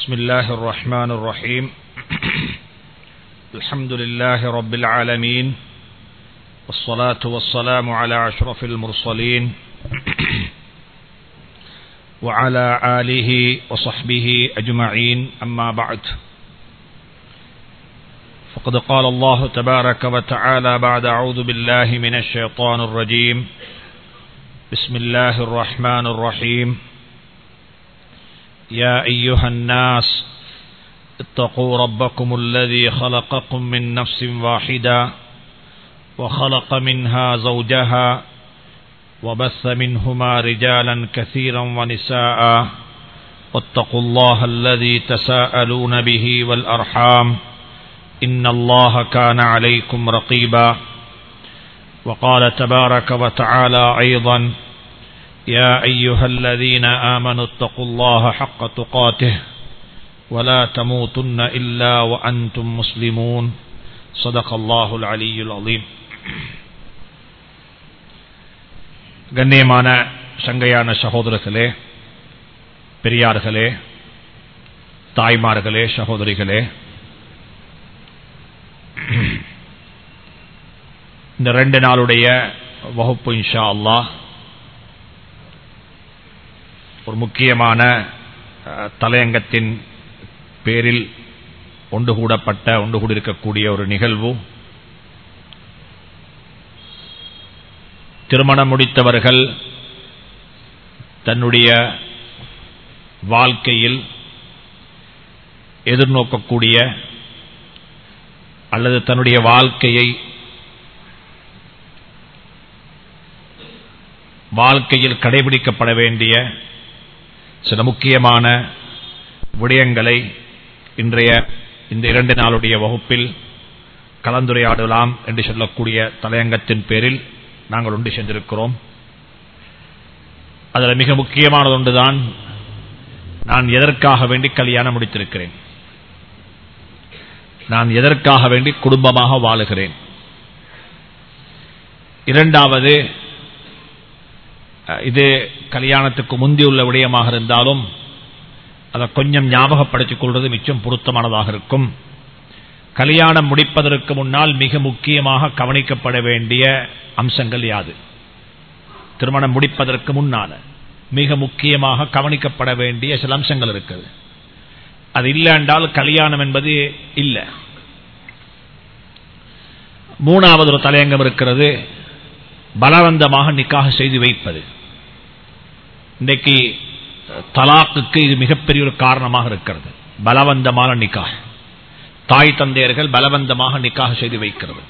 بسم الله الرحمن الرحيم الحمد لله رب العالمين والصلاة والسلام على أشرف المرسلين وعلى آله وصحبه أجمعين أما بعد فقد قال الله تبارك وتعالى بعد أعوذ بالله من الشيطان الرجيم بسم الله الرحمن الرحيم يا أيها الناس اتقوا ربكم الذي خلقكم من نفس واحدة وخلق منها زوجها وبث منهما رجالا كثيرا ونساء واتقوا الله الذي تساءلون به والأرحام إن الله كان عليكم رقيبا وقال تبارك وتعالى أيضا يا أيها الذين آمنوا اتقوا الله حق تقاته ولا تموتن إلا وأنتم مسلمون صدق الله العلي العظيم கண்ணியமான சங்கையான சகோதரர்களே பெரியார்களே தாய்மார்களே சகோதரிகளே இந்த ரெண்டு நாளுடைய வகுப்பு இன்ஷா அல்லாஹ் ஒரு முக்கியமான தலையங்கத்தின் பேரில் ஒன்று கூடப்பட்ட ஒன்று கூடியிருக்கக்கூடிய ஒரு நிகழ்வு திருமணம் முடித்தவர்கள் தன்னுடைய வாழ்க்கையில் எதிர்நோக்கக்கூடிய அல்லது தன்னுடைய வாழ்க்கையை வாழ்க்கையில் கடைபிடிக்கப்பட வேண்டிய சில முக்கியமான விடயங்களை இன்றைய இந்த இரண்டு நாளுடைய வகுப்பில் கலந்துரையாடலாம் என்று சொல்லக்கூடிய தலையங்கத்தின் பேரில் நாங்கள் ஒன்று சென்றிருக்கிறோம் அதில் மிக முக்கியமானது ஒன்றுதான் நான் எதற்காக வேண்டி கல்யாணம் முடித்திருக்கிறேன் நான் எதற்காக வேண்டி குடும்பமாக வாழுகிறேன் இரண்டாவது இது கல்யாணத்துக்கு முந்தியுள்ள விடயமாக இருந்தாலும் அதை கொஞ்சம் ஞாபகப்படுத்திக் கொள்வது மிச்சம் பொருத்தமானதாக இருக்கும் கல்யாணம் முடிப்பதற்கு முன்னால் மிக முக்கியமாக கவனிக்கப்பட வேண்டிய அம்சங்கள் யாது திருமணம் முடிப்பதற்கு முன்னால மிக முக்கியமாக கவனிக்கப்பட வேண்டிய சில அம்சங்கள் இருக்குது அது இல்லை என்றால் கல்யாணம் என்பது இல்லை மூணாவது ஒரு தலையங்கம் இருக்கிறது பலவந்தமாக நிக்காக செய்து வைப்பது இன்றைக்கு தலாக்குக்கு இது மிகப்பெரிய ஒரு காரணமாக இருக்கிறது பலவந்தமான நிக்காக தாய் தந்தையர்கள் பலவந்தமாக நிக்காக செய்து வைக்கிறது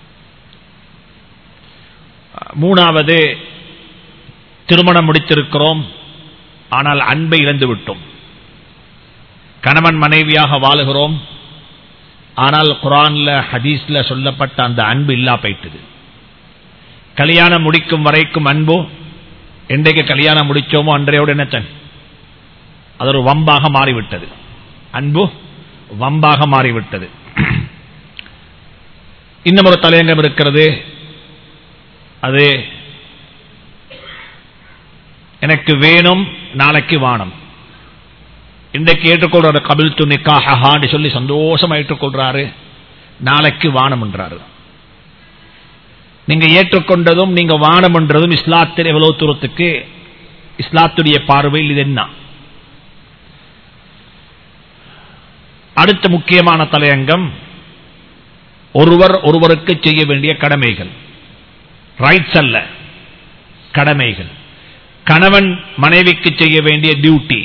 மூணாவது திருமணம் முடித்திருக்கிறோம் ஆனால் அன்பை இழந்து விட்டோம் கணவன் மனைவியாக வாழுகிறோம் ஆனால் குரான்ல ஹதீஸ்ல சொல்லப்பட்ட அந்த அன்பு இல்லா போயிட்டது கல்யாணம் முடிக்கும் வரைக்கும் அன்போ என்றைக்கு கல்யாணம் முடிச்சோமோ அன்றையோடு என்னச்சன் அது ஒரு வம்பாக மாறிவிட்டது அன்பு வம்பாக மாறிவிட்டது இன்னும் ஒரு தலையங்கம் இருக்கிறது அது எனக்கு வேணும் நாளைக்கு வானம் இன்றைக்கு ஏற்றுக்கொள்ற கபில் து நிக்காஹான்னு சொல்லி சந்தோஷமா ஏற்றுக்கொள்றாரு நாளைக்கு வானம் என்றாரு நீங்க ஏற்றுக்கொண்டதும் நீங்க வானம் என்றதும் இஸ்லாத்தில் எவ்வளவு தூரத்துக்கு இஸ்லாத்துடைய பார்வையில் இது என்ன அடுத்த முக்கியமான தலையங்கம் ஒருவர் ஒருவருக்கு செய்ய வேண்டிய கடமைகள் ரைட்ஸ் அல்ல கடமைகள் கணவன் மனைவிக்கு செய்ய வேண்டிய டியூட்டி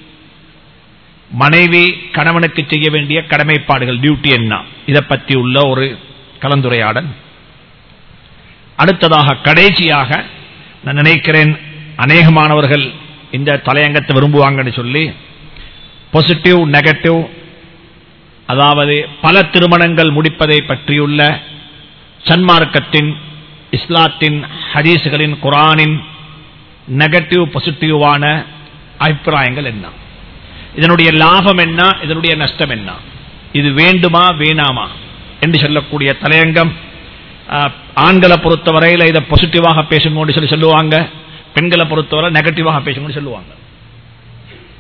மனைவி கணவனுக்கு செய்ய வேண்டிய கடமைப்பாடுகள் டியூட்டி என்ன இதை பற்றி உள்ள ஒரு கலந்துரையாடல் அடுத்ததாக கடைசியாக நான் நினைக்கிறேன் அநேகமானவர்கள் இந்த தலையங்கத்தை விரும்புவாங்கன்னு சொல்லி பாசிட்டிவ் நெகட்டிவ் அதாவது பல திருமணங்கள் முடிப்பதை பற்றியுள்ள சன்மார்க்கத்தின் இஸ்லாத்தின் ஹதீசுகளின் குரானின் நெகட்டிவ் பாசிட்டிவான அபிப்பிராயங்கள் என்ன இதனுடைய லாபம் என்ன இதனுடைய நஷ்டம் என்ன இது வேண்டுமா வேணாமா என்று சொல்லக்கூடிய தலையங்கம் ஆண்களை பொறுத்தவரையில் இதை பாசிட்டிவாக பேசுங்கன்னு சொல்லி சொல்லுவாங்க பெண்களை பொறுத்தவரை நெகட்டிவாக பேசுங்கன்னு சொல்லுவாங்க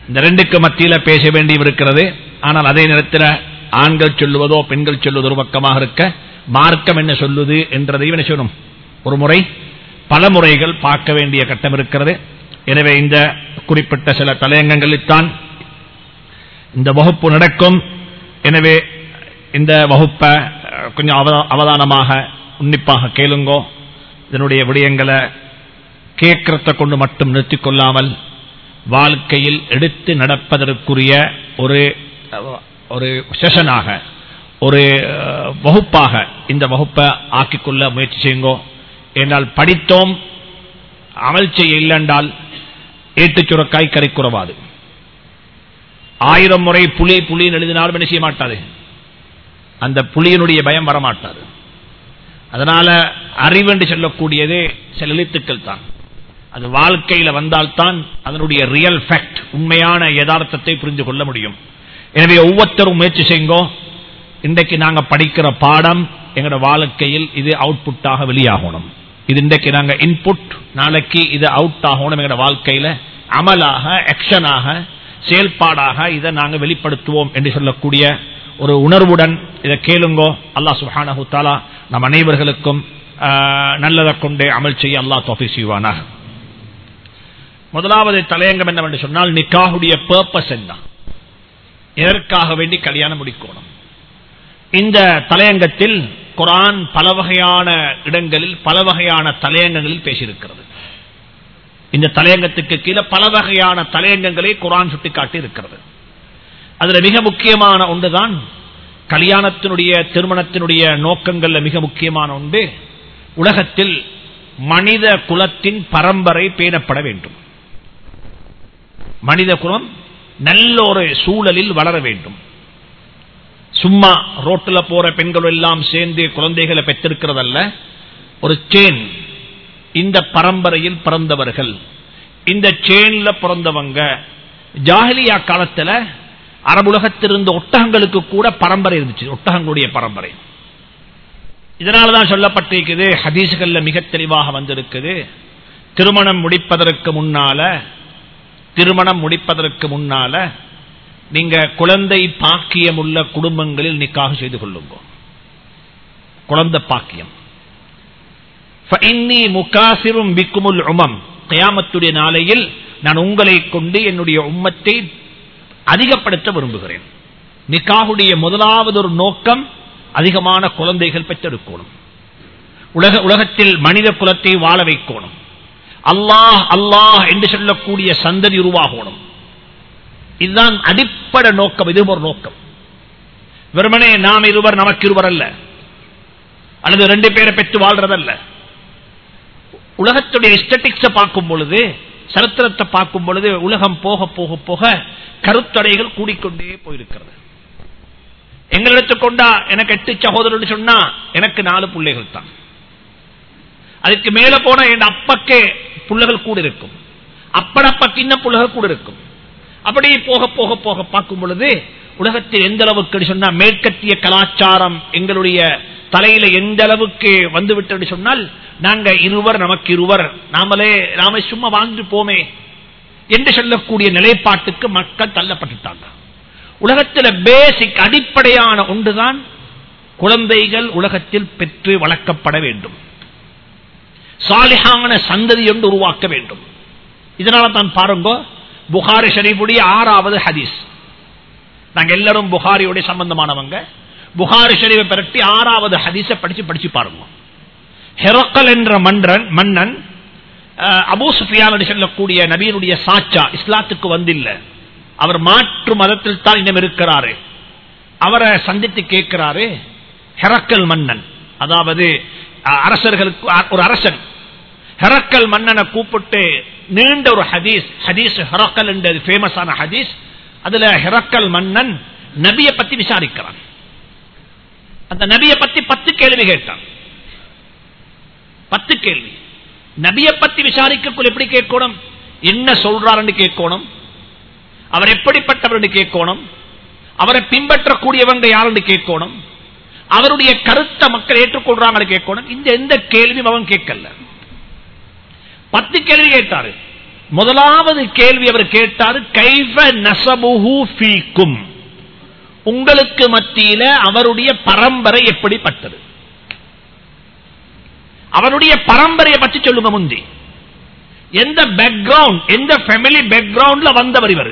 இந்த ரெண்டுக்கு மத்தியில பேச வேண்டியும் இருக்கிறது ஆனால் அதே நேரத்தில் ஆண்கள் சொல்லுவதோ பெண்கள் சொல்லுவதோ ஒரு பக்கமாக இருக்க மார்க்கம் என்ன சொல்லுது என்றதையும் என்ன சொல்லணும் ஒரு முறை பல முறைகள் பார்க்க வேண்டிய கட்டம் இருக்கிறது எனவே இந்த குறிப்பிட்ட சில தலையங்கங்களில்தான் இந்த வகுப்பு நடக்கும் எனவே இந்த வகுப்பை அஹ், கொஞ்சம் அவதா- அவதானமாக உன்னிப்பாக கேளுங்கோ இதனுடைய விடயங்களை கேட்கறத கொண்டு மட்டும் நிறுத்திக் கொள்ளாமல் வாழ்க்கையில் எடுத்து நடப்பதற்குரிய ஒரு அஹ், ஒரு செஷனாக ஒரு அஹ், வகுப்பாக இந்த வகுப்பை ஆக்கிக்கொள்ள முயற்சி செய்யுங்கோ என்றால் படித்தோம் அமல் செய்ய இல்லைன்றால் ஏட்டுச் சுரக்காய் கரை குறவாது ஆயிரம் முறை புலி புலின்னு எழுதினாலும் என்ன செய்ய மாட்டாது அந்த புலியினுடைய பயம் வரமாட்டாது அதனால அறிவு என்று சொல்லக்கூடியதே சில எழுத்துக்கள் தான் அது வாழ்க்கையில வந்தால்தான் அதனுடைய ரியல் ஃபேக்ட் உண்மையான யதார்த்தத்தை புரிந்து கொள்ள முடியும் எனவே ஒவ்வொருத்தரும் முயற்சி செய்யுங்கோ இன்றைக்கு நாங்க படிக்கிற பாடம் எங்களோட வாழ்க்கையில் இது அவுட்புட்டாக வெளியாகணும் இது இன்றைக்கு நாங்க இன்புட் நாளைக்கு இது அவுட் ஆகணும் எங்களோட வாழ்க்கையில அமலாக ஆக்ஷனாக செயல்பாடாக இதை நாங்க வெளிப்படுத்துவோம் என்று சொல்லக்கூடிய ஒரு உணர்வுடன் இதை கேளுங்கோ அல்லாஹ் சுஹானஹு தாலா நம் அனைவர்களுக்கும் ஆஹ், நல்லதை கொண்டு அமல் செய்ய அல்லாஹ் தோஃபி செய்வானாக முதலாவது தலையங்கம் என்னவென்று சொன்னால் நிக்காஹுடைய பர்பஸ் என்ன எதற்காக வேண்டி கல்யாணம் முடிக்கணும் இந்த தலையங்கத்தில் குரான் பல வகையான இடங்களில் பல வகையான தலையங்கங்களில் பேசியிருக்கிறது இந்த தலையங்கத்துக்கு கீழே பல வகையான தலையங்கங்களை குரான் சுட்டிக்காட்டி இருக்கிறது அதுல மிக முக்கியமான ஒன்றுதான் கல்யாணத்தினுடைய திருமணத்தினுடைய நோக்கங்கள்ல மிக முக்கியமான ஒன்று உலகத்தில் மனித குலத்தின் பரம்பரை பேணப்பட வேண்டும் மனித குலம் நல்ல ஒரு சூழலில் வளர வேண்டும் சும்மா ரோட்ல போற பெண்கள் எல்லாம் சேர்ந்து குழந்தைகளை பெற்றிருக்கிறதல்ல ஒரு சேன் இந்த பரம்பரையில் பிறந்தவர்கள் இந்த சேன்ல பிறந்தவங்க ஜாஹிலியா காலத்துல அரபுலகத்தில் இருந்த ஒட்டகங்களுக்கு கூட பரம்பரை இருந்துச்சு ஒட்டகங்களுடைய பரம்பரை இதனாலதான் சொல்லப்பட்டிருக்குது ஹதீசுகள்ல மிக தெளிவாக வந்திருக்குது திருமணம் முடிப்பதற்கு முன்னால திருமணம் முடிப்பதற்கு முன்னால நீங்க குழந்தை பாக்கியம் உள்ள குடும்பங்களில் நிக்காக செய்து கொள்ளுங்க குழந்தை பாக்கியம் فإني مكاثر بكم الأمم கியாமத்துடைய நாளையில் நான் உங்களை கொண்டு என்னுடைய உம்மத்தை அதிகப்படுத்த விரும்புகிறேன் நிக்காகுடைய முதலாவது ஒரு நோக்கம் அதிகமான குழந்தைகள் பெற்றெடுக்கணும் உலக உலகத்தில் மனித குலத்தை வாழ வைக்கணும் அல்லாஹ் அல்லாஹ் என்று சொல்லக்கூடிய சந்ததி உருவாகணும் இதுதான் அடிப்படை நோக்கம் இது ஒரு நோக்கம் வெறுமனே நாம் இருவர் நமக்கு இருவர் அல்ல அல்லது ரெண்டு பேரை பெற்று வாழ்றதல்ல உலகத்துடைய எஸ்தட்டிக்ஸ பார்க்கும் பொழுது சரித்திரத்தை பார்க்கும் பொழுது உலகம் போக போக போக கருத்தடைகள் கூடிக்கொண்டே போயிருக்கிறது எங்களிடத்து கொண்டா எனக்கு எட்டு சகோதரர் சொன்னா எனக்கு நாலு பிள்ளைகள் தான் அதுக்கு மேல போனா என் அப்பக்கே புள்ளைகள் கூட இருக்கும் அப்படப்பக்கு இன்னும் புள்ளைகள் கூட இருக்கும் அப்படி போக போக போக பார்க்கும் பொழுது உலகத்தில் எந்த அளவுக்கு சொன்னா மேற்கத்திய கலாச்சாரம் எங்களுடைய தலையில எந்த அளவுக்கு வந்து விட்டது சொன்னால் நாங்க இருவர் நமக்கு இருவர் நாமளே நாம சும்மா வாழ்ந்து போமே என்று சொல்லக்கூடிய நிலைப்பாட்டுக்கு மக்கள் தள்ளப்பட்டுட்டாங்க உலகத்தில் பேசிக் அடிப்படையான ஒன்றுதான் குழந்தைகள் உலகத்தில் பெற்று வளர்க்கப்பட வேண்டும் சாலிஹான சந்ததி ஒன்று உருவாக்க வேண்டும் இதனால தான் பாருங்க புகாரி ஷரீஃபுடைய ஆறாவது ஹதீஸ் நாங்க எல்லாரும் புகாரியோட சம்பந்தமானவங்க புகாரி ஷரீஃபை பெரட்டி ஆறாவது ஹதீஸை படிச்சு படிச்சு பாருங்க ஹெரோக்கல் என்ற மன்றன் மன்னன் அஹ், அபூ சுஃபியான் சொல்லக்கூடிய நபியினுடைய சாச்சா இஸ்லாத்துக்கு வந்தில்ல அவர் மாற்று மதத்தில் தான் இன்னும் இருக்கிறாரு அவரை சந்தித்து கேட்கிறாரு ஹெரக்கல் மன்னன் அதாவது அஹ், அரசர்களுக்கு அ- ஒரு அரசன் ஹெரக்கல் மன்னனை கூப்பிட்டு நீண்ட ஒரு ஹதீஸ் ஹதீஸ் ஹெரக்கல் என்றது ஃபேமஸான ஹதீஸ் அதுல ஹெரக்கல் மன்னன் நபியை பத்தி விசாரிக்கிறான் அந்த நபியை பத்தி பத்து கேள்வி கேட்டான் பத்து கேள்வி நபியை பத்தி விசாரிக்கக்குள் எப்படி கேட்கணும் என்ன சொல்றாருன்னு கேட்கணும் அவர் எப்படிப்பட்டவர் என்று கேட்கணும் அவரை பின்பற்றக்கூடியவங்க யாருன்னு கேட்கணும் அவருடைய கருத்தை மக்கள் ஏற்றுக்கொள்றாங்கன்னு கேட்கணும் இந்த எந்த கேள்வியும் அவன் கேட்கல பத்து கேள்வி கேட்டாரு முதலாவது கேள்வி அவர் கேட்டார் கைஃப நசபுஹு ஃபீக்கும் உங்களுக்கு மத்தியில அவருடைய பரம்பரை எப்படிப்பட்டது அவருடைய பரம்பரையை பற்றி சொல்லுங்க முந்தி எந்த பேக்ரவுண்ட் எந்த ஃபேமிலி பேக்ரவுண்ட்ல வந்தவர் இவர்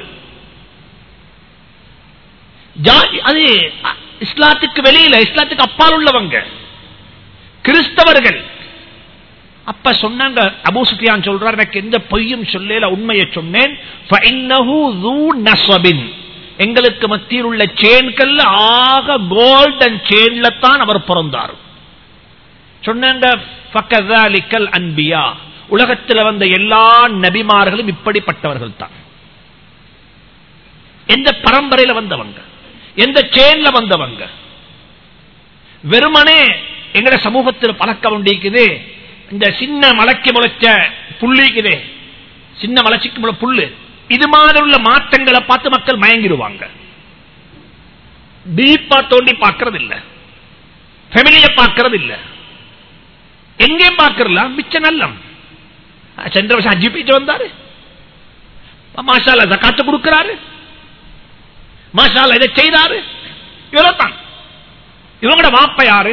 ஜா- அது அ- இஸ்லாத்துக்கு வெளியில இஸ்லாத்துக்கு அப்பால் உள்ளவங்க கிறிஸ்தவர்கள் அப்ப சொன்னாங்க அபூ சுஃபியான் சொல்றார் எனக்கு எந்த பொய்யும் சொல்லல உண்மையை சொன்னேன் فإنه ذو نصب. எங்களுக்கு மத்தியில் உள்ள சேன்கள் ஆக கோல்டன் சேன்ல தான் அவர் பிறந்தார் சொன்னாங்க ஃபகதாலிக்கல் அன்பியா உலகத்தில் வந்த எல்லா நபிமார்களும் இப்படிப்பட்டவர்கள் தான் எந்த பரம்பரையில வந்தவங்க எந்த சேன்ல வந்தவங்க வெறுமனே எங்கட சமூகத்தில் பழக்க வேண்டியிருக்குது இந்த சின்ன மலைக்கு முளைச்ச புள்ளிக்குதே சின்ன மலைச்சிக்கு முளை புல்லு இது மாதிரி உள்ள மாற்றங்களை பார்த்து மக்கள் மயங்கிடுவாங்க டீப்பா தோண்டி பார்க்கறது இல்ல ஃபெமிலிய பார்க்கறது இல்ல எங்கேயும் பார்க்கறல மிச்ச நல்லம் சென்ற வருஷம் அஜி போயிட்டு வந்தாரு மாஷால ஜக்காத்து கொடுக்கிறாரு மாஷால இதை செய்தாரு இவ்வளவுதான் இவங்களோட வாப்ப யாரு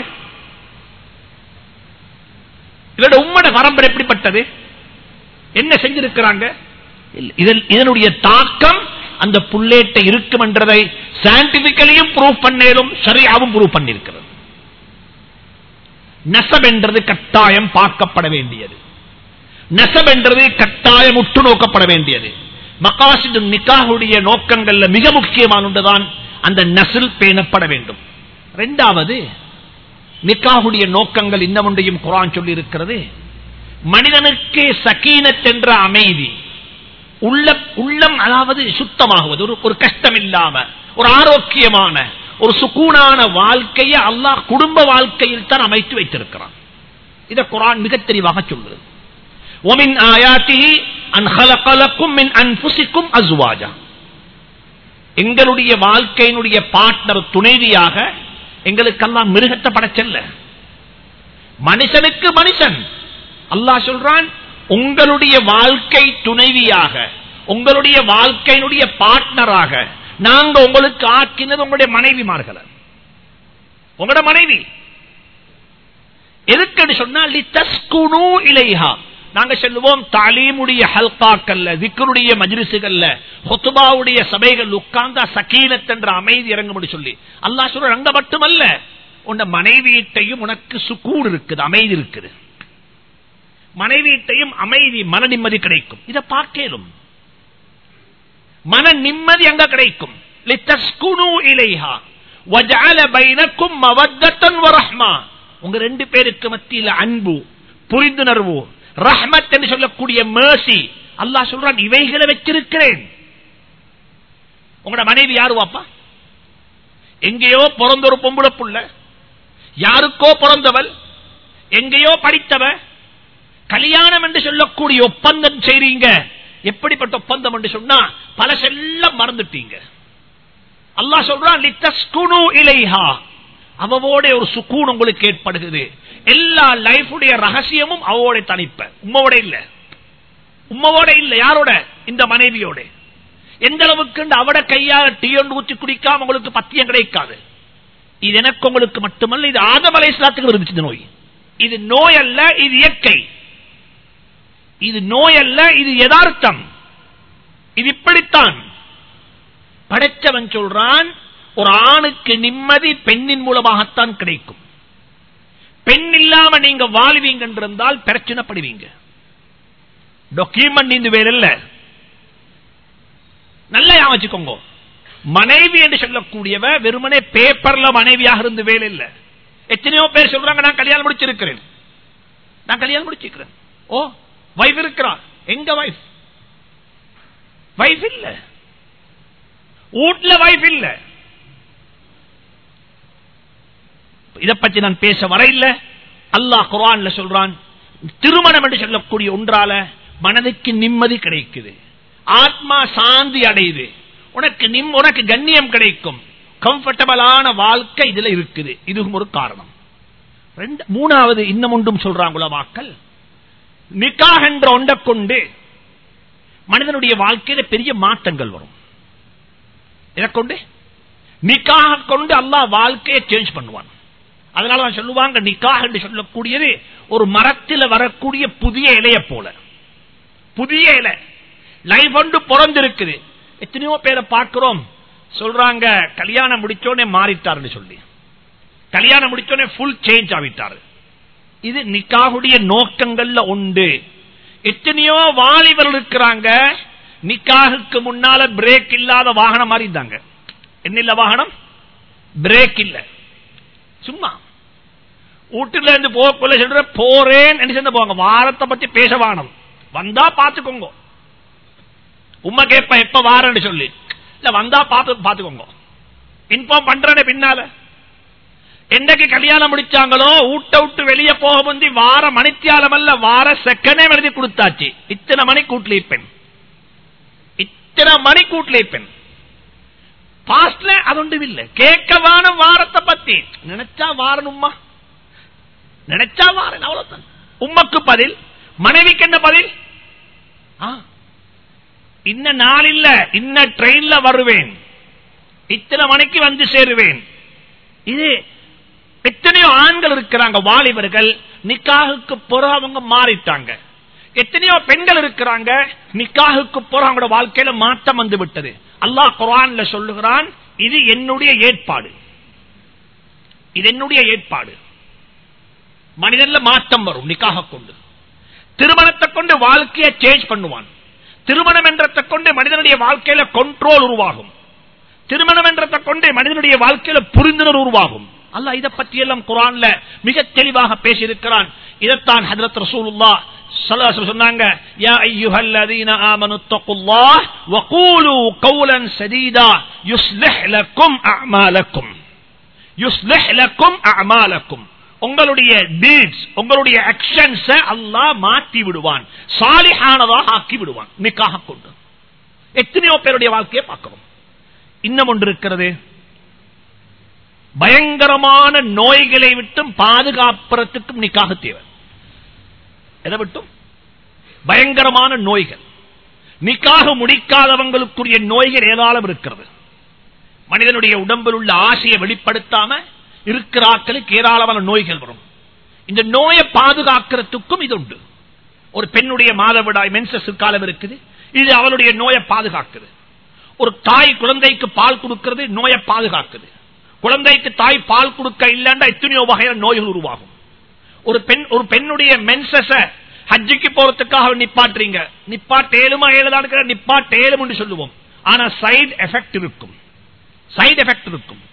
இவரோட உம்மோட பரம்பரை எப்படிப்பட்டது என்ன செஞ்சிருக்கிறாங்க இல்ல, இதன்- இதனுடைய தாக்கம் அந்த புள்ளேட்ட இருக்கும் என்றதை சயின்டிபிக்கலியும் ப்ரூவ் பண்ணேலும் சரியாவும் ப்ரூவ் பண்ணிருக்கிறது நெசப் என்றது கட்டாயம் பார்க்கப்பட வேண்டியது நெசப் என்றது கட்டாயம் உற்று நோக்கப்பட வேண்டியது மகாசிது நிக்காஹுடைய நோக்கங்கள்ல மிக முக்கியமான ஒன்றுதான் அந்த நெசில் பேணப்பட வேண்டும் இரண்டாவது நிக்காஹுடைய நோக்கங்கள் இன்னமொன்றையும் குரான் சொல்லி இருக்கிறது மனிதனுக்கு சக்கீனத் என்ற அமைதி உள்ள உள்ளம் அதாவது சுத்தமாகுவது ஒரு ஒரு கஷ்டம் இல்லாம ஒரு ஆரோக்கியமான ஒரு சுக்கூனான வாழ்க்கையை அல்லாஹ் குடும்ப வாழ்க்கையில் தான் அமைத்து வைத்திருக்கிறான் இதை குரான் மிக தெளிவாக சொல்லுது ومن آياته أن خلق لكم من أنفسكم أزواجا எங்களுடைய வாழ்க்கையினுடைய பார்ட்னர் துணைவியாக எங்களுக்கெல்லாம் மிருகத்தை படைச்சல்ல மனுஷனுக்கு மனுஷன் அல்லாஹ் சொல்றான் உங்களுடைய வாழ்க்கை துணைவியாக உங்களுடைய வாழ்க்கையினுடைய பார்ட்னராக நாங்க உங்களுக்கு ஆக்கினது உங்களுடைய மனைவிமார்களை உங்களோட மனைவி எதுக்குன்னு சொன்னால் லித்தஸ்குனு இலைஹா நாங்க சொல்லுவோம் தாலீமுடைய ஹல்காக்கல்ல திக்கருடைய மஜ்லிசுகள்ல ஹொத்துபாவுடைய சபைகள் உட்கார்ந்தா சக்கீனத் என்ற அமைதி இறங்கும்படி சொல்லி அல்லாஹ் சொல்ற அங்க மட்டுமல்ல உன்ன மனைவியிட்டையும் உனக்கு சுக்கூடு இருக்குது அமைதி இருக்குது மனைவியிட்டையும் அமைதி மன நிம்மதி கிடைக்கும் இதை பார்க்கலும் மன நிம்மதி அங்க கிடைக்கும் லித்தஸ்குனு இலைஹா வஜஅல பைனக்கும் மவத்தன் வரஹ்மா உங்க ரெண்டு பேருக்கு மத்தியில அன்பு புரிந்துணர்வு ரஹ்மத் என்று சொல்லக்கூடிய மேர்சி அல்லாஹ் சொல்றான் இவைகளை வச்சிருக்கிறேன் உங்களோட மனைவி யாரு வாப்பா எங்கேயோ பிறந்த ஒரு பொம்புளை புள்ள யாருக்கோ பிறந்தவள் எங்கேயோ படித்தவ கல்யாணம் என்று சொல்லக்கூடிய ஒப்பந்தம் செய்றீங்க எப்படிப்பட்ட ஒப்பந்தம் என்று சொன்னா பல செல்லம் மறந்துட்டீங்க அல்லாஹ் சொல்றான் லித்தஸ்குனு இலைஹா அவவோட ஒரு சுக்கூன் உங்களுக்கு ஏற்படுகிறது எல்லா லைஃபுடைய ரகசியமும் அவவோட தனிப்ப உம்மவோட இல்ல உம்மவோட இல்ல யாரோட இந்த மனைவியோட எந்த அளவுக்கு அவட கையால டீ ஒன்று ஊற்றி குடிக்காம உங்களுக்கு பத்தியம் கிடைக்காது இது எனக்கு உங்களுக்கு மட்டுமல்ல இது ஆதமலை இஸ்லாத்துக்கு இருந்துச்சு இந்த நோய் இது நோய் அல்ல இது இயற்கை இது நோய் அல்ல இது யதார்த்தம் இது இப்படித்தான் படைச்சவன் சொல்றான் ஒரு ஆணுக்கு நிம்மதி பெண்ணின் மூலமாகத்தான் கிடைக்கும் பெண் இல்லாம நீங்க வாழ்வீங்க என்றிருந்தால் பிரச்சனைப்படுவீங்க டாக்குமெண்ட் இந்த வேற இல்ல நல்லா யாவச்சுக்கோங்க மனைவி என்று சொல்லக்கூடியவ வெறுமனே பேப்பர்ல மனைவியாக இருந்து வேலை இல்ல எத்தனையோ பேர் சொல்றாங்க நான் கல்யாணம் முடிச்சிருக்கிறேன் நான் கல்யாணம் முடிச்சிருக்கிறேன் ஓ வைஃப் இருக்கிறா எங்க வைஃப் வைஃப் இல்ல வீட்டுல வைஃப் இல்ல இதை பற்றி நான் பேச வர இல்ல அல்லாஹ் குரான்ல சொல்றான் திருமணம் என்று சொல்லக்கூடிய ஒன்றால மனதுக்கு நிம்மதி கிடைக்குது ஆத்மா சாந்தி அடையுது உனக்கு நிம் உனக்கு கண்ணியம் கிடைக்கும் கம்ஃபர்டபுளான வாழ்க்கை இதுல இருக்குது இதுவும் ஒரு காரணம் ரெண்டு மூணாவது இன்னும் ஒன்றும் சொல்றாங்க உலமாக்கள் நிக்காக என்ற ஒன்றை கொண்டு மனிதனுடைய வாழ்க்கையில பெரிய மாற்றங்கள் வரும் இதை கொண்டு நிக்காக கொண்டு அல்லாஹ் வாழ்க்கையை சேஞ்ச் பண்ணுவான் அதனால தான் சொல்லுவாங்க நிக்காக என்று சொல்லக்கூடியது ஒரு மரத்தில் வரக்கூடிய புதிய இலைய போல புதிய இலை லைஃப் ஒன்று பிறந்திருக்குது எத்தனையோ பேரை பார்க்கிறோம் சொல்றாங்க கல்யாணம் முடிச்சோடனே மாறிட்டாருன்னு சொல்லி கல்யாணம் முடிச்சோடனே ஃபுல் சேஞ்ச் ஆகிட்டாரு இது நிக்காகுடைய நோக்கங்கள்ல உண்டு எத்தனையோ வாலிபர்கள் இருக்கிறாங்க நிக்காகுக்கு முன்னால பிரேக் இல்லாத வாகனம் மாதிரி இருந்தாங்க என்ன இல்ல வாகனம் பிரேக் இல்ல சும்மா வீட்டுல இருந்து போகக்குள்ள சொல்ற போறேன் சேர்ந்து போவாங்க வாரத்தை பத்தி பேச வானம் வந்தா பாத்துக்கோங்க உண்மை கேட்ப எப்ப வாரன்னு சொல்லி இல்ல வந்தா பாத்து பாத்துக்கோங்க இன்ஃபார்ம் பண்றேன்னு பின்னால என்னைக்கு கல்யாணம் முடிச்சாங்களோ ஊட்ட விட்டு வெளியே போக முந்தி வார மணித்தியாலம் அல்ல வார செகண்டே எழுதி கொடுத்தாச்சு இத்தனை மணி கூட்டில் பெண் இத்தனை மணி கூட்டில் பெண் பாஸ்ட்ல அது ஒன்றும் இல்லை கேட்கவான வாரத்தை பத்தி நினைச்சா வாரணும்மா நினைச்சா வாரன் அவ்வளவுதான் உம்மக்கு பதில் மனைவிக்கு என்ன பதில் இன்ன நாள் இல்ல இன்ன ட்ரெயின்ல வருவேன் இத்தனை மணிக்கு வந்து சேருவேன் இது எத்தனையோ ஆண்கள் இருக்கிறாங்க வாலிபர்கள் நிக்காகுக்கு பிற அவங்க மாறிட்டாங்க எத்தனையோ பெண்கள் இருக்கிறாங்க நிக்காகுக்கு பிற அவங்களோட வாழ்க்கையில மாற்றம் வந்து விட்டது அல்லாஹ் குரான்ல சொல்லுகிறான் இது என்னுடைய ஏற்பாடு இது என்னுடைய ஏற்பாடு மனிதன்ல மாற்றம் வரும் நிக்காக கொண்டு திருமணத்தை கொண்டு வாழ்க்கையை சேஞ்ச் பண்ணுவான் திருமணம் என்றத்தை கொண்டு மனிதனுடைய வாழ்க்கையில கண்ட்ரோல் உருவாகும் திருமணம் என்றத்தை கொண்டு மனிதனுடைய வாழ்க்கையில புரிந்துணர்வு உருவாகும் அல்ல இதை பற்றி எல்லாம் குரான்ல மிக தெளிவாக பேசியிருக்கிறான் இதைத்தான் ஹதரத் ரசூலுல்லா சொன்னாங்க யா அய்யுஹல்லதீன ஆமனு தக்குல்லாஹ் வகூலு கௌலன் சதீதா யுஸ்லிஹ் லக்கும் அஅமாலக்கும் யுஸ்லிஹ் லக்கும் அஅமாலக்கும் உங்களுடைய டீட்ஸ் உங்களுடைய ஆக்ஷன்ஸ் அல்லாஹ் மாற்றி விடுவான் சாலிஹானதாக ஆக்கி விடுவான் நிக்காக கொண்டு எத்தனையோ பேருடைய வாழ்க்கையை பார்க்கிறோம் இன்னும் ஒன்று இருக்கிறது பயங்கரமான நோய்களை விட்டும் பாதுகாப்புறதுக்கும் நிக்காக தேவை எதை விட்டும் பயங்கரமான நோய்கள் நிக்காக முடிக்காதவங்களுக்குரிய நோய்கள் ஏதாலும் இருக்கிறது மனிதனுடைய உடம்பில் உள்ள ஆசையை வெளிப்படுத்தாம இருக்கிற ஆட்களுக்கு ஏராளமான நோய்கள் வரும் இந்த நோயை பாதுகாக்கிறதுக்கும் இது உண்டு ஒரு பெண்ணுடைய மாதவிடாய் மென்சஸ் காலம் இருக்குது இது அவளுடைய நோயை பாதுகாக்குது ஒரு தாய் குழந்தைக்கு பால் கொடுக்கிறது நோயை பாதுகாக்குது குழந்தைக்கு தாய் பால் கொடுக்க இல்லைன்னா எத்தனையோ வகையான நோய்கள் உருவாகும் ஒரு பெண் ஒரு பெண்ணுடைய மென்சஸ ஹஜ்ஜிக்கு போறதுக்காக நிப்பாட்டுறீங்க நிப்பாட்டு ஏழுமா ஏழுதான் நிப்பாட்டு ஏழும் சொல்லுவோம் ஆனா சைடு எஃபெக்ட் இருக்கும் சைடு எஃபெக்ட் இருக்கும்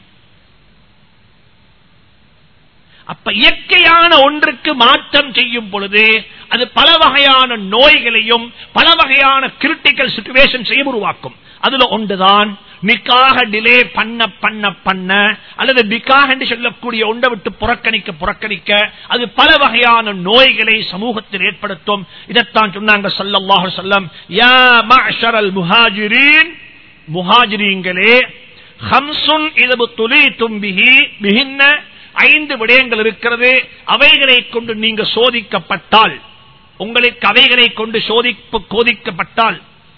அப்ப இயற்கையான ஒன்றுக்கு மாற்றம் செய்யும் பொழுது அது பல வகையான நோய்களையும் பல வகையான கிரிட்டிக்கல் சுச்சுவேஷன்ஸையும் உருவாக்கும் அதுல ஒன்றுதான் நிக்காக டிலே பண்ண பண்ண பண்ண அல்லது நிக்காக என்று சொல்லக்கூடிய ஒன்றை விட்டு புறக்கணிக்க புறக்கணிக்க அது பல வகையான நோய்களை சமூகத்தில் ஏற்படுத்தும் இதைத்தான் சொன்னாங்க சல்லல்லாஹு சொல்லம் யா மஅஷரல் முஹாஜிரீன் முஹாஜிரீங்களே ஹம்சுன் இதபு துலி தும்பிஹி மிகின்ன ஐந்து விடயங்கள் இருக்கிறது அவைகளை கொண்டு நீங்க சோதிக்கப்பட்டால் உங்களுக்கு அவைகளை கொண்டு சோதிப்பு கோதிக்கப்பட்டால்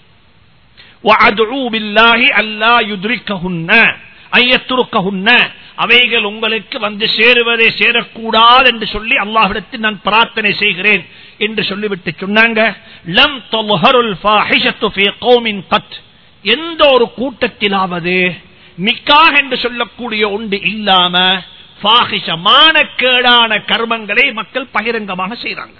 அவைகள் உங்களுக்கு வந்து சேருவதை சேரக்கூடாது என்று சொல்லி அல்லாஹிடத்தில் நான் பிரார்த்தனை செய்கிறேன் என்று சொல்லிவிட்டு சொன்னாங்க லம் எந்த ஒரு கூட்டத்திலாவது நிக்காக என்று சொல்லக்கூடிய ஒன்று இல்லாம பாகிஷமான கேடான கர்மங்களை மக்கள் பகிரங்கமாக செய்யறாங்க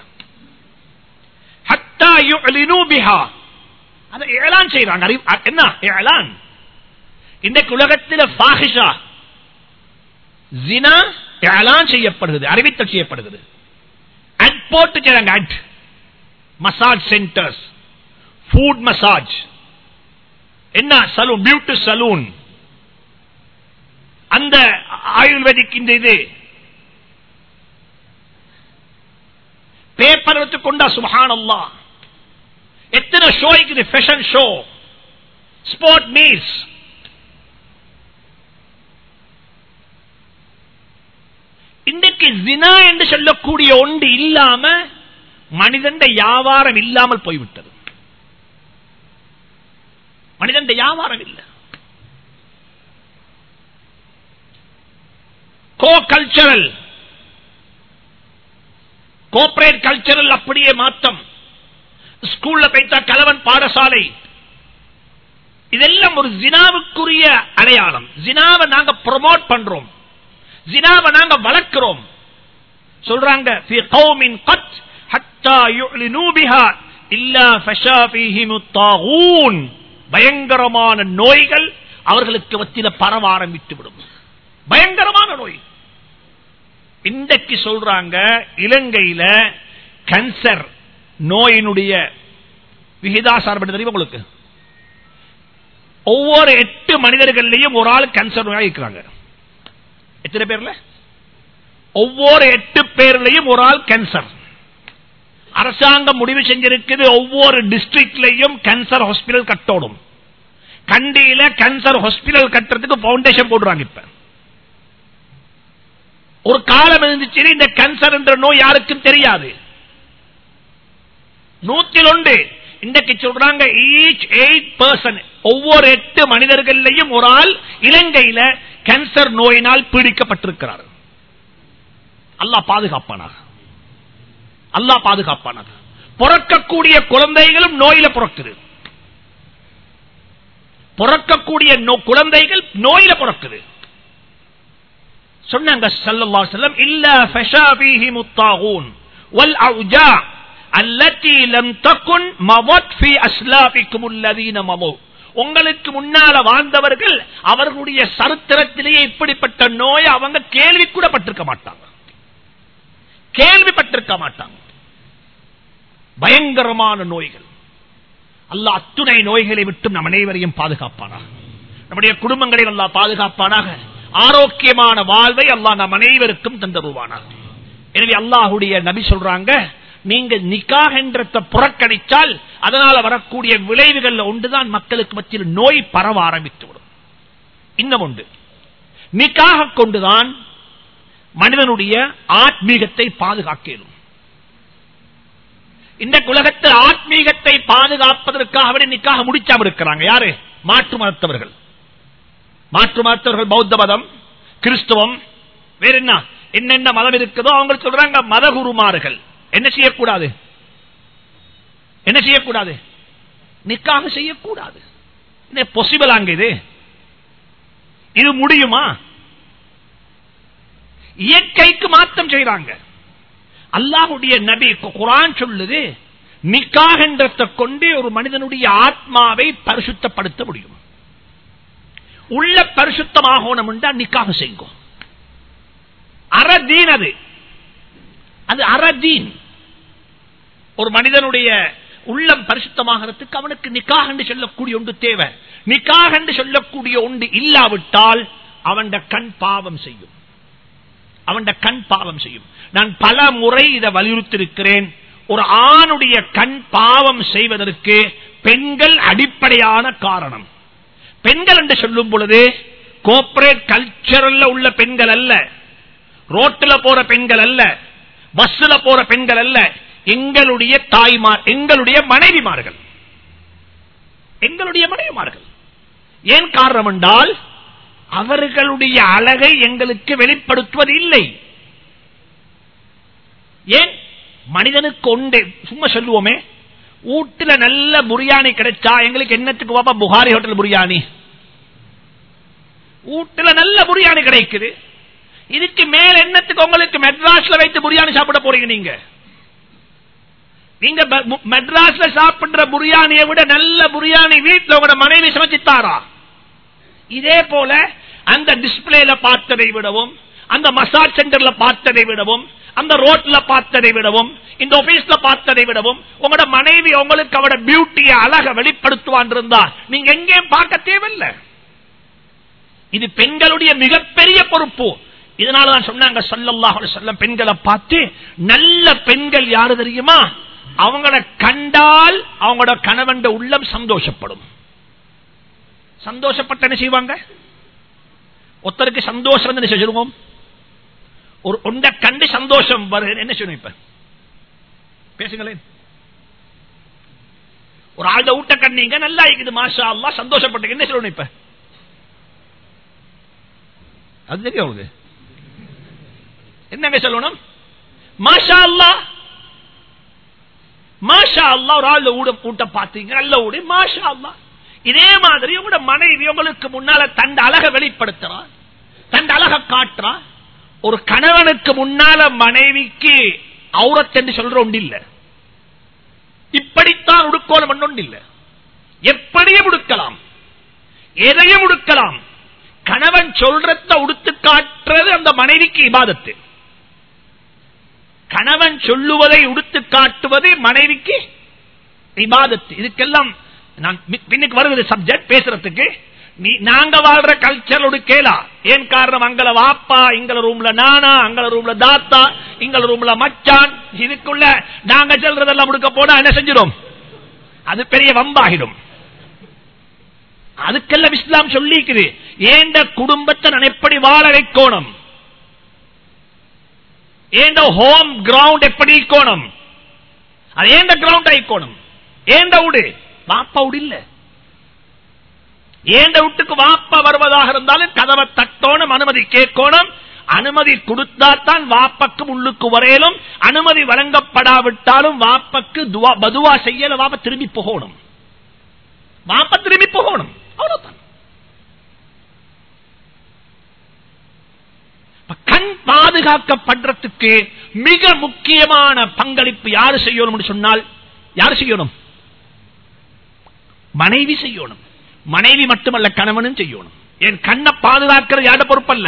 அதை ஏலான் செய்யறாங்க என்ன ஏலான் இன்றைக்கு உலகத்தில் பாகிஷா ஜினா ஏலான் செய்யப்படுகிறது அறிவித்தல் செய்யப்படுகிறது அட் போட்டு செய்றாங்க at massage centers foot massage என்ன சலூன் பியூட்டி சலூன் அந்த ஆயுர்வேதிக் இந்த இது பேப்பர் வச்சு கொண்டா சுபஹான் அல்லா எத்தனை ஷோ இருக்குது ஃபேஷன் ஷோ ஸ்போர்ட் மீல்ஸ் இன்றைக்கு ஜினா என்று சொல்லக்கூடிய ஒன்று இல்லாம மனிதன் வியாபாரம் இல்லாமல் போய்விட்டது மனிதன் வியாபாரம் இல்லை கோ கல்ச்சரல் கோஆபரேட் கல்ச்சரல் அப்படியே மாற்றம் ஸ்கூல்ல வைத்த கலவன் பாடசாலை இதெல்லாம் ஒரு ஜினாவுக்குரிய அடையாளம் ஜினாவை நாங்க ப்ரொமோட் பண்றோம் ஜினாவை நாங்க வளர்க்கிறோம் சொல்றாங்க في قوم قد حتى يعلنوا بها إلا فشا فيهم الطاغون பயங்கரமான நோய்கள் அவர்களுக்கு மத்தியில பரவ ஆரம்பித்து விடும் பயங்கரமான நோய் இன்றைக்கு சொல்றாங்க இலங்கையில கேன்சர் நோயினுடைய விகிதாசாரம் தெரியுமா உங்களுக்கு ஒவ்வொரு எட்டு மனிதர்களையும் ஒரு ஆள் கேன்சர் நோயா இருக்கிறாங்க எத்தனை பேர்ல ஒவ்வொரு எட்டு பேர்லயும் ஒரு ஆள் கேன்சர் அரசாங்கம் முடிவு செஞ்சிருக்குது ஒவ்வொரு டிஸ்ட்ரிக்ட்லயும் கேன்சர் ஹாஸ்பிட்டல் கட்டணும் கண்டியில கேன்சர் ஹாஸ்பிட்டல் கட்டுறதுக்கு பவுண்டேஷன் போடுறாங்க இப்ப ஒரு காலம் இருந்துச்சு இந்த கேன்சர் என்ற நோய் யாருக்கும் தெரியாது நூத்தில் ஒன்று இன்றைக்கு சொல்றாங்க ஈச் எயிட் பர்சன் ஒவ்வொரு எட்டு மனிதர்களையும் ஒரு ஆள் இலங்கையில கேன்சர் நோயினால் பீடிக்கப்பட்டிருக்கிறார் அல்லாஹ் பாதுகாப்பானாக அல்லாஹ் பாதுகாப்பானாக பிறக்கக்கூடிய குழந்தைகளும் நோயில பிறக்குது பிறக்கக்கூடிய குழந்தைகள் நோயில பிறக்குது சொன்னாங்க சல்லல்லாஹு அலைஹி வஸல்லம் இல்ல ஃபஷா ஃபீஹி முத்தாகூன் வல் அவுஜா அல்லதி லம் தகுன் மவத் ஃபீ அஸ்லாபிக்கும் அல்லதீன மமு உங்களுக்கு முன்னால வாழ்ந்தவர்கள் அவர்களுடைய சரித்திரத்திலேயே இப்படிப்பட்ட நோய் அவங்க கேள்வி கூட பட்டிருக்க மாட்டாங்க கேள்விப்பட்டிருக்க மாட்டாங்க பயங்கரமான நோய்கள் அல்ல அத்துணை நோய்களை விட்டு நம் அனைவரையும் பாதுகாப்பானாக நம்முடைய குடும்பங்களை அல்லா பாதுகாப்பானாக ஆரோக்கியமான வாழ்வை அல்லாஹ் நம் அனைவருக்கும் தந்தருவானாக எனவே அல்லாஹுடைய நபி சொல்றாங்க நீங்க நிக்காக என்றத்தை புறக்கணித்தால் அதனால வரக்கூடிய விளைவுகள் ஒன்றுதான் மக்களுக்கு மத்தியில் நோய் பரவ ஆரம்பித்து விடும் இன்னும் உண்டு நிக்காக கொண்டுதான் மனிதனுடைய ஆத்மீகத்தை பாதுகாக்கணும் இந்த உலகத்தில் ஆத்மீகத்தை பாதுகாப்பதற்காக நிக்காக முடிச்சாம இருக்கிறாங்க யாரு மாற்று மதத்தவர்கள் மாற்று மதத்தவர்கள் பௌத்த மதம் கிறிஸ்துவம் வேற என்ன என்னென்ன மதம் இருக்குதோ அவங்க சொல்றாங்க மதகுருமார்கள் என்ன செய்யக்கூடாது என்ன செய்யக்கூடாது நிக்காக செய்யக்கூடாது பொசிபிள் அங்க இது இது முடியுமா இயற்கைக்கு மாற்றம் செய்யறாங்க அல்லாஹுடைய நபி குரான் சொல்லுது நிக்காகன்றத்தை கொண்டு ஒரு மனிதனுடைய ஆத்மாவை பரிசுத்தப்படுத்த முடியும் உள்ள பரிசுத்தமாகணும் நிக்காக செய்யும் அறதீன் அது அது அறதீன் ஒரு மனிதனுடைய உள்ளம் பரிசுத்தமாகிறதுக்கு அவனுக்கு நிக்காக என்று சொல்லக்கூடிய ஒன்று தேவை நிக்காக என்று சொல்லக்கூடிய ஒன்று இல்லாவிட்டால் அவன் கண் பாவம் செய்யும் அவன் கண் பாவம் செய்யும் நான் பல முறை இதை வலியுறுத்திருக்கிறேன் ஒரு ஆணுடைய கண் பாவம் செய்வதற்கு பெண்கள் அடிப்படையான காரணம் பெண்கள் என்று சொல்லும் பொழுது கோபரேட் கல்ச்சரல்ல உள்ள பெண்கள் அல்ல ரோட்டில் போற பெண்கள் அல்ல பஸ்ல போற பெண்கள் அல்ல எங்களுடைய தாய்மார் எங்களுடைய மனைவிமார்கள் எங்களுடைய மனைவிமார்கள் ஏன் காரணம் என்றால் அவர்களுடைய அழகை எங்களுக்கு வெளிப்படுத்துவது இல்லை ஏன் மனிதனுக்கு ஒன்று சும்மா சொல்லுவோமே வீட்டுல நல்ல புரியாணி கிடைச்சா எங்களுக்கு என்னத்துக்கு பாப்பா புகாரி ஹோட்டல் புரியாணி வீட்டுல நல்ல புரியாணி கிடைக்குது இதுக்கு மேல என்னத்துக்கு உங்களுக்கு மெட்ராஸ்ல வைத்து புரியாணி சாப்பிட போறீங்க நீங்க நீங்க மெட்ராஸ்ல சாப்பிடுற புரியாணியை விட நல்ல புரியாணி வீட்டுல உங்களோட மனைவி சமைச்சுத்தாரா இதே போல அந்த டிஸ்பிளேல பார்த்ததை விடவும் அந்த மசாஜ் சென்டர்ல பார்த்ததை விடவும் அந்த ரோட்ல பார்த்ததை விடவும் இந்த ஆபீஸ்ல பார்த்ததை விடவும் உங்களோட மனைவி உங்களுக்கு அவட பியூட்டிய அழக வெளிப்படுத்துவான் இருந்தா நீங்க எங்கேயும் பார்க்க தேவையில்லை இது பெண்களுடைய மிகப்பெரிய பொறுப்பு இதனாலதான் சொன்னாங்க சொல்லல்லாஹ் சொல்ல பெண்களை பார்த்து நல்ல பெண்கள் யாரு தெரியுமா அவங்கள கண்டால் அவங்களோட கணவன் உள்ளம் சந்தோஷப்படும் சந்தோஷப்பட்ட என்ன செய்வாங்க ஒருத்தருக்கு சந்தோஷம் என்ன சொல்லுவோம் ஒரு ஒன்றை கண்டு சந்தோஷம் வருது என்ன சொல்லணும் இப்ப பேசுங்களேன் ஒரு ஆழ்ந்த ஊட்ட கண்ணீங்க நல்லா இருக்குது மாஷா அல்லா சந்தோஷப்பட்டு என்ன சொல்லணும் இப்ப அது தெரியும் உங்களுக்கு என்னங்க சொல்லணும் மாஷா அல்லா மாஷா அல்லா ஒரு ஆள் ஊட கூட்ட பாத்தீங்க நல்ல ஊடு மாஷா அல்லா இதே மாதிரி உங்களோட மனைவி உங்களுக்கு முன்னால தண்ட அழக வெளிப்படுத்துறான் தண்ட அழக காட்டுறான் ஒரு கணவனுக்கு முன்னால மனைவிக்கு அவுரத் என்று சொல்ற ஒன்று இல்ல இப்படித்தான் உடுக்கோலம் ஒன்று இல்ல எப்படியும் உடுக்கலாம் எதையும் உடுக்கலாம் கணவன் சொல்றத உடுத்து காட்டுறது அந்த மனைவிக்கு இபாதத்து கணவன் சொல்லுவதை உடுத்து காட்டுவது மனைவிக்கு இபாதத்து இதுக்கெல்லாம் நான் பின்னுக்கு வருவது சப்ஜெக்ட் பேசுறதுக்கு நீ நாங்க வாழ்ற கல்ச்சர் உடுக்கேலா ஏன் காரணம் அங்கல வாப்பா இங்கல ரூம்ல நானா அங்கல ரூம்ல தாத்தா இங்கல ரூம்ல மச்சான் இதுக்குள்ள நாங்க செல்றதெல்லாம் உடுக்க போனா என்ன செஞ்சிடும் அது பெரிய வம்பாகிடும் அதுக்கெல்லாம் இஸ்லாம் சொல்லிக்குது ஏண்ட குடும்பத்தை நான் எப்படி வாழ வைக்கணும் ஏண்ட ஹோம் கிரவுண்ட் எப்படி இருக்கணும் அது ஏண்ட கிரவுண்ட் ஆயிக்கணும் ஏண்ட உடு வாப்பா உடு இல்ல ஏண்ட வீட்டுக்கு வாப்பா வருவதாக இருந்தாலும் கதவை தட்டோணும் அனுமதி கேட்கணும் அனுமதி கொடுத்தாத்தான் வாப்பக்கு உள்ளுக்கு வரையிலும் அனுமதி வழங்கப்படாவிட்டாலும் வாப்பக்கு பதுவா செய்யல வாப்ப திரும்பி போகணும் வாப்ப திரும்பி போகணும் அவ்வளவுதான் கண் பாதுகாக்கப்படுறதுக்கு மிக முக்கியமான பங்களிப்பு யாரு செய்யணும் சொன்னால் யாரு செய்யணும் மனைவி செய்யணும் மனைவி மட்டுமல்ல கணவனும் செய்யணும் என் கண்ணை பாதுகாக்கிறது யாட பொறுப்பல்ல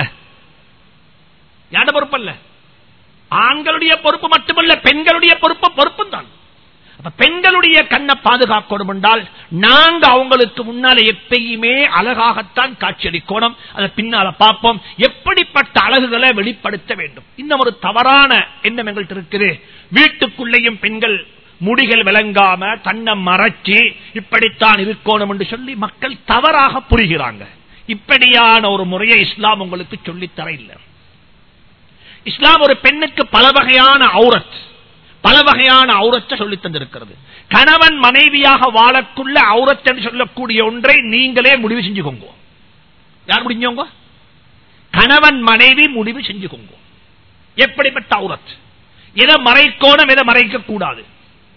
யாட பொறுப்பல்ல ஆண்களுடைய பொறுப்பு மட்டுமல்ல பெண்களுடைய பொறுப்பு பொறுப்பும் தான் பெண்களுடைய கண்ணை பாதுகாக்கணும் என்றால் நாங்க அவங்களுக்கு முன்னால எப்பயுமே அழகாகத்தான் காட்சியளிக்கணும் அதை பின்னால பார்ப்போம் எப்படிப்பட்ட அழகுகளை வெளிப்படுத்த வேண்டும் இன்னும் ஒரு தவறான எண்ணம் எங்கள்கிட்ட இருக்குது வீட்டுக்குள்ளேயும் பெண்கள் முடிகள் விளங்காம தன்னை மறைச்சி இப்படித்தான் இருக்கணும் என்று சொல்லி மக்கள் தவறாக புரிகிறாங்க இப்படியான ஒரு முறையை இஸ்லாம் உங்களுக்கு சொல்லித்தர இல்லை இஸ்லாம் ஒரு பெண்ணுக்கு பல வகையான அவுரத் பல வகையான அவுரத்தை சொல்லி தந்திருக்கிறது கணவன் மனைவியாக வாழக்குள்ள அவுரத் என்று சொல்லக்கூடிய ஒன்றை நீங்களே முடிவு செஞ்சுக்கோங்க யார் முடிஞ்சவங்க கணவன் மனைவி முடிவு செஞ்சுக்கோங்க எப்படிப்பட்ட அவுரத் எதை மறைக்கோணும் எதை மறைக்க கூடாது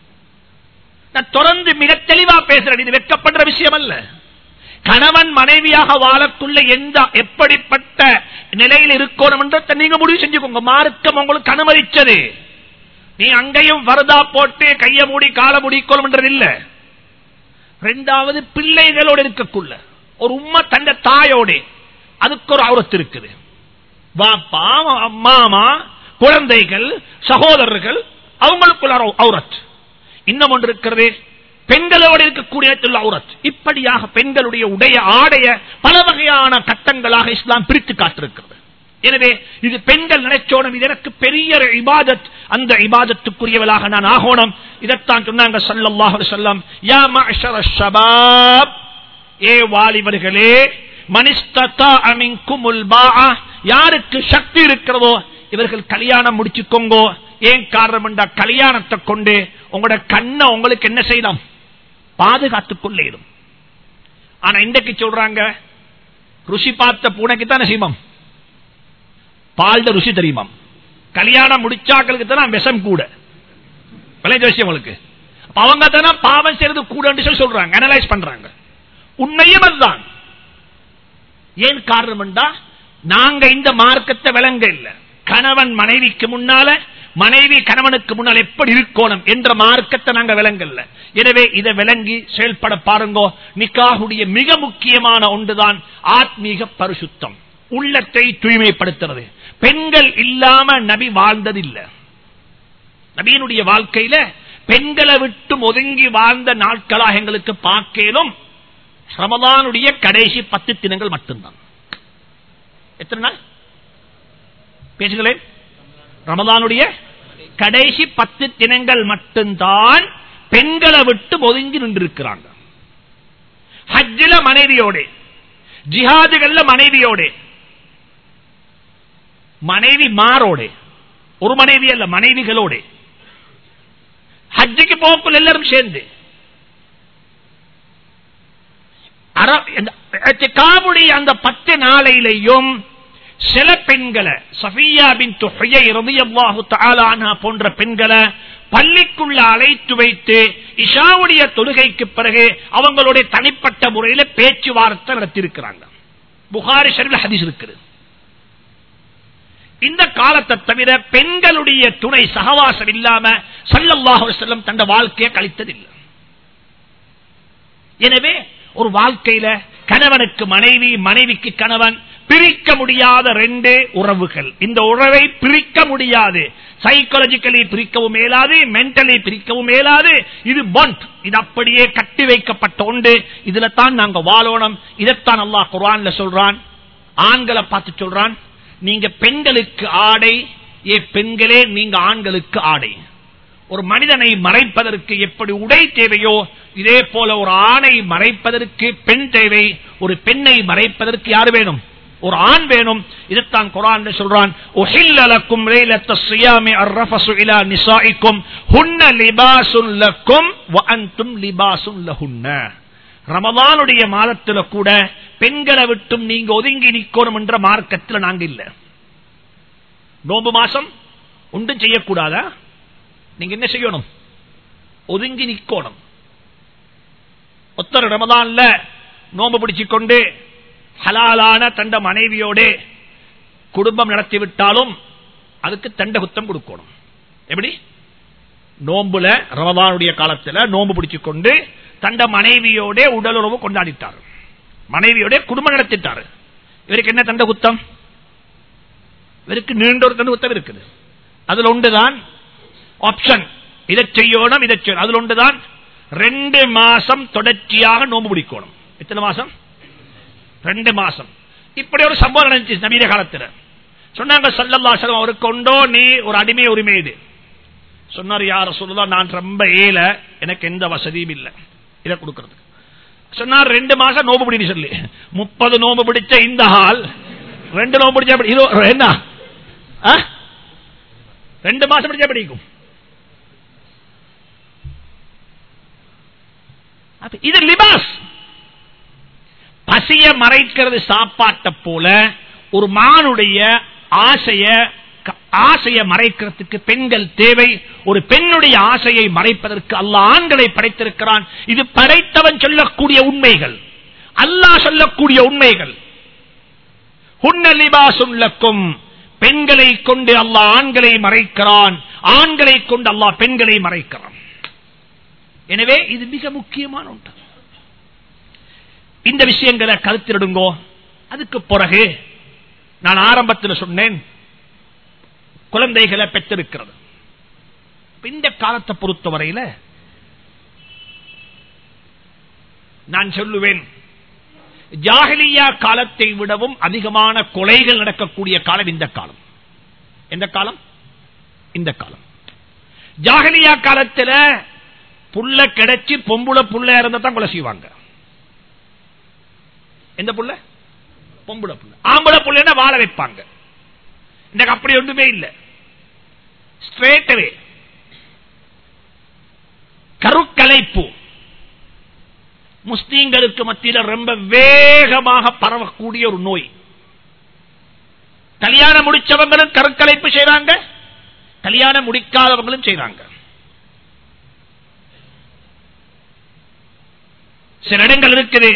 நான் தொடர்ந்து மிக தெளிவா பேசுறேன் இது வெட்கப்படுற விஷயம் அல்ல கணவன் மனைவியாக வாழக்குள்ள எந்த எப்படிப்பட்ட நிலையில் இருக்கணும் என்ற நீங்க முடிவு செஞ்சுக்கோங்க மார்க்கம் உங்களுக்கு அனுமதிச்சது நீ அங்கேயும் வரதா போட்டு கைய மூடி கால முடிக்கணும் இல்ல ரெண்டாவது பிள்ளைகளோடு இருக்கக்குள்ள ஒரு உண்மை தந்த தாயோட அதுக்கு ஒரு அவுரத்து இருக்குது வாப்பா மாமா குழந்தைகள் சகோதரர்கள் அவங்களுக்குள்ள அவுரத் இன்னும் ஒன்று இருக்கிறது பெண்களோடு இருக்கக்கூடிய அவுரத் இப்படியாக பெண்களுடைய உடைய ஆடைய பல வகையான கட்டங்களாக இஸ்லாம் பிரித்து காட்டிருக்கிறது எனவே இது பெண்கள் நினைச்சோடும் இது எனக்கு பெரிய இபாதத் அந்த இபாதத்துக்குரியவளாக நான் ஆகணும் இதைத்தான் சொன்னாங்க சல்லாஹு சொல்லம் யா மஅஷர ஷபாப் ஏ வாலிபர்களே மனிஸ்ததா அமின்குமுல் பாஆ யாருக்கு சக்தி இருக்கிறதோ இவர்கள் கல்யாணம் முடிச்சுக்கோங்கோ ஏன் காரணம் என்றா கல்யாணத்தை கொண்டு உங்களோட கண்ணை உங்களுக்கு என்ன செய்யலாம் பாதுகாத்துக் கொள்ளேடும் ஆனா இன்றைக்கு சொல்றாங்க ருசி பார்த்த பூனைக்கு தானே சீமம் பால்ட ருசி தெரியுமாம் கல்யாணம் முடிச்சாக்களுக்கு தான் விஷம் கூட விளைஞ்ச விஷயம் உங்களுக்கு அவங்க தானே பாவம் செய்யறது கூட சொல்லி சொல்றாங்க அனலைஸ் பண்றாங்க உண்மையும் அதுதான் ஏன் காரணம் என்றா நாங்க இந்த மார்க்கத்தை விளங்க இல்ல கணவன் மனைவிக்கு முன்னால மனைவி கணவனுக்கு முன்னால் எப்படி இருக்கணும் என்ற மார்க்கத்தை நாங்க விளங்கல்ல எனவே இதை விளங்கி செயல்பட பாருங்கோ நிக்காகுடைய மிக முக்கியமான ஒன்றுதான் ஆத்மீக பரிசுத்தம் உள்ளத்தை தூய்மைப்படுத்துறது பெண்கள் இல்லாம நபி வாழ்ந்ததில்லை நபியினுடைய வாழ்க்கையில பெண்களை விட்டு ஒதுங்கி வாழ்ந்த நாட்களாக எங்களுக்கு பார்க்கலும் ரமதானுடைய கடைசி பத்து தினங்கள் மட்டும்தான் எத்தனை நாள் பேசுங்களேன் ரமதானுடைய கடைசி பத்து தினங்கள் மட்டும்தான் பெண்களை விட்டு ஒதுங்கி நின்றிருக்கிறாங்க ஹஜ்ஜில மனைவியோட ஜிஹாதுகள்ல மனைவியோட மனைவி மாரோட ஒரு மனைவி அல்ல மனைவிகளோட ஹஜ்ஜுக்கு போக்குள் எல்லாரும் சேர்ந்து காவுடைய அந்த பத்து நாளையிலையும் சில பெண்களை சஃபியா பின் தொகையை ரதியல்லாஹு தஆலா போன்ற பெண்களை பள்ளிக்குள்ள அழைத்து வைத்து இஷாவுடைய தொழுகைக்கு பிறகு அவங்களுடைய தனிப்பட்ட முறையில பேச்சுவார்த்தை நடத்தியிருக்கிறாங்க புகாரி ஷரீல் ஹதீஸ் இருக்குது இந்த காலத்தை தவிர பெண்களுடைய துணை சகவாசம் இல்லாம சல்லல்லாஹு செல்லம் தந்த வாழ்க்கையை கழித்ததில்லை எனவே ஒரு வாழ்க்கையில கணவனுக்கு மனைவி மனைவிக்கு கணவன் பிரிக்க முடியாத ரெண்டு உறவுகள் இந்த உறவை பிரிக்க முடியாது சைக்காலஜிக்கலி பிரிக்கவும் மேலாது மென்டலி பிரிக்கவும் மேலாது இது பாண்ட் இது அப்படியே கட்டி வைக்கப்பட்ட ஒன்று இதுல தான் நாங்க வாழணும் இதைத்தான் அல்லாஹ் குர்ஆன்ல சொல்றான் ஆண்களை பார்த்து சொல்றான் நீங்க பெண்களுக்கு ஆடை ஏ பெண்களே நீங்க ஆண்களுக்கு ஆடை ஒரு மனிதனை மறைப்பதற்கு எப்படி உடை தேவையோ இதே போல ஒரு ஆணை மறைப்பதற்கு பெண் தேவை ஒரு பெண்ணை மறைப்பதற்கு யார் வேணும் ஒரு ஆண் வேணும் இதைத்தான் குரான் சொல்றான் உஹில்லலக்கும் லைலத்த ஸியாமி அர்ரஃபஸு இலா நிசாஇக்கும் ஹுன்ன லிபாசுன் லக்கும் வ அன்தும் லிபாசுன் லஹுன்ன ரமதானுடைய மாதத்துல கூட பெண்களை விட்டும் நீங்க ஒதுங்கி நிக்கணும் என்ற மார்க்கத்தில் நாங்க இல்ல நோம்பு மாசம் ஒன்றும் செய்யக்கூடாதா நீங்க என்ன செய்யணும் ஒதுங்கி நிக்கணும் ஒத்தர் ரமதான்ல நோம்பு பிடிச்சுக்கொண்டு ஹலாலான தண்ட மனைவியோட குடும்பம் நடத்தி விட்டாலும் அதுக்கு தண்ட குத்தம் கொடுக்கணும் எப்படி நோம்புல ரமதானுடைய காலத்துல நோம்பு பிடிச்சுக்கொண்டு தண்ட மனைவியோட உடலுறவு கொண்டாடிட்டார் மனைவியோட குடும்பம் நடத்திட்டாரு இவருக்கு என்ன தண்ட குத்தம் இவருக்கு நீண்ட ஒரு தண்ட குத்தம் இருக்குது அதுல ஒன்றுதான் ஆப்ஷன் இதை செய்யணும் இதை செய்யணும் அதுல ஒன்றுதான் ரெண்டு மாசம் தொடர்ச்சியாக நோம்பு பிடிக்கணும் எத்தனை மாசம் ரெண்டு மாசம் இப்படி ஒரு சம்பவம் நடந்துச்சு நவீன காலத்துல சொன்னாங்க சல்லல்லாசலம் அவருக்கு கொண்டோ நீ ஒரு அடிமை உரிமை இது சொன்னார் யார சொல்லுதான் நான் ரொம்ப ஏல எனக்கு எந்த வசதியும் இல்லை இதை கொடுக்கறது சொன்னார் ரெண்டு மாசம் நோம்பு பிடி சொல்லி முப்பது நோம்பு பிடிச்ச இந்த ஹால் ரெண்டு நோம்பு பிடிச்சா எப்படி? இது என்ன ஆ? ரெண்டு மாசம் பிடிச்சா பிடிக்கும் அப்ப இது லிபாஸ் பசிய மறைக்கிறது சாப்பாட்டை போல ஒரு மானுடைய ஆசைய ஆசையை மறைக்கிறதுக்கு பெண்கள் தேவை ஒரு பெண்ணுடைய ஆசையை மறைப்பதற்கு அல்ல ஆண்களை படைத்திருக்கிறான் இது படைத்தவன் சொல்லக்கூடிய உண்மைகள் அல்லாஹ் சொல்லக்கூடிய உண்மைகள் ஹுன்னலிபாசுல்லக்கும் பெண்களை கொண்டு அல்லாஹ் ஆண்களை மறைக்கிறான் ஆண்களை கொண்டு அல்லாஹ் பெண்களை மறைக்கிறான் எனவே இது மிக முக்கியமான ஒன்று இந்த விஷயங்களை கருத்திடுங்கோ அதுக்கு பிறகு நான் ஆரம்பத்தில் சொன்னேன் குழந்தைகளை பெற்றிருக்கிறது இந்த காலத்தை பொறுத்தவரையில நான் சொல்லுவேன் ஜாகலியா காலத்தை விடவும் அதிகமான கொலைகள் நடக்கக்கூடிய காலம் இந்த காலம் எந்த காலம் இந்த காலம் ஜாகலியா காலத்தில் புள்ள கிடைச்சி பொம்புல புள்ள இருந்தா தான் கொலை செய்வாங்க எந்த புள்ள பொம்புல புள்ள ஆம்பளை புள்ள வாழ வைப்பாங்க இந்த அப்படி ஒன்றுமே இல்லை ஸ்ட்ரேட்டவே கருக்கலைப்பு முஸ்லீம்களுக்கு மத்தியில் ரொம்ப வேகமாக பரவக்கூடிய ஒரு நோய் கல்யாணம் முடிச்சவங்களும் கருக்கலைப்பு செய்றாங்க கல்யாணம் முடிக்காதவங்களும் செய்றாங்க சில இடங்கள் இருக்குது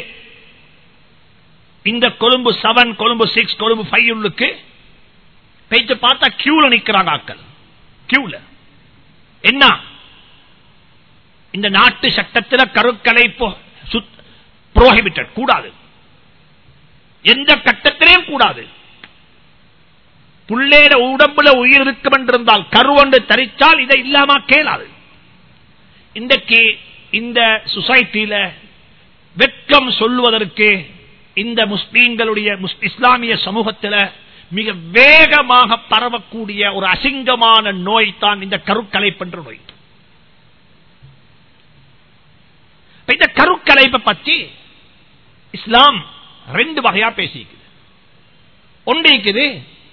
இந்த Colombo seven Colombo six Colombo five உள்ளுக்கு பேச்சு பார்த்தா கியூல நிக்கிறாங்க ஆக்கள் கியூல என்ன இந்த நாட்டு சட்டத்தில் கருக்கலை புரோஹிபிட்டட் கூடாது எந்த கட்டத்திலையும் கூடாது புள்ளேட உடம்புல உயிர் இருக்கும் என்றிருந்தால் கருவண்டு தரிச்சால் இதை இல்லாம கேளாது இன்றைக்கு இந்த சொசைட்டியில வெட்கம் சொல்லுவதற்கு இந்த முஸ்லீம்களுடைய இஸ்லாமிய சமூகத்தில் மிக வேகமாக பரவக்கூடிய ஒரு அசிங்கமான நோய் தான் இந்த கருக்கலைப்பு நோய் இந்த கருக்கலைப்பை பற்றி இஸ்லாம் ரெண்டு வகையா பேசிக்குது ஒன்று இருக்குது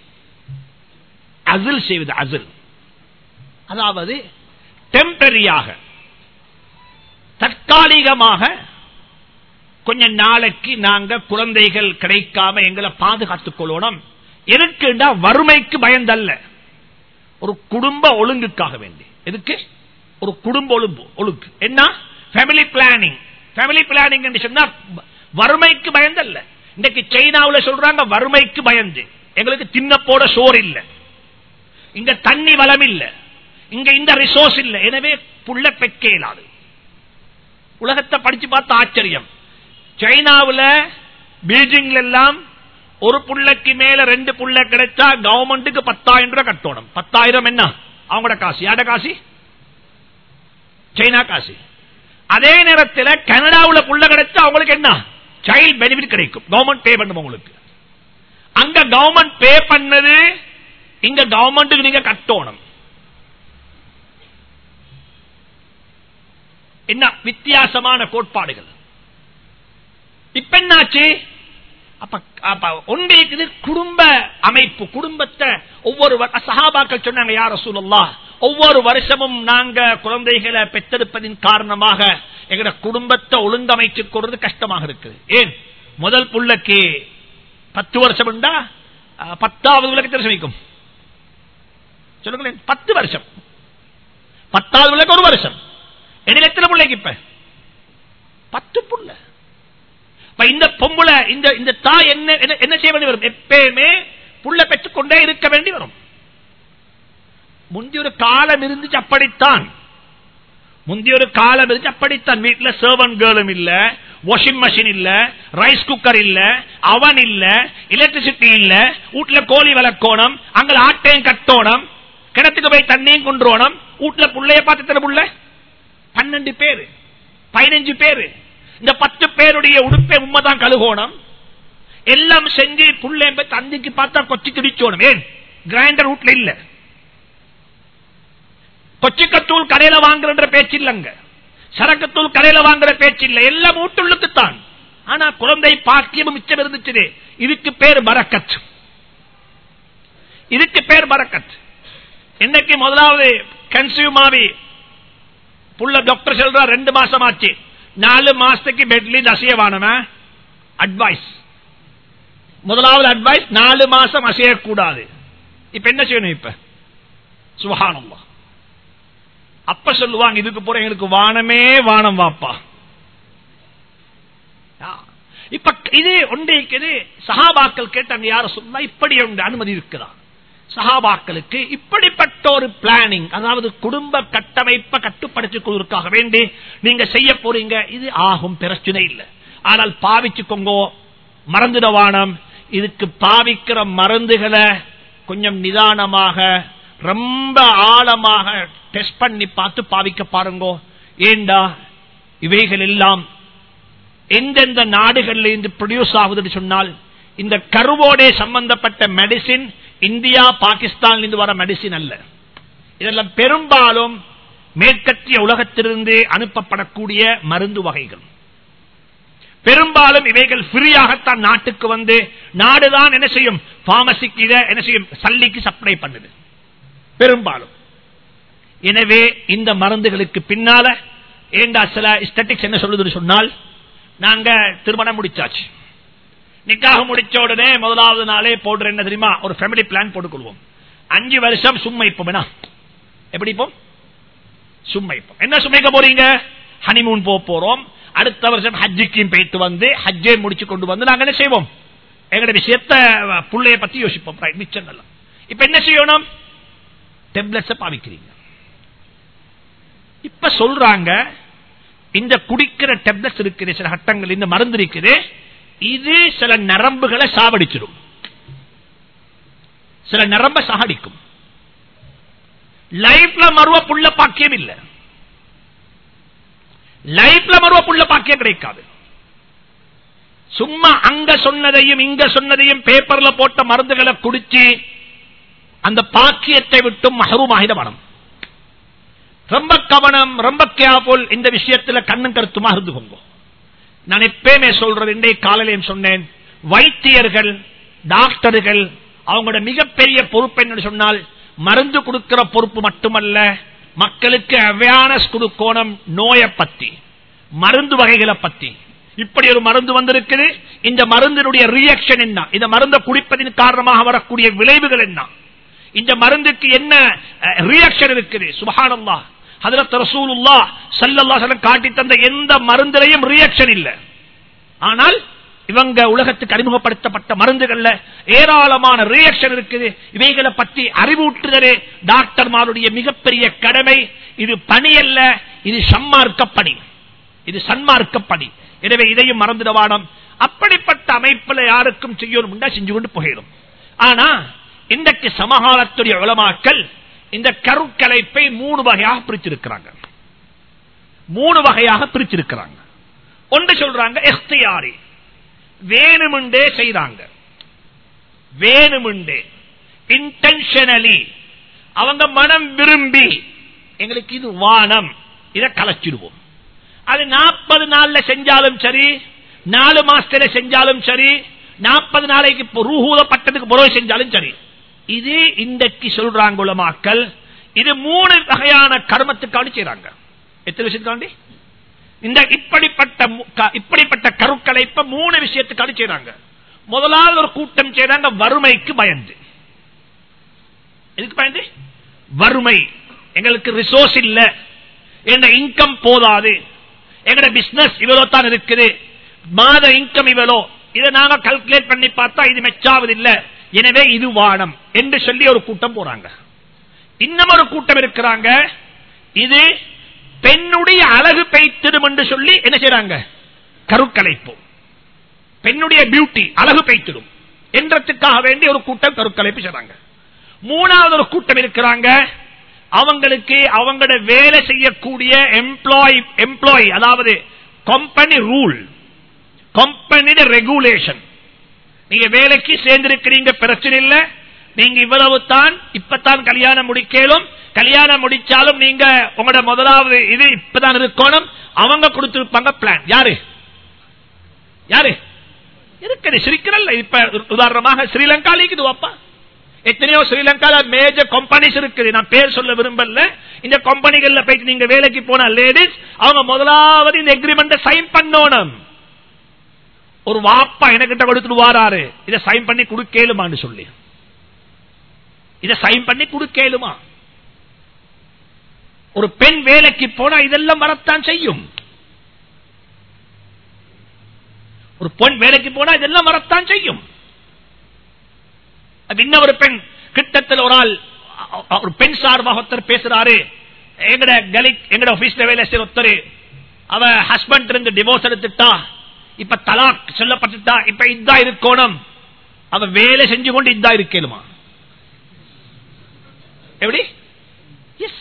அசில் செய்வது அசில் அதாவது டெம்பரரியாக தற்காலிகமாக கொஞ்ச நாளைக்கு நாங்க குழந்தைகள் கிடைக்காம எங்களை பாதுகாத்துக் கொள்ளணும் எதுக்குண்டா வறுமைக்கு பயந்தல்ல ஒரு குடும்ப ஒழுங்குக்காக வேண்டி எதுக்கு ஒரு குடும்ப ஒழுங்கு ஒழுங்கு என்ன ஃபேமிலி பிளானிங் ஃபேமிலி பிளானிங் என்று சொன்னா வறுமைக்கு பயந்தல்ல இன்னைக்கு சைனாவுல சொல்றாங்க வறுமைக்கு பயந்து எங்களுக்கு தின்ன போட சோறு இல்ல இங்க தண்ணி வளம் இல்ல இங்க இந்த ரிசோர்ஸ் இல்ல எனவே புள்ள பெக்க இயலாது உலகத்தை படிச்சு பார்த்த ஆச்சரியம் சைனாவுல பீஜிங்ல எல்லாம் ஒரு புள்ளைக்கு மேல ரெண்டு புள்ள கிடைச்சா கவர்மெண்ட்டுக்கு பத்தாயிரம் ரூபாய் கட்டணும் பத்தாயிரம் என்ன அவங்களோட காசு யாட காசு சைனா காசு அதே நேரத்தில் கனடாவுல புள்ள கிடைச்சா அவங்களுக்கு என்ன சைல்ட் பெனிஃபிட் கிடைக்கும் கவர்மெண்ட் பே பண்ணும் உங்களுக்கு அங்க கவர்மெண்ட் பே பண்ணது இங்க கவர்மெண்ட்டுக்கு நீங்க கட்டணும் என்ன வித்தியாசமான கோட்பாடுகள் இப்ப என்னாச்சு அப்ப அப்ப ஒன்றைக்குது குடும்ப அமைப்பு குடும்பத்தை ஒவ்வொரு வ- சஹாபாக்கள் சொன்னாங்க யார சூழல்லா ஒவ்வொரு வருஷமும் நாங்க குழந்தைகளை பெற்றெடுப்பதின் காரணமாக எங்கட குடும்பத்தை ஒழுங்கமைத்துக் கொள்றது கஷ்டமாக இருக்குது ஏன் முதல் புள்ளைக்கு பத்து வருஷம் உண்டா அஹ், பத்தாவது விளக்கு தெரிசு வைக்கும் சொல்லுங்களேன் பத்து வருஷம் பத்தாவது விளக்கு ஒரு வருஷம் இடையில எத்தனை பிள்ளைக்கு இப்ப பத்து புள்ள இப்ப இந்த பொம்புல இந்த இந்த தாய் என்ன என்ன- என்ன செய்ய வேண்டி வரும் எப்பயுமே புள்ள பெற்றுக்கொண்டே இருக்க வேண்டி வரும் முந்தைய ஒரு காலம் இருந்துச்சு அப்படித்தான் முந்தைய ஒரு காலம் இருந்துச்சு அப்படித்தான் வீட்டுல சர்வன் கேர்ளும் இல்ல வாஷிங் மிஷின் இல்ல ரைஸ் குக்கர் இல்ல அவன் இல்ல எலக்ட்ரிசிட்டி இல்ல வீட்டுல கோழி வளர்க்கோணும் அங்க ஆட்டையும் கட்டோணும் கிணத்துக்கு போய் தண்ணியும் கொண்டுரோணும் வீட்டுல புள்ளைய பார்த்து தர புள்ள பன்னெண்டு பேரு பதினஞ்சு பேரு இந்த பத்து பேருடைய உடுப்பை உண்மைதான் கழுகோணும் எல்லாம் செஞ்சு புள்ளை போய் தந்திக்கு பார்த்தா கொச்சி திடிச்சோணும் ஏன் கிரைண்டர் வீட்டுல இல்ல கொச்சிக்கத்தூள் கடையில வாங்குற பேச்சு இல்லங்க சரக்கத்தூள் கடையில வாங்குற பேச்சு இல்ல எல்லாம் வீட்டுள்ளுக்குத்தான் ஆனா குழந்தை பாக்கியமும் மிச்சம் இருந்துச்சு இதுக்கு பேர் பரக்கத் இதுக்கு பேர் பரக்கத் இன்னைக்கு முதலாவது கன்சியூமாவி புள்ள டாக்டர் சொல்றா ரெண்டு மாசம் ஆச்சு நாலு மாசத்துக்கு பெட்லி அசையவானவன் அட்வைஸ் முதலாவது அட்வைஸ் நாலு மாசம் அசையக்கூடாது இப்ப என்ன செய்யணும் இப்ப சுகானம்மா அப்ப சொல்லுவாங்க இதுக்கு போற எங்களுக்கு வானமே வானம் வாப்பா ஆ. இப்ப இது ஒன்றைக்கு சஹாபாக்கள் கேட்டாங்க யார சொன்னா இப்படி ஒன்று அனுமதி இருக்குதா சஹாபாக்களுக்கு இப்படிப்பட்ட ஒரு பிளானிங் அதாவது குடும்ப கட்டமைப்பை கட்டுப்படுத்திக் கொள்வதற்காக வேண்டி நீங்க செய்ய போறீங்க இது ஆகும் பிரச்சனை இல்லை ஆனால் பாவிச்சுக்கோங்க மறந்துடவானம் இதுக்கு பாவிக்கிற மருந்துகளை கொஞ்சம் நிதானமாக ரொம்ப ஆழமாக டெஸ்ட் பண்ணி பார்த்து பாவிக்க பாருங்க ஏண்டா இவைகள் எல்லாம் எந்தெந்த நாடுகள்ல இருந்து ப்ரொடியூஸ் ஆகுதுன்னு சொன்னால் இந்த கருவோட சம்பந்தப்பட்ட மெடிசின் இந்தியா பாகிஸ்தான்ல இருந்து வர மெடிசின் அல்ல இதெல்லாம் பெரும்பாலும் மேற்கத்திய உலகத்திலிருந்து அனுப்பப்படக்கூடிய மருந்து வகைகள் பெரும்பாலும் இவைகள் ஃப்ரீயாகத்தான் நாட்டுக்கு வந்து நாடுதான் என்ன செய்யும் பார்மசிக்கு இதை என்ன செய்யும் சல்லிக்கு சப்ளை பண்ணுது பெரும்பாலும் எனவே இந்த மருந்துகளுக்கு பின்னால ஏண்டா சில ஸ்டட்டிக்ஸ் என்ன சொல்லுதுன்னு சொன்னால் நாங்க திருமணம் முடிச்சாச்சு நிக்காக முடிச்ச உடனே முதலாவது நாளே போடுற என்ன தெரியுமா ஒரு ஃபேமிலி பிளான் போட்டுக்கொள்வோம் அஞ்சு வருஷம் சும்மா இப்போ எப்படி இப்போ சும்மா இப்போ என்ன சுமைக்க போறீங்க ஹனிமூன் போக போறோம் அடுத்த வருஷம் ஹஜ்ஜுக்கும் போயிட்டு வந்து ஹஜ்ஜை முடிச்சு கொண்டு வந்து நாங்க என்ன செய்வோம் எங்கட விஷயத்த புள்ளைய பத்தி யோசிப்போம் right, மிச்சங்கள்லாம் இப்ப என்ன செய்யணும் டெப்லெட்ஸ் பாவிக்கிறீங்க இப்ப சொல்றாங்க இந்த குடிக்கிற டெப்லெட்ஸ் இருக்குது சில கட்டங்கள் இந்த மருந்து இருக்குது இது சில நரம்புகளை சாவடிச்சிடும் சில நரம்ப சாகடிக்கும் லைஃப்ல மறுவ புள்ள பாக்கியம் இல்ல லைஃப்ல மறுவ புள்ள பாக்கியம் கிடைக்காது சும்மா அங்க சொன்னதையும் இங்க சொன்னதையும் பேப்பர்ல போட்ட மருந்துகளை குடிச்சு அந்த பாக்கியத்தை விட்டும் மகரூமாகிட மனம் ரொம்ப கவனம் ரொம்ப கேர்ஃபுல் இந்த விஷயத்துல கண்ணும் கருத்துமா இருந்துக்கோங்க நான் எப்பயுமே சொல்றது இன்றைய காலையிலையும் சொன்னேன் வைத்தியர்கள் டாக்டர்கள் அவங்களோட மிகப்பெரிய பொறுப்பு என்ன சொன்னால் மருந்து கொடுக்கிற பொறுப்பு மட்டுமல்ல மக்களுக்கு அவேர்னஸ் கொடுக்கணும் நோயை பத்தி மருந்து வகைகளை பத்தி இப்படி ஒரு மருந்து வந்திருக்குது இந்த மருந்தினுடைய ரியாக்ஷன் என்ன இந்த மருந்தை குடிப்பதின் காரணமாக வரக்கூடிய விளைவுகள் என்ன இந்த மருந்துக்கு என்ன ரியாக்ஷன் இருக்குது சுபஹானல்லா ஹதரத் ரசூலுல்லா ஸல்லல்லாஹு அலைஹி காட்டி தந்த எந்த மருந்திலையும் ரியாக்ஷன் இல்ல ஆனால் இவங்க உலகத்துக்கு அறிமுகப்படுத்தப்பட்ட மருந்துகள்ல ஏராளமான ரியாக்ஷன் இருக்குது இவைகளை பற்றி அறிவூட்டுதலே டாக்டர்மாருடைய மிகப்பெரிய கடமை இது பணி அல்ல இது சன்மார்க்க பணி இது சன்மார்க்க பணி எனவே இதையும் மறந்துடவானம் அப்படிப்பட்ட அமைப்புல யாருக்கும் செய்யணும் செஞ்சு கொண்டு போயிடும் ஆனா இன்றைக்கு சமகாலத்துடைய உலமாக்கள் இந்த கருக்கலைப்பை மூணு வகையாக பிரிச்சிருக்கிறாங்க மூணு வகையாக பிரிச்சிருக்கிறாங்க ஒன்று சொல்றாங்க எஸ்தியாரி வேணுமுண்டே செய்றாங்க வேணுமுண்டே இன்டென்ஷனலி அவங்க மனம் விரும்பி எங்களுக்கு இது வானம் இதை கலைச்சிடுவோம் அது நாற்பது நாள்ல செஞ்சாலும் சரி நாலு மாசத்துல செஞ்சாலும் சரி நாற்பது நாளைக்கு ரூஹூதப்பட்டதுக்கு புறவை செஞ்சாலும் சரி இது இன்றைக்கு சொல்றாங்க உலமாக்கள் இது மூணு வகையான கர்மத்துக்காண்டி செய்றாங்க எத்தனை விஷயத்துக்காண்டி இந்த இப்படிப்பட்ட மு- க- இப்படிப்பட்ட கருக்களை இப்ப மூணு விஷயத்துக்காண்டி செய்றாங்க முதலாவது ஒரு கூட்டம் செய்றாங்க வறுமைக்கு பயந்து எதுக்கு பயந்து வறுமை எங்களுக்கு ரிசோர்ஸ் இல்ல எங்க இன்கம் போதாது எங்கட பிசினஸ் இவ்வளவு தான் இருக்குது மாத இன்கம் இவ்வளோ இதை நாங்க கல்குலேட் பண்ணி பார்த்தா இது மெச்சாவது இல்ல எனவே இது வானம் என்று சொல்லி ஒரு கூட்டம் போறாங்க இன்னும் ஒரு கூட்டம் இருக்கிறாங்க இது பெண்ணுடைய அழகு பெய்த்திடும் என்று சொல்லி என்ன செய்றாங்க கருக்கலைப்பு பெண்ணுடைய பியூட்டி அழகு பெய்த்திடும் என்றதுக்காக வேண்டி ஒரு கூட்டம் கருக்கலைப்பு செய்றாங்க மூணாவது ஒரு கூட்டம் இருக்கிறாங்க அவங்களுக்கு அவங்களோட வேலை செய்யக்கூடிய எம்ப்ளாய் எம்ப்ளாய் அதாவது கம்பெனி ரூல் கம்பெனி ரெகுலேஷன் நீங்க வேலைக்கு சேர்ந்திருக்கிறீங்க பிரச்சனை இல்ல நீங்க இவ்வளவு தான் இப்பதான் கல்யாணம் முடிக்கலும் கல்யாணம் முடிச்சாலும் நீங்க உங்களோட முதலாவது இது இப்பதான் இருக்கணும் அவங்க கொடுத்திருப்பாங்க பிளான் யாரு யாரு இருக்குது சிரிக்கிறல்ல இப்ப உதாரணமாக ஸ்ரீலங்கா இருக்குது அப்பா எத்தனையோ ஸ்ரீலங்கால மேஜர் கம்பெனிஸ் இருக்குது நான் பேர் சொல்ல விரும்பல இந்த கம்பெனிகள்ல போயிட்டு நீங்க வேலைக்கு போன லேடிஸ் அவங்க முதலாவது இந்த எக்ரிமெண்ட் சைன் பண்ணணும் ஒரு வாப்பா எனக்கிட்ட கொடுத்துட்டு வாராரு இதை சைன் பண்ணி கொடுக்கலுமான்னு சொல்லி இதை சைன் பண்ணி கொடுக்கலுமா ஒரு பெண் வேலைக்கு போனா இதெல்லாம் வரத்தான் செய்யும் ஒரு பெண் வேலைக்கு போனா இதெல்லாம் வரத்தான் செய்யும் அது இன்னும் ஒரு பெண் கிட்டத்தில் ஒரு ஆள் அ- அ- ஒரு பெண் சார்பாக ஒருத்தர் பேசுறாரு எங்கட கலி எங்கட ஆபீஸ்ல வேலை செய்யற ஒருத்தர் அவ ஹஸ்பண்ட் இருந்து டிவோர்ஸ் எடுத்துட்டா இப்ப தலாக் சொல்லப்பட்டுட்டா இப்ப இதா இருக்கணும் அவ வேலை செஞ்சு கொண்டு இதா இருக்கலுமா எப்படி எஸ்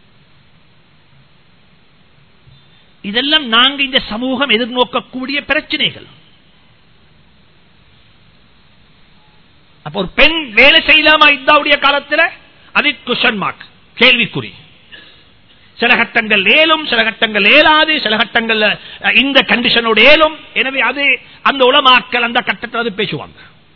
இதெல்லாம் நாங்க இந்த சமூகம் எதிர்நோக்கக்கூடிய பிரச்சனைகள் அப்ப ஒரு பெண் வேலை செய்யலாமா இந்தாவுடைய காலத்துல அது குஷன் மார்க் கேள்விக்குறி சில கட்டங்கள் ஏலும் சில கட்டங்கள் ஏலாது சில கட்டங்கள்ல அஹ், இந்த கண்டிஷனோட ஏலும் எனவே அது அந்த உலமாக்கள் அந்த கட்டத்தில் அது பேசுவாங்க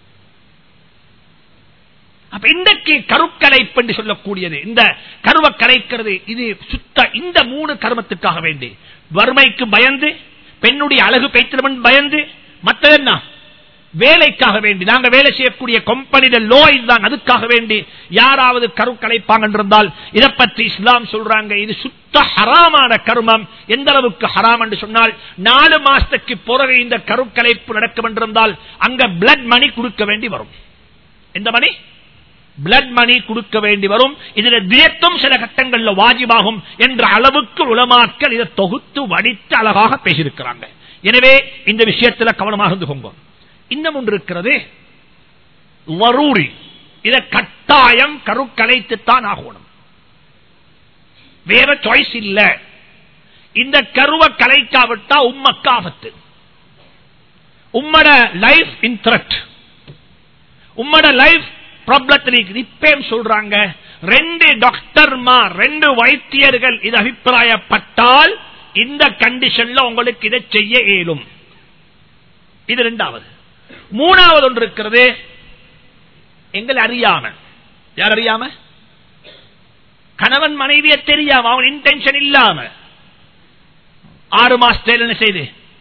அப்ப இன்றைக்கு கருக்கலைப்பு என்று சொல்லக்கூடியது இந்த கருவை கலைக்கிறது இது சுத்த இந்த மூணு கருமத்துக்காக வேண்டி வறுமைக்கு பயந்து பெண்ணுடைய அழகு பைத்திரமன் பயந்து மற்றது என்ன வேலைக்காக வேண்டி நாங்க வேலை செய்யக்கூடிய கம்பெனியில லோ இதுதான் அதுக்காக வேண்டி யாராவது கருக்கலைப்பாங்க இருந்தால் இதை பற்றி இஸ்லாம் சொல்றாங்க இது சுத்த ஹராமான கருமம் எந்த அளவுக்கு ஹராம் என்று சொன்னால் நாலு மாசத்துக்கு பிறகு இந்த கருக்கலைப்பு நடக்கும் என்றிருந்தால் அங்க பிளட் மணி கொடுக்க வேண்டி வரும் எந்த மணி பிளட் மணி கொடுக்க வேண்டி வரும் இதுல தியத்தும் சில கட்டங்கள்ல வாஜிபாகும் என்ற அளவுக்கு உலமாக்கள் இதை தொகுத்து வடித்து அழகாக பேசியிருக்கிறாங்க எனவே இந்த விஷயத்துல கவனமாக இருந்து கொங்க இன்னும் ஒன்று இருக்கிறது வரூரி இத கட்டாயம் கருக்கலைத்துத்தான் ஆகணும் வேற சாய்ஸ் இல்ல இந்த கருவை கலைக்காவிட்டா உம்மக்கு ஆபத்து உம்மட லைஃப் இன் த்ரெட் உம்மட லைஃப் ப்ராப்ளத்தில் இப்பயும் சொல்றாங்க ரெண்டு டாக்டர்மா ரெண்டு வைத்தியர்கள் இது அபிப்பிராயப்பட்டால் இந்த கண்டிஷன்ல உங்களுக்கு இதை செய்ய இயலும் இது ரெண்டாவது மூணாவது ஒன்று இருக்கிறது எங்களை அறியாம யார் அறியாம கணவன் மனைவிய தெரியாம அவன் இன்டென்ஷன் இல்லாம ஆறு மாசத்துல என்ன செய்து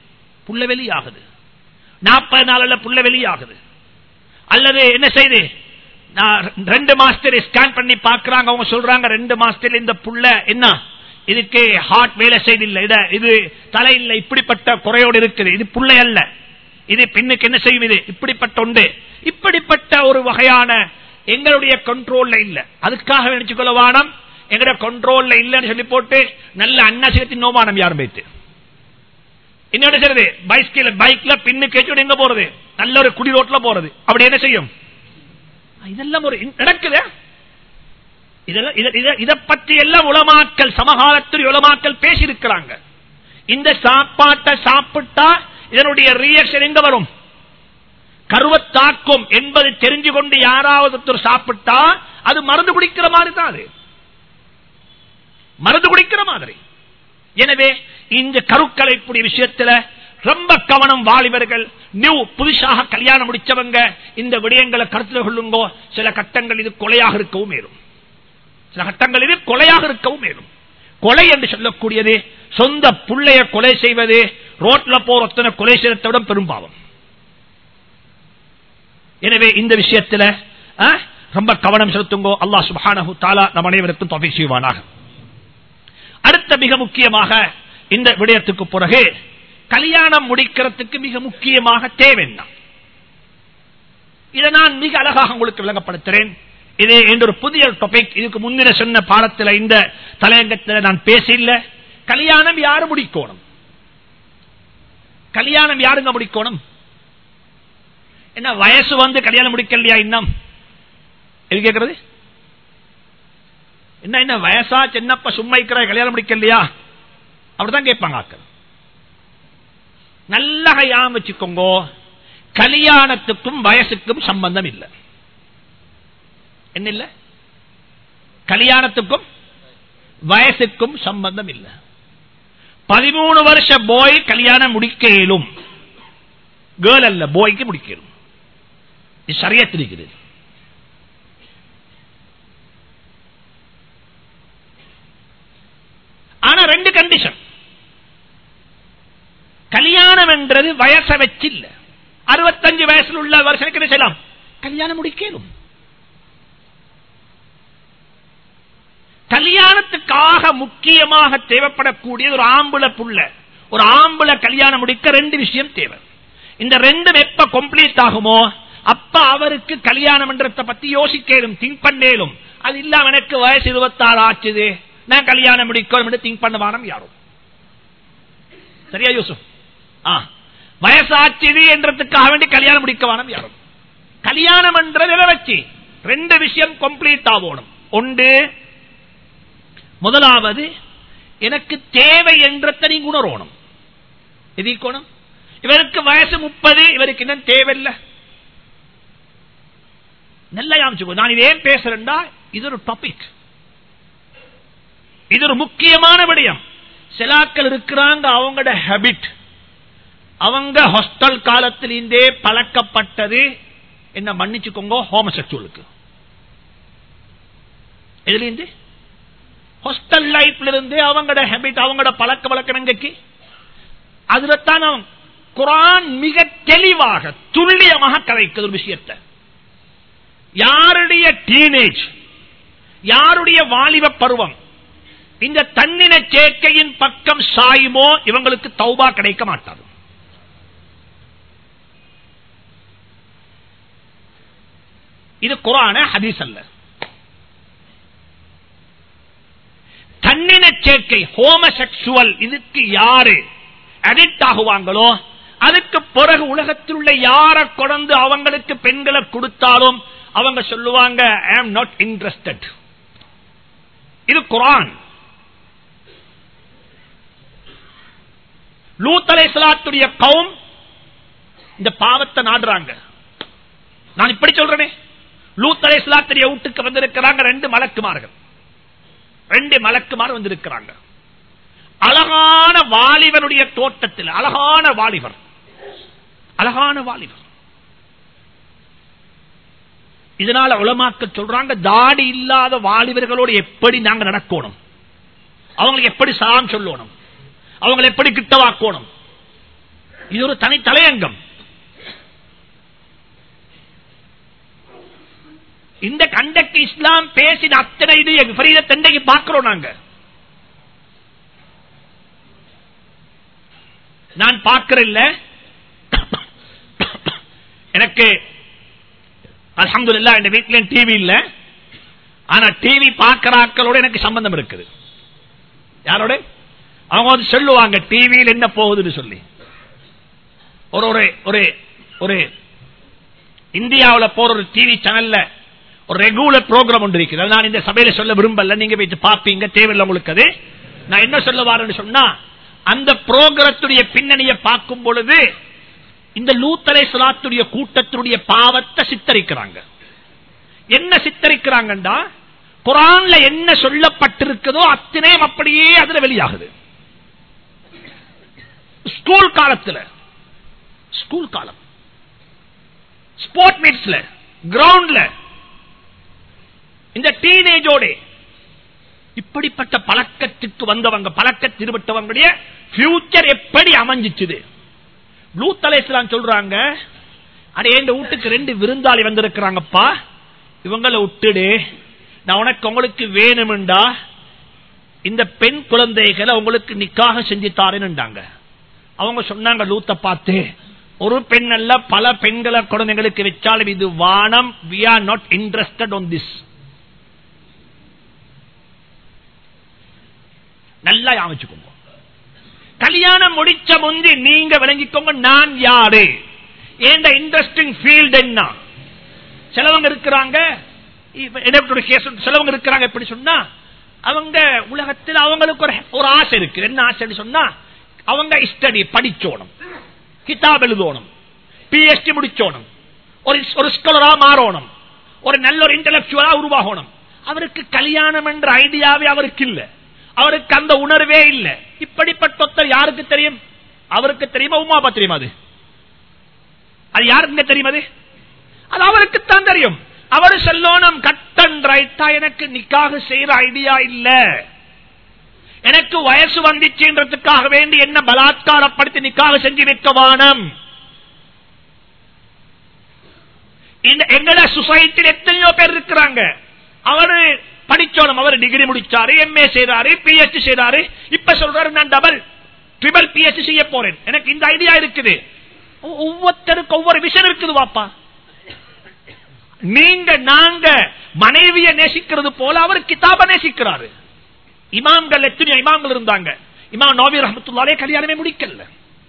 புள்ள வெளியாகுது நாற்பது நாள்ல புள்ள வெளியாகுது அல்லது என்ன செய்து நான் ரெண்டு மாசத்துல ஸ்கேன் பண்ணி பாக்குறாங்க அவங்க சொல்றாங்க ரெண்டு மாசத்துல இந்த புள்ள என்ன இதுக்கு ஹார்ட் வேலை செய்தில்லை இத இது தலை இல்லை இப்படிப்பட்ட குறையோடு இருக்குது இது புள்ளை அல்ல இது பெண்ணுக்கு என்ன செய்யும் இது இப்படிப்பட்ட உண்டு இப்படிப்பட்ட ஒரு வகையான எங்களுடைய கண்ட்ரோல்ல இல்ல அதுக்காக நினைச்சுக்கொள்ள வானம் எங்களுடைய கண்ட்ரோல்ல இல்லன்னு சொல்லி போட்டு நல்ல அன்னசகத்தின் நோமானம் யாரும் வைத்து இன்னொரு சொல்றது பைஸ்கில் பைக்ல பின்னு கேச்சு எங்க போறது நல்ல ஒரு குடி ரோட்ல போறது அப்படி என்ன செய்யும் இதெல்லாம் ஒரு நடக்குது இதெல்லாம் இத- இத- இத பற்றி எல்லாம் உலமாக்கல் சமகாலத்தில் உலமாக்கல் பேசியிருக்கிறாங்க இந்த சாப்பாட்டை சாப்பிட்டா இதனுடைய ரியாக்ஷன் எங்க வரும் கருவத்தாக்கும் என்பது தெரிஞ்சு கொண்டு யாராவது ஒருத்தர் சாப்பிட்டா அது மருந்து குடிக்கிற மாதிரி தான் அது மருந்து குடிக்கிற மாதிரி எனவே இந்த கருக்கலைப்புடைய விஷயத்துல ரொம்ப கவனம் வாலிபர்கள் நியூ புதுசாக கல்யாணம் முடிச்சவங்க இந்த விடயங்களை கருத்தில் கொள்ளுங்கோ சில கட்டங்கள் இது கொலையாக இருக்கவும் மேலும் சில கட்டங்கள் இது கொலையாக இருக்கவும் மேலும் கொலை என்று சொல்லக்கூடியது சொந்த புள்ளைய கொலை செய்வது ரோட்ல போற ஒத்தனை கொலை செய்யறதை விட பெரும்பாவம் எனவே இந்த விஷயத்துல ஆ, ரொம்ப கவனம் செலுத்துங்கோ அல்லாஹ் சுப்ஹானஹு தஆலா நம் அனைவருக்கும் தௌஃபீக் செய்வானாக அடுத்த மிக முக்கியமாக இந்த விடயத்துக்கு பிறகு கல்யாணம் முடிக்கிறதுக்கு மிக முக்கியமாக தேவை என்ன இதை நான் மிக அழகாக உங்களுக்கு விளங்கப்படுத்துறேன் இது என்ற ஒரு புதிய டாபிக் இதுக்கு முந்தின சொன்ன பாடத்தில் இந்த தலையங்கத்தில் நான் பேசல கல்யாணம் யாரு முடிக்கணும் கல்யாணம் யாருங்க முடிக்கணும் என்ன வயசு வந்து கல்யாணம் முடிக்கலையா இன்னும் எது கேட்கறது என்ன என்ன வயசா சின்னப்ப சும்மா இருக்கிற கல்யாணம் முடிக்கலையா அப்படிதான் கேட்பாங்க ஆக்கள் நல்ல கையாம வச்சுக்கோங்க கல்யாணத்துக்கும் வயசுக்கும் சம்பந்தம் இல்லை என்ன இல்ல கல்யாணத்துக்கும் வயசுக்கும் சம்பந்தம் இல்லை பதிமூணு வருஷ போய் கல்யாணம் முடிக்க இயலும் கேர்ள் அல்ல போய்க்கு முடிக்க இயலும் இது சரியத்திருக்கிறது ஆனா ரெண்டு கண்டிஷன் கல்யாணம் என்றது வயசை வச்சு இல்ல அறுபத்தஞ்சு வயசுல உள்ள வருஷனுக்கு என்ன செய்யலாம் கல்யாணம் முடிக்கலும் கல்யாணத்துக்காக முக்கியமாக தேவைப்படக்கூடிய ஒரு ஆம்புல புள்ள ஒரு ஆம்புல கல்யாணம் முடிக்க ரெண்டு விஷயம் தேவை இந்த ரெண்டும் எப்ப கம்ப்ளீட் ஆகுமோ அப்ப அவருக்கு கல்யாணம் என்றதை பத்தி யோசிக்கலும் திங்க் பண்ணேலும் அது இல்லாம எனக்கு வயசு இருபத்தாறு ஆச்சுது நான் கல்யாணம் முடிக்கணும் என்று திங்க் பண்ண வானம் யாரும் சரியா யூசுப் ஆ வயசாச்சுது என்றதுக்காக வேண்டி கல்யாணம் முடிக்க வானம் யாரும் கல்யாணம் என்றதை வச்சு ரெண்டு விஷயம் கம்ப்ளீட் ஆகணும் ஒன்று முதலாவது எனக்கு தேவை என்றதை நீங்க உணரணும் எதிக்கணும் இவருக்கு வயசு முப்பது இவருக்கு இன்னும் தேவையில்லை நல்லா யாமிச்சுக்கோ நான் இது ஏன் பேசுறேன்டா இது ஒரு டாபிக் இது ஒரு முக்கியமான விடயம் சிலாக்கள் இருக்கிறாங்க அவங்களோட ஹேபிட் அவங்க ஹாஸ்டல் காலத்திலிருந்தே பழக்கப்பட்டது என்ன மன்னிச்சுக்கோங்க ஹோமசெக்சுவலுக்கு எதுல இருந்து ஹாஸ்டல் லைஃப்ல இருந்து அவங்களோட ஹேபிட் அவங்களோட பழக்க வழக்கணங்கைக்கு அதுல தான் குரான் மிக தெளிவாக துல்லியமாக கதைக்குது ஒரு விஷயத்தை யாருடைய டீனேஜ் யாருடைய வாலிப பருவம் இந்த தன்னின சேர்க்கையின் பக்கம் சாயுமோ இவங்களுக்கு தௌபா கிடைக்க மாட்டாது இது குரான ஹதீஸ் அல்ல தன்னின சேர்க்கை ஹோமசெக்சுவல் இதுக்கு யாரு அடிக்ட் ஆகுவாங்களோ அதுக்கு பிறகு உலகத்தில் உள்ள யார கொண்டு அவங்களுக்கு பெண்களை கொடுத்தாலும் அவங்க சொல்லுவாங்க ஐ ஆம் நாட் இன்ட்ரெஸ்டட் இது குரான் லூத் அலைசலாத்துடைய கவும் இந்த பாவத்தை நாடுறாங்க நான் இப்படி சொல்றேனே லூத் அலைசலாத்துடைய வீட்டுக்கு வந்திருக்கிறாங்க ரெண்டு மலக்குமார்கள் ரெண்டு மலக்குமார் வந்திருக்கிறாங்க அழகான வாலிபனுடைய தோட்டத்தில் அழகான வாலிபர் அழகான வாலிபர் இதனால உலமாக்க சொல்றாங்க தாடி இல்லாத வாலிபர்களோடு எப்படி நாங்க நடக்கணும் அவங்களுக்கு எப்படி சாம் சொல்லணும் அவங்களை எப்படி கிட்டவாக்கணும் இது ஒரு தனி தலையங்கம் இந்த கண்டக்கு இஸ்லாம் பேசின அத்தனை இது தண்டைக்கு பார்க்கிறோம் நாங்க நான் பார்க்கிறேன் எனக்கு அலமதுல்லா இந்த வீட்டில டிவி இல்ல ஆனா டிவி பார்க்கிற ஆட்களோட எனக்கு சம்பந்தம் இருக்குது யாரோட அவங்க வந்து சொல்லுவாங்க டிவியில் என்ன போகுதுன்னு சொல்லி ஒரு ஒரு ஒரு ஒரு இந்தியாவில் போற ஒரு டிவி சேனல்ல ஒரு ரெகுலர் ப்ரோக்ராம் ஒன்று இருக்குது நான் இந்த சபையில சொல்ல விரும்பல நீங்க போயிட்டு பாப்பீங்க தேவையில்லை உங்களுக்கு அது நான் என்ன சொல்ல வரேன்னு சொன்னா அந்த புரோகிரத்துடைய பின்னணியை பார்க்கும் பொழுது இந்த லூத்தலை சுலாத்துடைய கூட்டத்தினுடைய பாவத்தை சித்தரிக்கிறாங்க என்ன சித்தரிக்கிறாங்கண்டா குரான்ல என்ன சொல்லப்பட்டிருக்குதோ அத்தனையும் அப்படியே அதுல வெளியாகுது ஸ்கூல் காலத்துல ஸ்கூல் காலம் ஸ்போர்ட் மீட்ஸ்ல கிரவுண்ட்ல இந்த டீனேஜோட இப்படிப்பட்ட பழக்கத்துக்கு வந்தவங்க பழக்கத்தில் ஈடுபட்டவங்களுடைய பியூச்சர் எப்படி அமைஞ்சிச்சுது ப்ளூ தலைஸ்லாம் சொல்றாங்க அடே என் வீட்டுக்கு ரெண்டு விருந்தாளி வந்திருக்கிறாங்கப்பா இவங்களை விட்டுடு நான் உனக்கு உங்களுக்கு வேணும்டா இந்த பெண் குழந்தைகளை உங்களுக்கு நிக்காக செஞ்சு தாரேன்னுட்டாங்க அவங்க சொன்னாங்க லூத்த பார்த்து ஒரு பெண் அல்ல பல பெண்களை குழந்தைங்களுக்கு வச்சாலும் இது வானம் we are not interested on this நல்லா யாமிச்சுக்கோங்க கல்யாணம் முடிச்ச முந்தி நீங்க விளங்கிக்கோங்க நான் யாரு ஏண்ட இன்ட்ரெஸ்டிங் ஃபீல்ட் என்ன சிலவங்க இருக்கிறாங்க சிலவங்க இருக்கிறாங்க எப்படி சொன்னா அவங்க உலகத்தில் அவங்களுக்கு ஒரு ஒரு ஆசை இருக்கு என்ன ஆசைன்னு சொன்னா அவங்க ஸ்டடி படிச்சோணும் கிதாப் எழுதணும் பிஎஸ்டி முடிச்சோணும் ஒரு ஒரு ஸ்காலரா மாறணும் ஒரு நல்ல ஒரு இன்டலக்சுவலா உருவாகணும் அவருக்கு கல்யாணம் என்ற ஐடியாவே அவருக்கு இல்ல அவருக்கு அந்த உணர்வே இல்ல இப்படிப்பட்ட யாருக்கு தெரியும் அவருக்கு தெரியுமா உமாபா தெரியுமா அது அது யாருக்கு தெரியும் அது அது அவருக்குத்தான் தெரியும் அவர் சொல்லணும் கட் அண்ட் ரைட்டா எனக்கு நிக்காக செய்யற ஐடியா இல்ல எனக்கு வயசு வந்துச்சுன்றதுக்காக வேண்டி என்ன பலாத்காரப்படுத்தி நிக்காக செஞ்சு வைக்க வானம் இந்த எங்கட சொசைட்டியில் எத்தனையோ பேர் இருக்கிறாங்க அவரு படிச்சோனும் அவர் டிகிரி முடிச்சாரு எம்ஏ செய்யறாரு பிஹெச்டி செய்யறாரு இப்ப சொல்றாரு நான் டபுள் ட்ரிபிள் பிஹெச்டி செய்ய போறேன் எனக்கு இந்த ஐடியா இருக்குது ஒவ்வொருத்தருக்கு ஒவ்வொரு விஷயம் இருக்குது வாப்பா நீங்க நாங்க மனைவிய நேசிக்கிறது போல அவர் கிதாப நேசிக்கிறாரு இமாம்கள் எத்தனை இமாம்கள் இருந்தாங்க இமாம் நோபி ரஹமத்துல்லாலே கல்யாணமே முடிக்கல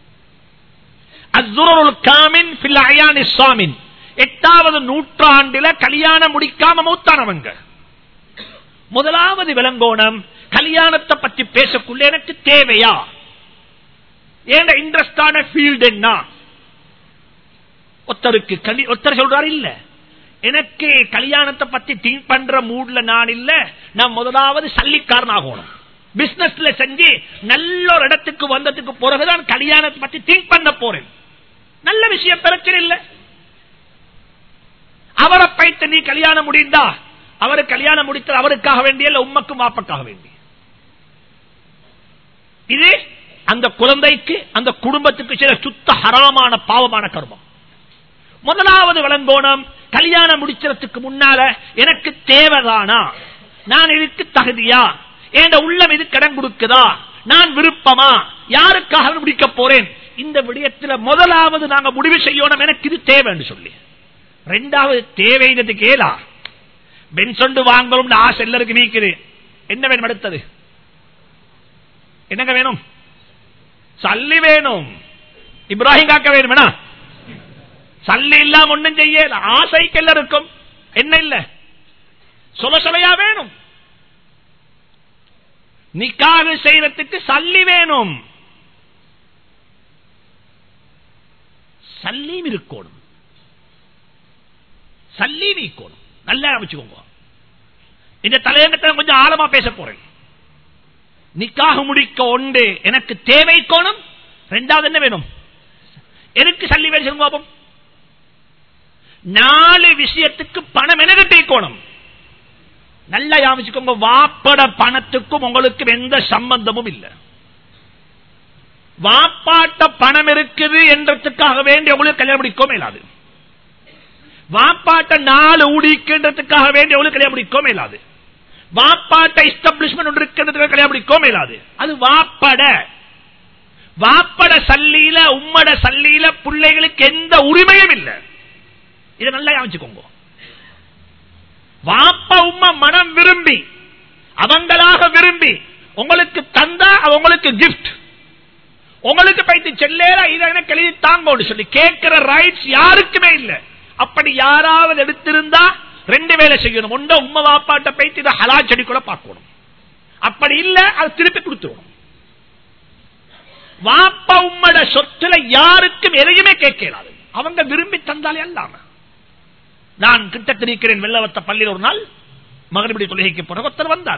எட்டாவது நூற்றாண்டுல கல்யாணம் முடிக்காம மூத்தானவங்க முதலாவது விளங்கோணம் கல்யாணத்தை பத்தி பேசக்குள்ள எனக்கு தேவையா ஏன் இன்ட்ரெஸ்டான ஃபீல்டு என்ன ஒருத்தருக்கு ஒருத்தர் சொல்றாரு இல்ல எனக்கு கல்யாணத்தை பத்தி திங்க் பண்ற மூட்ல நான் இல்ல நான் முதலாவது சல்லிக்காரன் ஆகணும் பிசினஸ்ல செஞ்சு நல்ல ஒரு இடத்துக்கு வந்ததுக்கு பிறகுதான் கல்யாணத்தை பத்தி திங்க் பண்ண போறேன் நல்ல விஷயம் பிரச்சனை இல்ல அவரை பைத்து நீ கல்யாணம் முடிந்தா அவரு கல்யாணம் முடித்தது அவருக்காக வேண்டிய இல்ல உம்மக்கும் மாப்பக்காக வேண்டிய இது அந்த குழந்தைக்கு அந்த குடும்பத்துக்கு சில சுத்த ஹராமான பாவமான கர்மம் முதலாவது விளங்கோணம் கல்யாணம் முடிச்சதுக்கு முன்னால எனக்கு தேவைதானா நான் இதுக்கு தகுதியா என் உள்ளம் இது கடன் கொடுக்குதா நான் விருப்பமா யாருக்காக முடிக்க போறேன் இந்த விடயத்தில் முதலாவது நாங்க முடிவு செய்யணும் எனக்கு இது தேவைன்னு சொல்லி ரெண்டாவது தேவைங்கிறது கேளா பென்சொண்டு வாங்கணும் ஆசை எல்லாருக்கு நீக்குது என்ன வேணும் அடுத்தது என்னங்க வேணும் சல்லி வேணும் இப்ராஹிம் காக்க வேணும்னா சல்லி இல்லாம ஒண்ணும் செய்ய ஆசைக்கு எல்லாருக்கும் என்ன இல்ல சொல்ல சொல்லையா வேணும் நிக்காக செய்யறதுக்கு சல்லி வேணும் சல்லியும் இருக்கணும் சல்லியும் இருக்கணும் நல்லா அமைச்சுக்கோங்க இந்த தலையங்கத்தை கொஞ்சம் ஆழமா பேச போறேன் நிக்காக முடிக்க ஒன்று எனக்கு தேவை கோணம் ரெண்டாவது என்ன வேணும் எனக்கு சல்லி வேணும் பாபம் நாலு விஷயத்துக்கு பணம் எனக்கிட்டே கோணம் நல்லா யாமிச்சுக்கோங்க வாப்பட பணத்துக்கும் உங்களுக்கு எந்த சம்பந்தமும் இல்லை வாப்பாட்ட பணம் இருக்குது என்றதுக்காக வேண்டி உங்களுக்கு கல்யாணம் முடிக்கோ மேலாது வாப்பாட்ட நாலு ஊடிக்கின்றதுக்காக வேண்டி உங்களுக்கு கல்யாணம் முடிக்கோ மேலாது வாப்பாட்ட எஸ்டாப்ளிஷ்மெண்ட் ஒன்று இருக்கின்றதுக்காக கல்யாணம் முடிக்கோ மேலாது அது வாப்பட வாப்பட சல்லியில உம்மட சல்லியில பிள்ளைகளுக்கு எந்த உரிமையும் இல்லை இதை நல்லா யோசிச்சுக்கோங்க வாப்பா உம்மா மனம் விரும்பி அவங்களாக விரும்பி உங்களுக்கு தந்தா அது உங்களுக்கு கிஃப்ட் உங்களுக்கு பைத்து செல்லேல இதை எனக்கு எழுதி தாங்கன்னு சொல்லி கேட்கிற ரைட்ஸ் யாருக்குமே இல்லை அப்படி யாராவது எடுத்திருந்தா ரெண்டு வேலை செய்யணும் ஒன்ற உம்மா வாப்பாட்ட பைத்து இதை ஹலா செடி கூட பார்க்கணும் அப்படி இல்ல அது திருப்பி கொடுத்துருவோம் வாப்பா உம்மட சொத்துல யாருக்கும் எதையுமே கேட்கலாது அவங்க விரும்பி தந்தாலே அல்லாம நான் கிட்ட இருக்கிறேன் வெள்ளவத்த பள்ளியில் ஒரு நாள் மகனபடி தொழுகைக்கு பிறகு ஒருத்தர் வந்தார்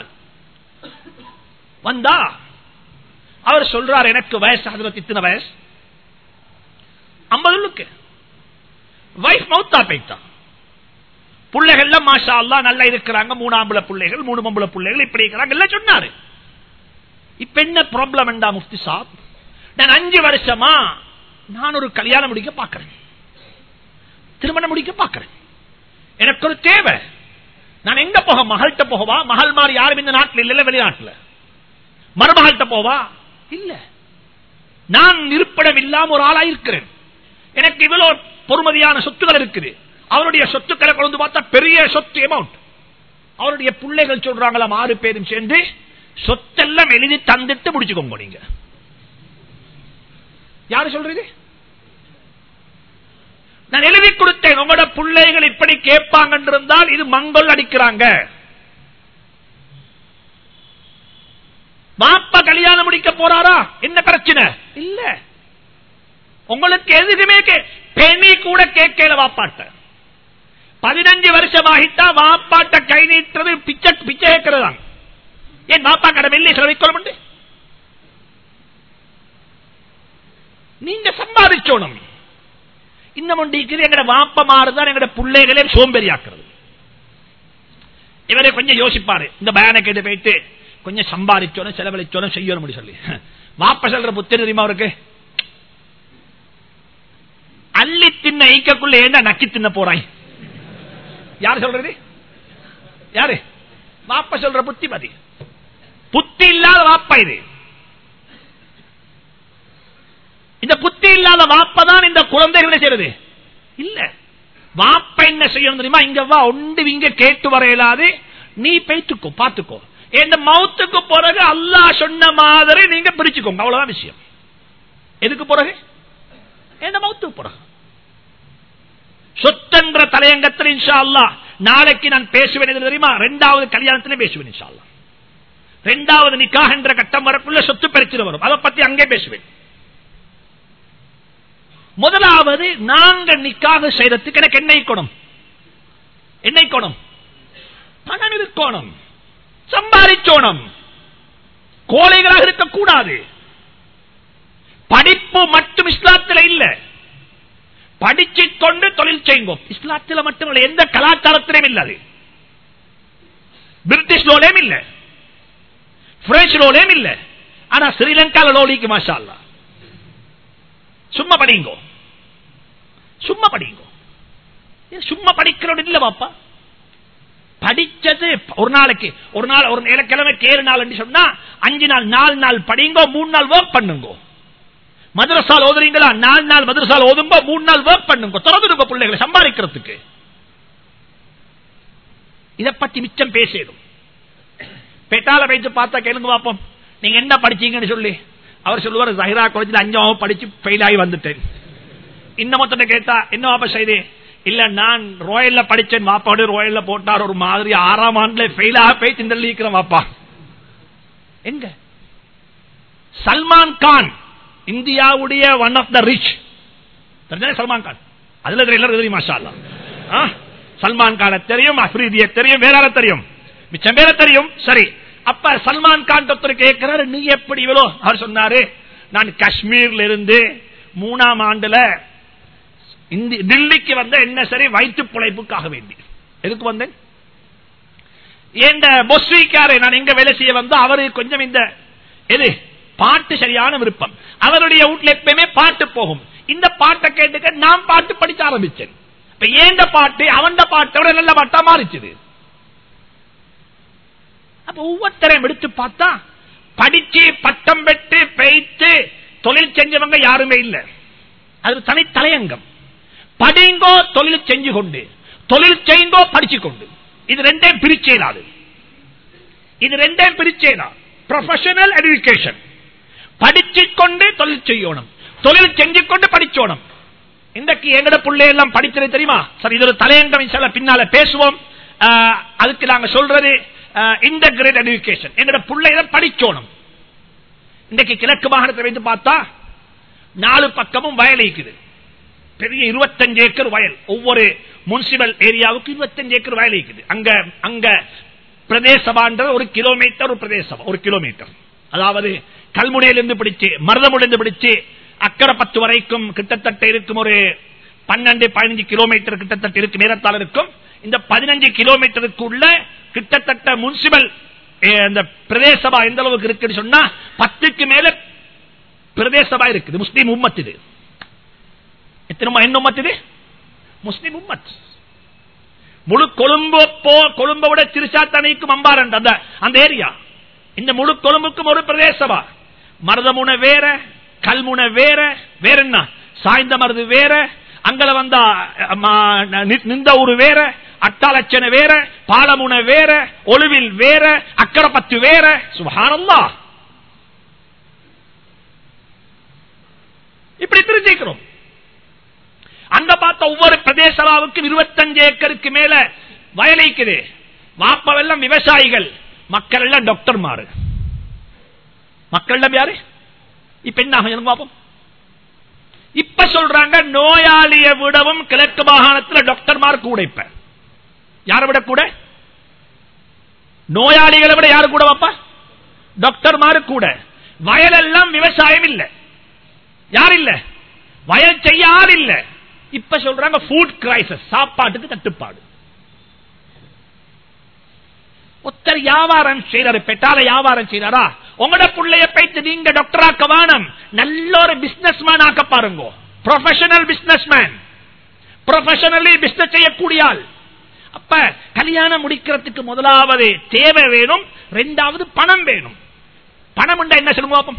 வந்தா அவர் சொல்றார் எனக்கு வயசு அதுல இத்தனை வயசு ஐம்பதுக்கு வைஃப் மௌத்தா பைத்தா பிள்ளைகள்ல மாஷா அல்லா நல்லா இருக்கிறாங்க மூணு ஆம்பளை பிள்ளைகள் மூணு மம்பளை பிள்ளைகள் இப்படி இருக்கிறாங்க எல்லாம் சொன்னாரு இப்ப என்ன ப்ராப்ளம் என்றா முஃப்தி சாப் நான் அஞ்சு வருஷமா நான் ஒரு கல்யாணம் முடிக்க பாக்குறேன் திருமணம் முடிக்க பாக்குறேன் எனக்கு ஒரு தேவை நான் எங்க போக மகள்கிட்ட போகவா மகள் மாதிரி யாரும் இந்த நாட்டில் இல்ல வெளிநாட்டுல மருமகள்கிட்ட போவா இல்ல நான் இருப்பிடம் இல்லாம ஒரு ஆளா இருக்கிறேன் எனக்கு இவ்வளவு பொறுமதியான சொத்துக்கள் இருக்குது அவருடைய சொத்துக்களை கொண்டு பார்த்தா பெரிய சொத்து அமௌண்ட் அவருடைய பிள்ளைகள் சொல்றாங்களாம் ஆறு பேரும் சேர்ந்து சொத்தெல்லாம் எழுதி தந்துட்டு முடிச்சுக்கோங்க நீங்க யாரு சொல்றது நான் எழுதி கொடுத்தேன் உங்களோட பிள்ளைகள் இப்படி கேட்பாங்க இருந்தால் இது மங்கல் அடிக்கிறாங்க மாப்பா கல்யாணம் முடிக்க போறாரா என்ன பிரச்சனை இல்ல உங்களுக்கு எதுக்குமே பெனி கூட கேட்கல வாப்பாட்ட பதினஞ்சு வருஷம் ஆகிட்டா வாப்பாட்ட கை நீட்டுறது பிச்சை பிச்சை கேட்கிறதா ஏன் வாப்பா கடை வெள்ளி செலவிக்கொள்ள நீங்க சம்பாதிச்சோணும் இன்னும் ஒன்று எங்கட வாப்ப மாறுதான் எங்கட பிள்ளைகளே சோம்பேறியாக்குறது இவரை கொஞ்சம் யோசிப்பாரு இந்த பயான கேட்டு போயிட்டு கொஞ்சம் சம்பாதிச்சோனும் செலவழிச்சோனும் செய்யணும் அப்படி சொல்லி வாப்ப சொல்ற புத்தி தெரியுமா அவருக்கு அள்ளி தின்ன ஐக்கக்குள்ள ஏண்டா நக்கி தின்ன போறாய் யாரு சொல்றது யாரு வாப்ப சொல்ற புத்தி மதி புத்தி இல்லாத வாப்பா இது இந்த புத்தி இல்லாத வாப்பதான் இந்த குழந்தைகளை செய்யறது இல்ல வாப்ப என்ன செய்யணும் தெரியுமா இங்க வா ஒன்று இங்க கேட்டு வர இயலாது நீ பேத்துக்கோ பாத்துக்கோ இந்த மவுத்துக்கு பிறகு அல்லாஹ் சொன்ன மாதிரி நீங்க பிரிச்சுக்கோங்க அவ்வளவுதான் விஷயம் எதுக்கு பிறகு என்ன மவுத்துக்கு பிறகு சொத்தென்ற தலையங்கத்தில் இன்ஷா அல்லா நாளைக்கு நான் பேசுவேன் எது தெரியுமா ரெண்டாவது கல்யாணத்திலே பேசுவேன் இன்ஷா அல்லா ரெண்டாவது நிக்காக என்ற கட்டம் வரக்குள்ள சொத்து பிரச்சனை வரும் அதை பத்தி அங்கே பேசுவேன் முதலாவது நாங்க நிக்காக செய்யறதுக்கு எனக்கு என்ன இருக்கணும் என்ன இருக்கணும் பணம் இருக்கணும் சம்பாதிச்சோணும் கோழைகளாக இருக்கக்கூடாது படிப்பு மட்டும் இஸ்லாத்தில் இல்ல படிச்சு கொண்டு தொழில் செய்வோம் இஸ்லாத்தில் மட்டுமல்ல எந்த கலாச்சாரத்திலும் இல்ல அது பிரிட்டிஷ் லோலேயும் இல்ல பிரெஞ்சு லோலேயும் இல்ல ஆனா ஸ்ரீலங்கால லோலிக்கு மாஷா அல்லா சும்மா படிங்கோ சும்மா படிங்கோ சும்மா படிக்கிறோம் இல்ல பாப்பா படிச்சது ஒரு நாளைக்கு ஒரு நாள் ஒரு கிழமைக்கு ஏழு நாள் சொன்னா அஞ்சு நாள் நாலு நாள் படிங்கோ மூணு நாள் ஒர்க் பண்ணுங்க மதரசால் ஓதுறீங்களா நாலு நாள் மதரசால் ஓதுங்க மூணு நாள் ஒர்க் பண்ணுங்க திறந்துருங்க பிள்ளைகளை சம்பாதிக்கிறதுக்கு இதை பத்தி மிச்சம் பேசிடும் பெட்டால வைத்து பார்த்தா கேளுங்க பாப்போம் நீங்க என்ன படிச்சீங்கன்னு சொல்லி அவர் சொல்லுவார் ஜஹிரா காலேஜில் அஞ்சாவது படிச்சு ஃபெயில் ஆகி வந்துட்டேன் இன்னமொத்தனை கேட்டா என்ன வாப்பா செய்தே இல்ல நான் ரோயல்ல படிச்சேன் வாப்பாடு ரோயல்ல போட்டார் ஒரு மாதிரி ஆறாம் ஆண்டுல ஃபெயில் ஆக போய் திண்டலிக்கிறேன் வாப்பா எங்க சல்மான் கான் இந்தியாவுடைய one of the rich Salman Khan அதுல எல்லாரும் தெரியும் மாஷா சல்மான் கான தெரியும் அஃப்ரீதிய தெரியும் வேற தெரியும் மிச்சம் பேர தெரியும் சரி அப்ப சல்மான் கான் ஒருத்தர் கேட்கிறாரு நீ எப்படி இவ்வளோ அவர் சொன்னாரு நான் காஷ்மீர்ல இருந்து மூணாம் ஆண்டுல டில்லிக்கு வந்த என்ன சரி வயிற்று பிழைப்புக்காக வேண்டி எதுக்கு வந்தேன் எந்த பொஸ்விக்காரை நான் எங்க வேலை செய்ய வந்தோ அவரு கொஞ்சம் இந்த எது பாட்டு சரியான விருப்பம் அவருடைய வீட்டுல எப்பயுமே பாட்டு போகும் இந்த பாட்டை கேட்டுக்க நான் பாட்டு படிக்க ஆரம்பிச்சேன் இப்ப ஏண்ட பாட்டு அவன் பாட்டோட நல்ல பாட்டா மாறிச்சுது அப்ப ஒவ்வொருத்தரையும் எடுத்து பார்த்தா படிச்சு பட்டம் பெற்று பெய்த்து தொழில் செஞ்சவங்க யாருமே இல்லை அது தனி தலையங்கம் படிங்கோ தொழில் செஞ்சு கொண்டு தொழில் செய்யுங்கோ படிச்சு கொண்டு இது ரெண்டையும் பிரிச்சேனாது இது ரெண்டையும் பிரிச்சேனா ப்ரொஃபஷனல் எடுக்கேஷன் படிச்சு கொண்டு தொழில் செய்யணும் தொழில் செஞ்சு கொண்டு படிச்சோணும் இன்றைக்கு எங்கட பிள்ளை எல்லாம் படித்தது தெரியுமா சரி இது ஒரு தலையங்கம் சில பின்னால பேசுவோம் ஆஹ், அதுக்கு நாங்க சொல்றது இன்டகிரேட் எடுக்கேஷன் எங்கட பிள்ளைகளை படிச்சோணும் இன்றைக்கு கிழக்கு மாகாணத்தை வைத்து பார்த்தா நாலு பக்கமும் வயல் இருக்குது பெரிய இருபத்தஞ்சு ஏக்கர் வயல் ஒவ்வொரு முனிசிபல் ஏரியாவுக்கு இருபத்தஞ்சு ஏக்கர் வயல் இருக்குது அங்க அங்க பிரதேசபான்றது ஒரு கிலோமீட்டர் ஒரு பிரதேசம் ஒரு கிலோமீட்டர் அதாவது கல்முனையிலிருந்து பிடிச்சு மருதமுடிந்து பிடிச்சு அக்கரை பத்து வரைக்கும் கிட்டத்தட்ட இருக்கும் ஒரு பன்னெண்டு பதினஞ்சு கிலோமீட்டர் கிட்டத்தட்ட இருக்கு நேரத்தால் இருக்கும் இந்த பதினஞ்சு கிலோமீட்டருக்குள்ள கிட்டத்தட்ட முனிசிபல் இந்த பிரதேசபா எந்த அளவுக்கு இருக்குன்னு சொன்னா பத்துக்கு மேல பிரதேசபா இருக்குது முஸ்லீம் உம்மத் இது எத்தனை என்ன உம்மத் இது முஸ்லீம் உம்மத் முழு கொழும்பு போ கொழும்பை விட திருச்சாத்தனைக்கும் அம்பாரண்ட் அந்த அந்த ஏரியா இந்த முழு கொழும்புக்கும் ஒரு பிரதேசமா மருதமுனை வேற கல்முனை வேற வேற என்ன சாய்ந்த மருது வேற அங்கல வந்தா அம்மா, நி- நிந்த ஊரு வேற அட்டாலட்சணை வேற பாலமுனை வேற ஒளிவில் வேற அக்கரப்பத்து வேற சுபஹானல்லா இப்படி பிரிஞ்சிக்கிறோம் அங்க பார்த்த ஒவ்வொரு பிரதேசவாவுக்கும் இருபத்தஞ்சு ஏக்கருக்கு மேல வயலைக்குது வாப்பவெல்லாம் விவசாயிகள் மக்கள் எல்லாம் டாக்டர் மாறு மக்கள் எல்லாம் யாரு இப்ப என்ன ஆகும் எனக்கு பார்ப்போம் இப்ப சொல்றாங்க நோயாளியை விடவும் கிழக்கு மாகாணத்தில் டாக்டர்மார் கூட இப்ப யாரை விட கூட நோயாளிகளை விட யாரு கூட வாப்பா டாக்டர்மாரு கூட வயலெல்லாம் விவசாயம் இல்ல யார் இல்ல வயல் செய்ய ஆள் இல்ல இப்ப சொல்றாங்க ஃபுட் கிரைசிஸ் சாப்பாட்டுக்கு தட்டுப்பாடு ஒருத்தர் வியாபாரம் செய்யறாரு பெட்டால வியாபாரம் செய்யறாரா உங்களோட புள்ளைய பைத்து நீங்க டாக்டர் ஆக்க வேணும் நல்ல ஒரு பிசினஸ் மேன் ஆக்க பாருங்க professional businessman professionally business செய்யக்கூடிய ஆள் அப்ப கல்யாணம் முடிக்கிறதுக்கு முதலாவது தேவை வேணும் ரெண்டாவது பணம் வேணும் பணம் உண்டா என்ன சொல்லுங்க பாப்போம்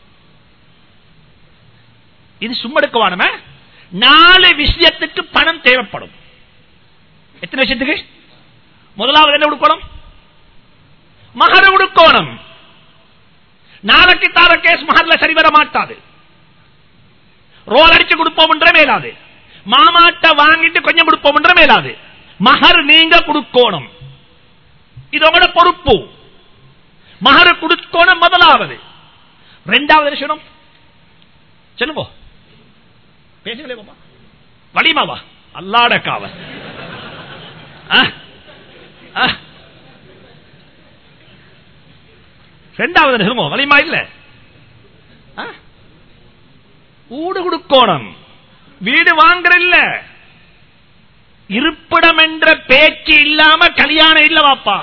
இது சும்மடுக்குவானம நாலு விஷயத்துக்கு பணம் தேவைப்படும் எத்தனை விஷயத்துக்கு முதலாவது என்ன கொடுக்கணும் மகர கொடுக்கணும் நாளைக்கு தார கேஸ் மகர்ல சரி வர மாட்டாது ரோல் அடிச்சு கொடுப்போம் மேலாது மாமாட்ட வாங்கிட்டு கொஞ்சம் கொடுப்போம் மேலாது மகர் நீங்க கொடுக்கணும் இது உங்களோட பொறுப்பு மகர் கொடுக்கணும் முதலாவது ரெண்டாவது என்ன செய்யணும் சொல்லுங்க பேசுங்களே பாப்பா வலிமாவா அல்லாட காவல் ஆ? ஆ? ரெண்டாவது என்ன சொல்லுங்க வலிமா இல்ல ஆ? ஊடு கொடுக்கணும் வீடு வாங்குற இல்ல இருப்பிடம் என்ற பேச்சு இல்லாம கல்யாணம் இல்ல வாப்பா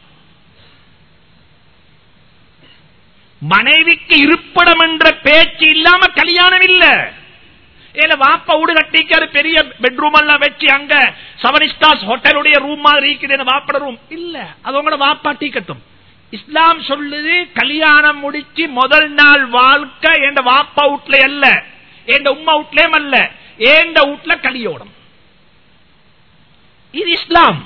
மனைவிக்கு இருப்பிடம் என்ற பேச்சு இல்லாம கல்யாணம் இல்ல ஏல வாப்பா வீடு கட்டிக்காரு பெரிய பெட்ரூம் எல்லாம் வச்சு அங்க செவன் ஸ்டார்ஸ் ஹோட்டலுடைய ரூம் மாதிரி இருக்குது வாப்பட ரூம் இல்ல அது உங்களோட வாப்பா டீக்கட்டும் இஸ்லாம் சொல்லுது கல்யாணம் முடிச்சு முதல் நாள் வாழ்க்கை என் வாப்பா வீட்ல அல்ல என் உம்மா வீட்லயும் அல்ல ஏண்ட வீட்ல கலியோடும் இது இஸ்லாம்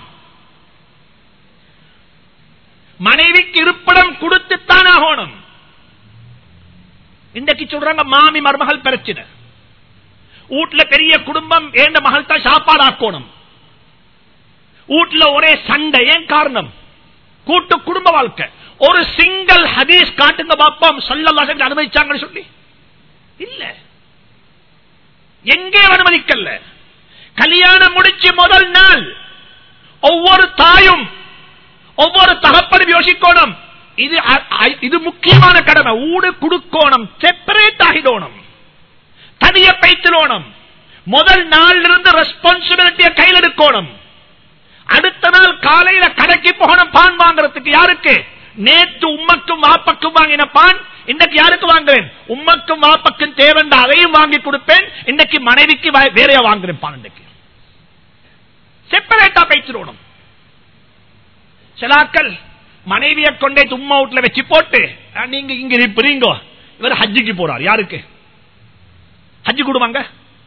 மனைவிக்கு இருப்பிடம் கொடுத்துத்தான் ஆகணும் இன்றைக்கு சொல்றாங்க மாமி மருமகள் பிரச்சனை வீட்டுல பெரிய குடும்பம் ஏண்ட மகள் தான் சாப்பாடு ஆக்கணும் வீட்டுல ஒரே சண்டை ஏன் காரணம் கூட்டு குடும்ப வாழ்க்கை ஒரு சிங்கிள் ஹதீஸ் காட்டுங்க பாப்போம் சொல்ல அனுமதிச்சாங்கன்னு சொல்லி இல்ல எங்கே அனுமதிக்கல கல்யாணம் முடிச்சு முதல் நாள் ஒவ்வொரு தாயும் ஒவ்வொரு தகப்பனும் யோசிக்கணும் இது அ- அ- இது முக்கியமான கடமை ஊடு குடுக்கோணும் செப்பரேட் ஆகிடணும் தனிய பைத்திலோணும் முதல் நாள் இருந்து ரெஸ்பான்சிபிலிட்டியை கையில் எடுக்கணும் அடுத்த நாள் காலையில கடைக்கு போகணும் பான் வாங்குறதுக்கு யாருக்கு நேத்து உம்மக்கும் வாப்பக்கும் வாங்கின பான் இன்னைக்கு யாருக்கு வாங்குறேன் உம்மக்கும் வாப்பக்கும் தேவண்ட அதையும் வாங்கி கொடுப்பேன் இன்னைக்கு மனைவிக்கு வா- வேறையா வாங்குறேன் பான் இன்னைக்கு செப்பரேட்டா பைத்திரோணும் சிலாக்கள் மனைவியை கொண்டே தும்மா வீட்டுல வச்சு போட்டு அஹ், நீங்க இங்க இருப்பீங்க இவர் ஹஜ்ஜுக்கு போறார் யாருக்கு ஹஜ்ஜு கொடுமாங்க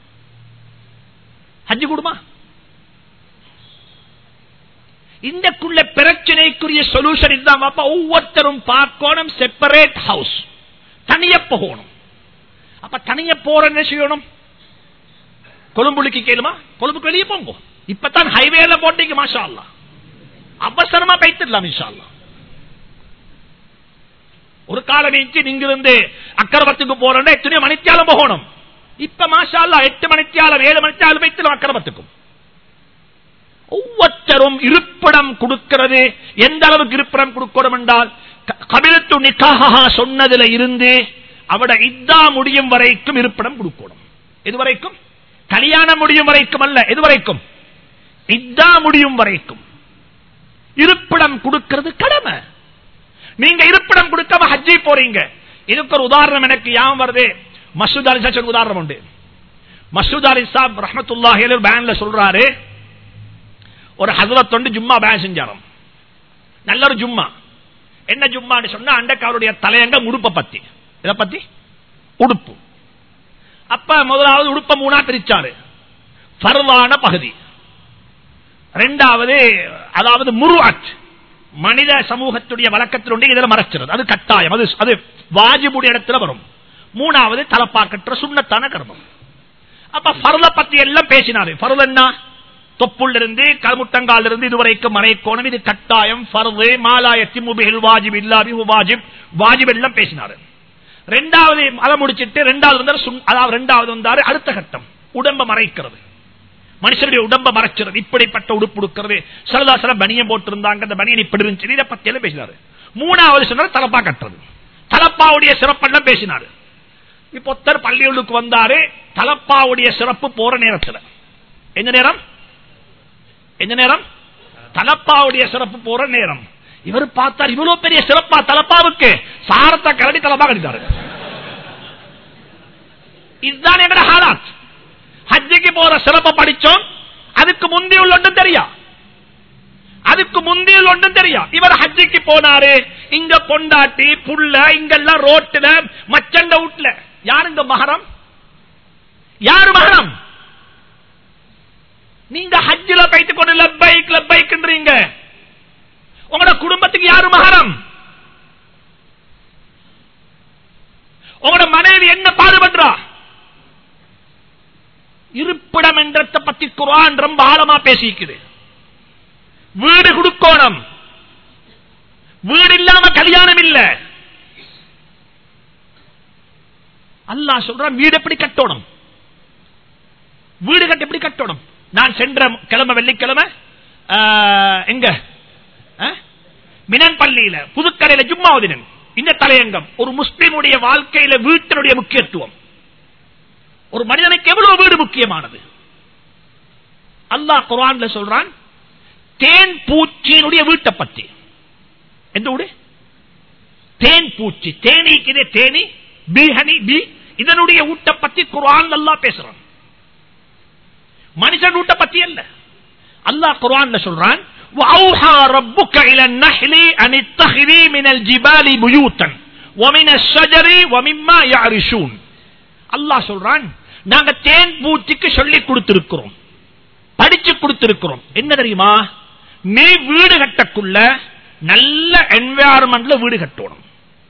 ஹஜ்ஜு கொடுமா இந்தக்குள்ள பிரச்சனைக்குரிய சொல்யூஷன் இதுதான் பாப்பா ஒவ்வொருத்தரும் பார்க்கணும் செப்பரேட் ஹவுஸ் தனிய போகணும் அப்ப தனிய போற என்ன செய்யணும் கொழும்புலிக்கு கேளுமா கொழும்புக்கு வெளியே போங்க இப்பதான் ஹைவேல போட்டீங்க மாஷா அல்லா அவசரமா பைத்திடலாம் இன்ஷா அல்லாஹ். ஒரு காலம் நீச்சு நீங்க இருந்து அக்கரபத்துக்கு போறேன்னா எத்தனையோ மணித்தியாலம் போகணும் இப்ப மாஷா அல்லாஹ் எட்டு மணித்தியாலம் ஏழு மணித்தியாலம் வைத்து அக்கரபத்துக்கும் ஒவ்வொருத்தரும் இருப்பிடம் கொடுக்கிறது எந்த அளவுக்கு இருப்பிடம் கொடுக்கணும் என்றால் கபிலத்து நிக்காக சொன்னதுல இருந்து அவட இத்தா முடியும் வரைக்கும் இருப்பிடம் கொடுக்கணும் எது வரைக்கும் கல்யாணம் முடியும் வரைக்கும் அல்ல எது வரைக்கும் இத்தா முடியும் வரைக்கும் இருப்பிடம் கொடுக்கிறது கடமை நீங்க இருப்பிடம் கொடுக்காம ஹஜ்ஜி போறீங்க இதுக்கு ஒரு உதாரணம் எனக்கு யாம் வருது மசூத் அலி சார் ஒரு உதாரணம் உண்டு மசூத் அலி சாப் ரஹமத்துல்லாஹி அலைஹி பேன்ல சொல்றாரு ஒரு ஹசரத் வந்து ஜும்மா பேன் செஞ்சாராம் நல்ல ஒரு ஜும்மா என்ன ஜும்மான்னு சொன்னா அண்டக்கு அவருடைய தலையங்க உடுப்பை பத்தி இதை பத்தி உடுப்பு அப்ப முதலாவது உடுப்ப மூணா பிரிச்சாரு பருவான பகுதி ரெண்டாவது அதாவது முருவாட் மனித சமூகத்துடைய வழக்கத்தில் இதுல மறைச்சிருது அது கட்டாயம் அது அது வாஜிபுடைய இடத்துல வரும் மூணாவது தலப்பாக்கற்ற சுண்ணத்தான கர்மம் அப்ப பருள பத்தி எல்லாம் பேசினாரு பருள் என்ன தொப்புள்ள இருந்து கல்முட்டங்கால இருந்து இதுவரைக்கும் மறைக்கோணம் இது கட்டாயம் பருது மாலாயத்தி முபில் வாஜிப் இல்லாபி வாஜிப் வாஜிப் எல்லாம் பேசினாரு ரெண்டாவது அதை முடிச்சிட்டு ரெண்டாவது வந்தாரு சுன்- அதாவது ரெண்டாவது வந்தாரு அடுத்த கட்டம் உடம்ப மறைக்கிறது மனுஷனுடைய உடம்ப மறைச்சிருது இப்படிப்பட்ட உடுப்பு உடுக்கிறது சரதாசர பனியம் போட்டிருந்தாங்க அந்த பனியன் இப்படி இருந்துச்சு இதை பத்தி எல்லாம் பேசினாரு மூணாவது சொன்னாரு தலப்பா கட்டுறது தலப்பாவுடைய சிறப்பெல்லாம் பேசினாரு இப்ப ஒருத்தர் பள்ளியுள்ளுக்கு வந்தாரு தலப்பாவுடைய சிறப்பு போற நேரத்துல எந்த நேரம் எந்த நேரம் தலப்பாவுடைய சிறப்பு போற நேரம் இவர் பார்த்தார் இவ்வளவு பெரிய சிறப்பா தலப்பாவுக்கு சாரத்தை கரடி தலப்பா கட்டிட்டாரு இதுதான் எங்கட ஹாலாத் ஹஜ்ஜிக்கு போற சிறப்பை படிச்சோம் அதுக்கு முந்தி உள்ள ஒன்றும் தெரியா அதுக்கு முந்தி உள்ள ஒன்றும் தெரியா இவர் ஹஜ்ஜிக்கு போனாரு இங்க பொண்டாட்டி புள்ள இங்கெல்லாம் ரோட்டுல மச்சண்ட வீட்டுல யாருங்க மகரம் யாரு மகரம் நீங்க ஹஜ்ஜில பைத்து கொண்டு லப்பைக் லப்பைக்குன்றீங்க உங்களோட குடும்பத்துக்கு யாரு மகரம் உங்களோட மனைவி என்ன பாடுபடுறா இருப்பிடம் என்றத்தை பத்தி குரான் ரொம்ப ஆழமா பேசிக்குது வீடு கொடுக்கோணம் வீடு இல்லாம கல்யாணம் இல்ல அல்லாஹ் சொல்றான் வீடு எப்படி கட்டணும் வீடு கட்ட எப்படி கட்டணும் நான் சென்ற கிழமை வெள்ளிக்கிழமை ஆ, எங்க ஆ? மினன் பள்ளியில புதுக்கடையில ஜும்மாவதினன் இந்த தலையங்கம் ஒரு முஸ்லிமுடைய வாழ்க்கையில வீட்டினுடைய முக்கியத்துவம் ஒரு மனிதனுக்கு எவ்வளவு வீடு முக்கியமானது அல்லாஹ் குரான்ல சொல்றான் தேன் பூச்சியினுடைய வீட்டை பத்தி எந்த வீடு தேன் பூச்சி தேனீக்குதே தேனி பி ஹனி பி இதனுடைய வீட்டை பத்தி குரான் அல்லாஹ் பேசுறான் மனுஷன் வீட்டை பத்தி அல்ல அல்லாஹ் குரான்ல சொல்றான் وَأَوْحَى رَبُّكَ إِلَى النَّحْلِ أَنِ اتَّخِذِي مِنَ الْجِبَالِ بُيُوتًا وَمِنَ الشَّجَرِ وَمِمَّا يَعْرِشُونَ அல்லாஹ் சொல்றான் நாங்க தேன் பூச்சிக்கு சொல்லி கொடுத்திருக்கிறோம் படிச்சு கொடுத்திருக்கிறோம் என்ன தெரியுமா நீ வீடு கட்டக்குள்ள நல்ல என்வாயர்மெண்ட்ல வீடு கட்டணும்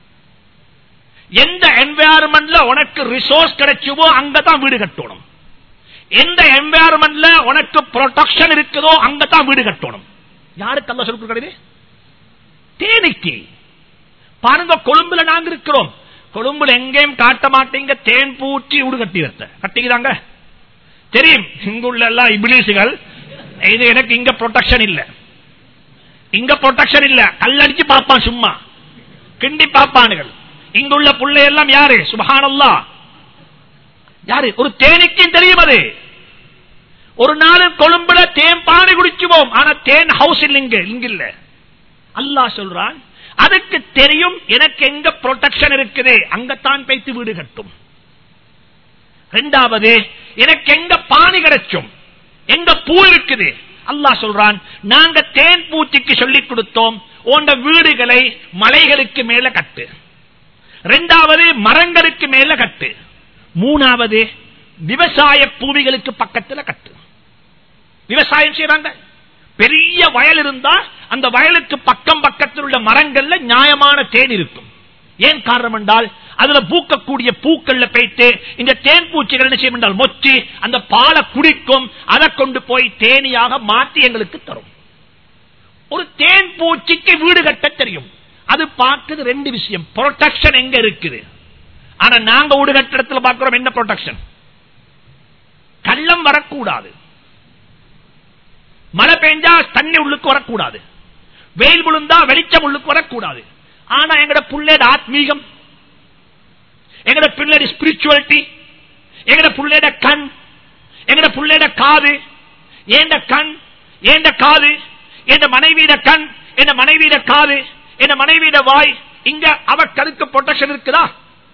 எந்த என்வாயர்மெண்ட்ல உனக்கு ரிசோர்ஸ் கிடைச்சுவோ அங்கதான் வீடு கட்டணும் எந்த என்வாயர்மெண்ட்ல உனக்கு ப்ரொடெக்ஷன் இருக்குதோ அங்கதான் வீடு கட்டணும் யாருக்கு அல்ல சொல்லி கொடுக்கிறது தேனிக்கு பாருங்க கொழும்புல நாங்க இருக்கிறோம் கொழும்புல எங்கேயும் காட்ட மாட்டீங்க தேன் பூச்சி வீடு கட்டி வைத்த கட்டிக்கிறாங்க தெரியும் இங்குள்ள எல்லாம் இபிலிசுகள் இது எனக்கு இங்க ப்ரொடெக்ஷன் இல்ல இங்க ப்ரொடெக்ஷன் இல்ல கல்லடிச்சு பார்ப்பான் சும்மா கிண்டி பார்ப்பானுகள் இங்குள்ள புள்ளை எல்லாம் யாரு சுபஹானல்லா யாரு ஒரு தேனிக்கும் தெரியும் அது ஒரு நாள் கொழும்புல தேன் பானை குடிச்சுவோம் ஆனா தேன் ஹவுஸ் இல்ல இங்க இங்க இல்ல அல்லாஹ் சொல்றான் அதுக்கு தெரியும் எனக்கு எங்க ப்ரொடெக்ஷன் இருக்குது அங்கத்தான் பேத்து வீடு கட்டும் ரெண்டாவது எனக்கு எங்க பானி கிடைச்சும் எங்க பூ இருக்குது அல்லாஹ் சொல்றான் நாங்க தேன் பூச்சிக்கு சொல்லிக் கொடுத்தோம் உண்ட வீடுகளை மலைகளுக்கு மேல கட்டு ரெண்டாவது மரங்களுக்கு மேல கட்டு மூணாவது விவசாய பூமிகளுக்கு பக்கத்துல கட்டு விவசாயம் செய்யறாங்க பெரிய வயல் இருந்தா அந்த வயலுக்கு பக்கம் பக்கத்தில் உள்ள மரங்கள்ல நியாயமான தேன் இருக்கும் ஏன் காரணம் என்றால் அதுல பூக்கக்கூடிய பூக்கள்ல போயிட்டு இந்த தேன் பூச்சிகள் என்ன செய்யும் என்றால் மொச்சி அந்த பாலை குடிக்கும் அதை கொண்டு போய் தேனியாக மாற்றி எங்களுக்கு தரும் ஒரு தேன் பூச்சிக்கு வீடு கட்ட தெரியும் அது பார்க்குது ரெண்டு விஷயம் ப்ரொடெக்ஷன் எங்க இருக்குது ஆனா நாங்க வீடு கட்ட இடத்துல பார்க்கிறோம் என்ன ப்ரொடெக்ஷன் கள்ளம் வரக்கூடாது மழை பெஞ்சா தண்ணி உள்ளுக்கு வரக்கூடாது வெயில் விழுந்தா வெளிச்சம் உள்ளுக்கு வரக்கூடாது ஆனா எங்கட புள்ளேட ஆத்மீகம் எங்கட பிள்ளைட ஸ்பிரிச்சுவாலிட்டி எங்கட புள்ளேட கண் எங்கட புள்ளேட காது ஏண்ட கண் ஏண்ட காது என் மனைவியிட கண் என் மனைவியிட காது என் மனைவியிட வாய் இங்க அவ கருக்கு ப்ரொடெக்ஷன் இருக்குதா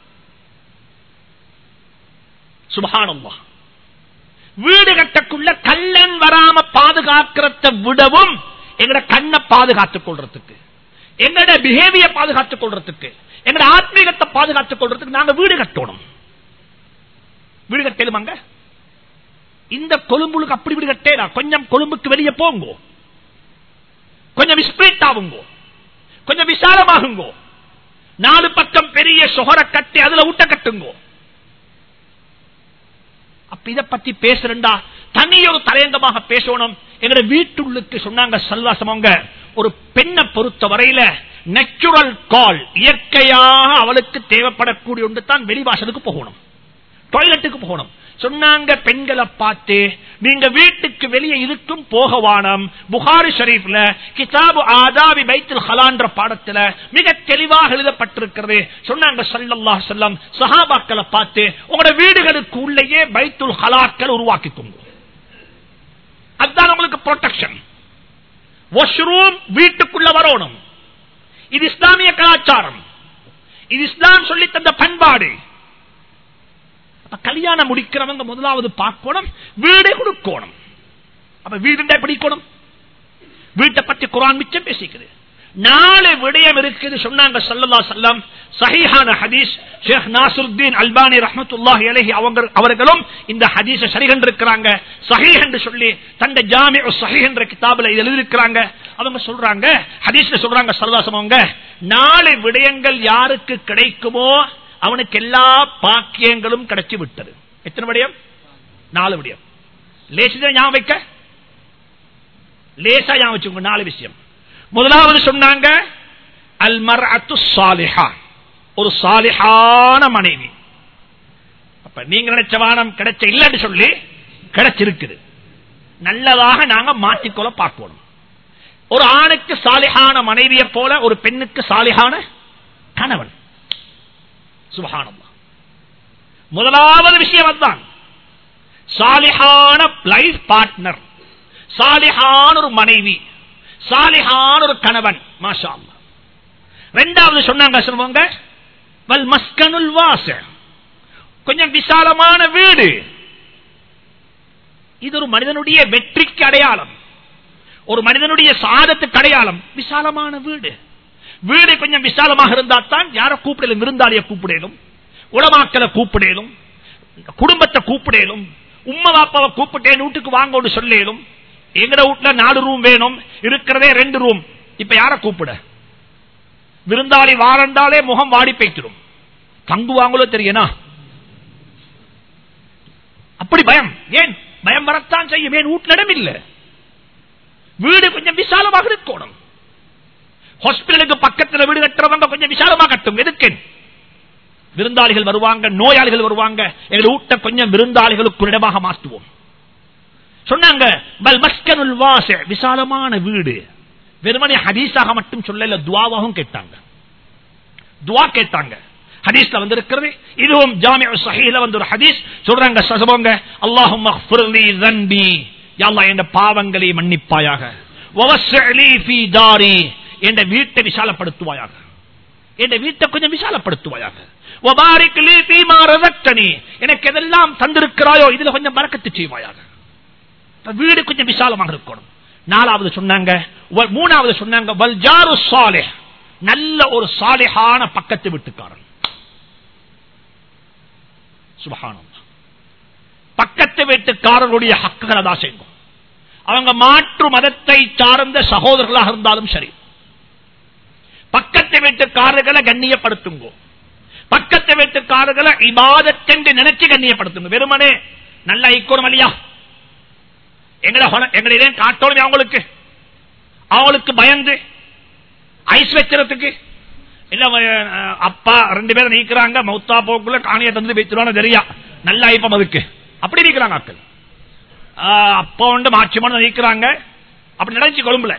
சுபஹானம்மா வீடு கட்டக்குள்ள கல்லன் வராம பாதுகாக்கிறத விடவும் எங்கட கண்ணை பாதுகாத்துக் கொள்றதுக்கு எங்கட பிஹேவியர் பாதுகாத்துக் கொள்றதுக்கு எங்கட ஆத்மீகத்தை பாதுகாத்துக் கொள்றதுக்கு நாங்க வீடு கட்டணும் வீடு கட்டலுமாங்க இந்த கொழும்புக்கு அப்படி வீடு கட்டேடா கொஞ்சம் கொழும்புக்கு வெளியே போங்கோ கொஞ்சம் ஸ்பிரிட் ஆகுங்கோ கொஞ்சம் விசாலமாகுங்கோ நாலு பக்கம் பெரிய சொகர கட்டி அதுல ஊட்ட கட்டுங்கோ அப்ப இத பத்தி பேசுறா தனியொரு தலையங்கமாக பேசணும் எங்க வீட்டுள்ளுக்கு சொன்னாங்க சல்லாசமங்க ஒரு பெண்ணை பொறுத்த வரையில நேச்சுரல் கால் இயற்கையாக அவளுக்கு தேவைப்படக்கூடிய ஒன்று தான் வெளிவாசலுக்கு போகணும் டாய்லெட்டுக்கு போகணும் சொன்னாங்க பெண்களை பார்த்து நீங்க வீட்டுக்கு வெளியே இருக்கும் போகவானம் புகாரி ஷரீப்ல கிதாபு ஆதாவி பைத்துல் ஹலான்ற பாடத்துல மிக தெளிவாக எழுதப்பட்டிருக்கிறது சொன்னாங்க சல்லல்லா செல்லம் சஹாபாக்களை பார்த்து உங்களோட வீடுகளுக்கு உள்ளேயே பைத்துல் ஹலாக்கள் உருவாக்கிக்கோங்க அதுதான் உங்களுக்கு ப்ரொடெக்ஷன் வாஷ்ரூம் வீட்டுக்குள்ள வரணும் இது இஸ்லாமிய கலாச்சாரம் இது இஸ்லாம் சொல்லி தந்த பண்பாடு கல்யாணம் முடிக்கிறவங்க முதலாவது பார்க்கணும் வீடு கொடுக்கணும் அப்ப வீடு பிடிக்கணும் வீட்டை பத்தி குரான் மிச்சம் பேசிக்குது நாலு விடயம் இருக்குது சொன்னாங்க சல்லல்லா சல்லம் சஹிஹான ஹதீஸ் ஷேக் நாசுருத்தீன் அல்பானி ரஹமத்துல்லாஹி அலஹி அவங்க அவர்களும் இந்த ஹதீஸ சரிகண்டிருக்கிறாங்க சஹீஹ் என்று சொல்லி தந்த ஜாமி சஹீஹ் என்ற கிதாபில் எழுதியிருக்கிறாங்க அவங்க சொல்றாங்க ஹதீஸ்ல சொல்றாங்க சல்லாசம் அவங்க நாலு விடயங்கள் யாருக்கு கிடைக்குமோ அவனுக்கு எல்லா பாக்கியங்களும் கிடைச்சு விட்டது எத்தனை விடயம் நாலு விடயம் லேசிதான் ஞாபகம் வைக்க லேசா ஞாபகம் வச்சுக்கோங்க நாலு விஷயம் முதலாவது சொன்னாங்க அல்மர் அத்து சாலிஹா ஒரு சாலிஹான மனைவி அப்ப நீங்க நினைச்ச வானம் கிடைச்ச இல்லைன்னு சொல்லி கிடைச்சிருக்குது நல்லதாக நாங்க மாற்றிக்கொள்ள பார்க்கணும் ஒரு ஆணுக்கு சாலிஹான மனைவியை போல ஒரு பெண்ணுக்கு சாலிஹான கணவன் சுபகானம்மா முதலாவது விஷயம் அதுதான் சாலிஹான லைஃப் பார்ட்னர் சாலிஹான ஒரு மனைவி சாலிஹான ஒரு கணவன் மாஷா ரெண்டாவது சொன்னாங்க சொல்லுவாங்க வல் மஸ்கனுல் வாச கொஞ்சம் விசாலமான வீடு இது ஒரு மனிதனுடைய வெற்றிக்கு அடையாளம் ஒரு மனிதனுடைய சாதத்துக்கு அடையாளம் விசாலமான வீடு வீடு கொஞ்சம் விசாலமாக இருந்தா தான் யார கூப்பிடலும் விருந்தாளிய கூப்பிடலும் உளமாக்கலை கூப்பிடலும் குடும்பத்தை கூப்பிடலும் உம்மா பாப்பாவை கூப்பிட்டேன் வீட்டுக்கு வாங்க சொல்லும் எங்கட வீட்டுல நாலு ரூம் வேணும் இருக்கிறதே ரெண்டு ரூம் இப்ப யார கூப்பிட விருந்தாளி வாரண்டாலே முகம் வாடி போய்த்திடும் தங்குவாங்களோ தெரியனா அப்படி பயம் ஏன் பயம் வரத்தான் செய்யும் ஏன் வீட்டுல இடம் இல்ல வீடு கொஞ்சம் விசாலமாக இருக்கணும் ஹாஸ்பிட்டலுக்கு பக்கத்தில் வீடு கட்டுறவங்க கொஞ்சம் விசாலமாக கட்டும் எதுக்கு விருந்தாளிகள் வருவாங்க நோயாளிகள் வருவாங்க எங்களை ஊட்ட கொஞ்சம் விருந்தாளிகளுக்கு இடமாக மாற்றுவோம் சொன்னாங்க பல் மஸ்கனுல் வாச விசாலமான வீடு வெறுமனே ஹதீஸாக மட்டும் சொல்லல துவாவாகவும் கேட்டாங்க துவா கேட்டாங்க ஹதீஸ்ல வந்து இருக்கிறது இதுவும் ஜாமிய சஹீல வந்து ஒரு ஹதீஸ் சொல்றாங்க சசபோங்க அல்லாஹும் மக்ஃபிர்லி ذنبي யா அல்லாஹ் என் பாவங்களை மன்னிப்பாயாக வவஸ்ஸலி ஃபீ தாரி என் வீட்டை விசாலப்படுத்துவாயாக என் வீட்டை கொஞ்சம் விசாலப்படுத்துவாயாக வபாரிக் லீ ஃபீமா ரஸக்தனி. எனக்கு எதெல்லாம் தந்திருக்கிறாயோ இதுல கொஞ்சம் பறக்கத்து செய்வாயாக இப்ப வீடு கொஞ்சம் விசாலமாக இருக்கணும் நாலாவது சொன்னாங்க வ- மூணாவது சொன்னாங்க வல் ஜாரு சாலிஹ். நல்ல ஒரு சாலிஹான பக்கத்து வீட்டுக்காரன் சுபஹானல்லாஹ் பக்கத்து வீட்டுக்காரர்களுடைய ஹக்குகளை தான் செய்யும் அவங்க மாற்று மதத்தை சார்ந்த சகோதரர்களாக இருந்தாலும் சரி பக்கத்து வீட்டுக்காரர்களை கண்ணியப்படுத்துங்கோ பக்கத்து வீட்டுக்காரர்களை இபாதத்தென்று நினைச்சு கண்ணியப்படுத்துங்க வெறுமனே நல்ல ஐக்கோணும் இல்லையா எங்களை ஹொன- எங்களை இதே காட்டோணும் அவங்களுக்கு அவங்களுக்கு பயந்து ஐஸ் வைக்கிறதுக்கு இல்ல அஹ், அப்பா ரெண்டு பேரும் நீக்கிறாங்க மௌத்தா போக்குள்ள காணியை தந்து வைத்துருவான்னு தெரியா நல்ல ஐப்பம் அதுக்கு அப்படி நீக்கிறாங்க ஆட்கள் ஆஹ், அப்பா வந்து மாட்சிமான நீக்கிறாங்க அப்படி நினைச்சு கொழும்புல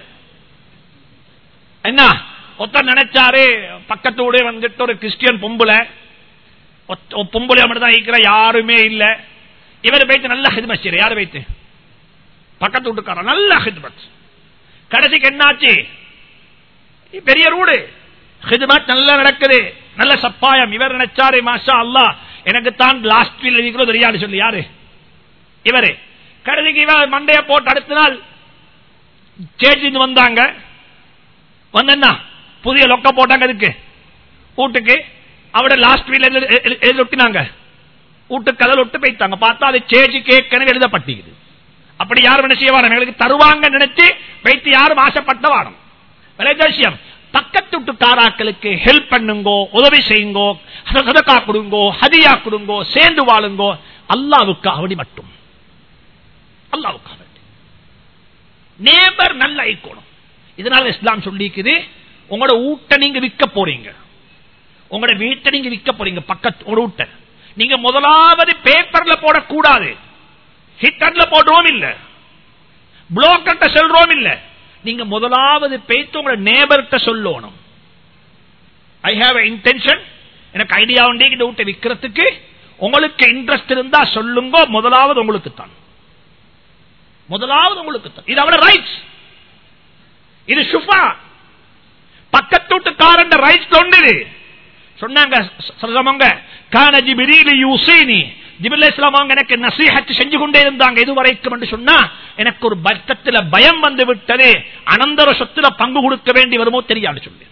என்ன ஒருத்தர் நினைச்சாரு பக்கத்து வீடு வந்துட்டு ஒரு கிறிஸ்டியன் பொம்புல பொம்புல மட்டும் தான் இருக்கிற யாருமே இல்ல இவர் வைத்து நல்ல ஹிதமத் செய்யற யாரு வைத்து பக்கத்து வீட்டுக்காரன் நல்ல ஹிதமத் கடைசிக்கு என்னாச்சு பெரிய ரூடு ஹிதமத் நல்லா நடக்குது நல்ல சப்பாயம் இவர் நினைச்சாரு மாஷா அல்லாஹ் எனக்கு தான் லாஸ்ட் வீல் இருக்கிறோம் தெரியாது சொல்லி யாரு இவரு கடைசிக்கு இவர் மண்டைய போட்டு அடுத்த நாள் சேச்சிந்து வந்தாங்க வந்தா புதிய லொக்க போட்டாங்க இதுக்கு வீட்டுக்கு அவட லாஸ்ட் வீல் எழுதி ஒட்டினாங்க வீட்டுக்கு கதல் ஒட்டு போய்த்தாங்க பார்த்தா அது சேஜி கேட்கணும் எழுதப்பட்டிக்குது அப்படி யாரும் என்ன செய்ய வாரம் எங்களுக்கு தருவாங்க நினைச்சு வைத்து யாரும் ஆசைப்பட்ட வாரம் விஷயம் பக்கத்து வீட்டுக்காராக்களுக்கு ஹெல்ப் பண்ணுங்கோ உதவி செய்யுங்கோ சதக்கா கொடுங்கோ ஹதியா கொடுங்கோ சேர்ந்து வாழுங்கோ அல்லாவுக்கு அவடி மட்டும் அல்லாவுக்கு அவடி நேபர் நல்ல ஐக்கோணும் இதனால இஸ்லாம் சொல்லிக்குது உங்களோட ஊட்ட நீங்க விற்க போறீங்க உங்களோட வீட்டை நீங்க விற்க போறீங்க பக்கத்து ஒரு ஊட்ட நீங்க முதலாவது பேப்பர்ல போடக்கூடாது ஹிட்டர்ல போடுவோம் இல்ல புளோக்கர்ட்ட சொல்றோம் இல்ல நீங்க முதலாவது பேத்து உங்களோட நேபர்கிட்ட சொல்லணும் ஐ ஹாவ் இன்டென்ஷன் எனக்கு ஐடியா உண்டே இந்த வீட்டை விற்கிறதுக்கு உங்களுக்கு இன்ட்ரெஸ்ட் இருந்தா சொல்லுங்க முதலாவது உங்களுக்கு தான் முதலாவது உங்களுக்கு தான் இது அவட ரைட்ஸ் இது சுஃபா பக்கத்து வீட்டுக்காரன் ரைட்ஸ் ஒன்று சொன்னாங்க சொல்றவங்க கான ஜிபிரிலி யூசீனி ஜிபில் இஸ்லாம் அவங்க எனக்கு நசீஹத் செஞ்சு கொண்டே இருந்தாங்க இதுவரைக்கும் என்று சொன்னா எனக்கு ஒரு பக்கத்துல பயம் வந்து விட்டது அனந்தர சொத்துல பங்கு கொடுக்க வேண்டி வருமோ தெரியாது சொல்லி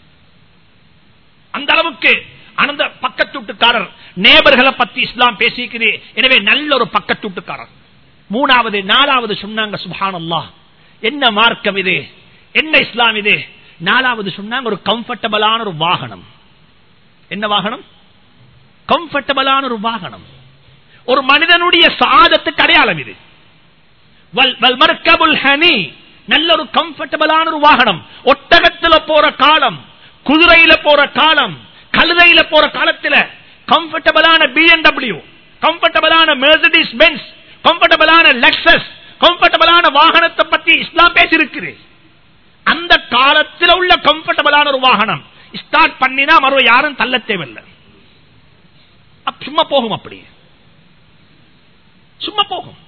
அந்த அளவுக்கு அனந்த பக்கத்து வீட்டுக்காரர் நேபர்களை பத்தி இஸ்லாம் பேசிக்கிறே எனவே நல்ல ஒரு பக்கத்து வீட்டுக்காரர் மூணாவது நாலாவது சொன்னாங்க சுபானல்லா என்ன மார்க்கம் இது என்ன இஸ்லாம் இது நாலாவது சொன்னாங்க ஒரு கம்ஃபர்டபுளான ஒரு வாகனம் என்ன வாகனம் கம்ஃபர்டபுளான ஒரு வாகனம் ஒரு மனிதனுடைய சாதத்துக்கு அடையாளம் இது வல் வல் மர்கபுல் ஹனி நல்ல ஒரு கம்ஃபர்டபுளான ஒரு வாகனம் ஒட்டகத்துல போற காலம் குதிரையில போற காலம் கழுதையில போற காலத்துல கம்ஃபர்டபுளான பிஎன்டபிள்யூ கம்ஃபர்டபுளான மெர்சடிஸ் பென்ஸ் கம்ஃபர்டபுளான லெக்சஸ் கம்ஃபர்டபுளான வாகனத்தை பத்தி இஸ்லாம் பேசியிருக்குது அந்த காலத்தில் உள்ள கம்ஃபர்டபுளான ஒரு வாகனம் ஸ்டார்ட் பண்ணினா மறுவ யாரும் தள்ள தேவையில்லை அப்ப சும்மா போகும் அப்படி சும்மா போகும்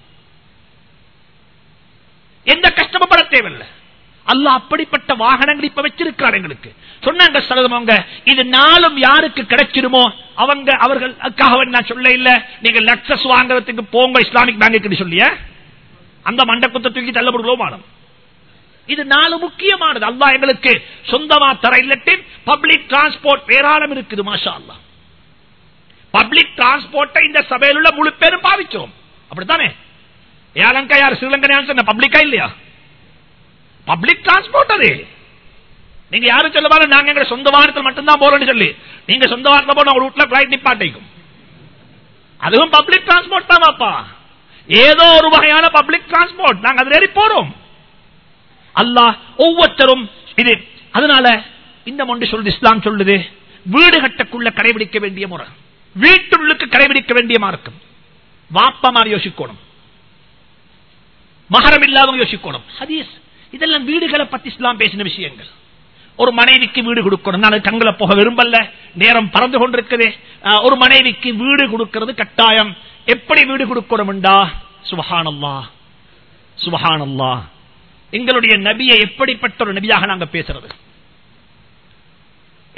எந்த கஷ்டப்பட தேவையில்லை அல்ல அப்படிப்பட்ட வாகனங்கள் இப்ப வச்சிருக்கிறார் எங்களுக்கு சொன்னாங்க சரதமவங்க இது நாளும் யாருக்கு கிடைச்சிருமோ அவங்க அவர்களுக்காக நான் சொல்ல இல்ல நீங்க லக்சஸ் வாங்குறதுக்கு போங்க இஸ்லாமிக் பேங்குக்கு சொல்லிய அந்த மண்டக்குத்தை தூக்கி தள்ளப்படுவோம் இது நாலு முக்கியமானது அல்லா எங்களுக்கு சொந்தமா தர இல்லட்டி பப்ளிக் டிரான்ஸ்போர்ட் ஏராளம் இருக்குது மாஷா அல்லா பப்ளிக் டிரான்ஸ்போர்ட்டை இந்த சபையில் உள்ள முழு பேரும் பாவிச்சோம் அப்படித்தானே ஏலங்கா யார் ஸ்ரீலங்கா பப்ளிக்கா இல்லையா பப்ளிக் டிரான்ஸ்போர்ட் அது நீங்க யாரும் சொல்ல நாங்க எங்க சொந்த வாகனத்தில் மட்டும்தான் போறோம்னு சொல்லி நீங்க சொந்த வாகனத்தில் போன உங்க வீட்டுல பிளைட் நிப்பாட்டிக்கும் அதுவும் பப்ளிக் டிரான்ஸ்போர்ட் தான்ப்பா ஏதோ ஒரு வகையான பப்ளிக் டிரான்ஸ்போர்ட் நாங்க அதுல ஏறி போறோம் அல்லாஹ் ஒவ்வொருத்தரும் இது அதனால இந்த ஒன்று சொல்லுது இஸ்லாம் சொல்லுது வீடு கட்டக்குள்ள கடைபிடிக்க வேண்டிய முறை வீட்டுள்ளுக்கு கடைபிடிக்க வேண்டிய மார்க்கம் வாப்பா மாதிரி யோசிக்கணும் மகரம் இல்லாதவங்க யோசிக்கணும் ஹதீஸ் இதெல்லாம் வீடுகளை பத்தி இஸ்லாம் பேசின விஷயங்கள் ஒரு மனைவிக்கு வீடு கொடுக்கணும் நான் கண்களை போக விரும்பல நேரம் பறந்து கொண்டிருக்குது ஒரு மனைவிக்கு வீடு கொடுக்கிறது கட்டாயம் எப்படி வீடு கொடுக்கணும்டா சுபஹானல்லா சுபஹானல்லா எங்களுடைய நபியை எப்படிப்பட்ட ஒரு நபியாக நாங்க பேசுறது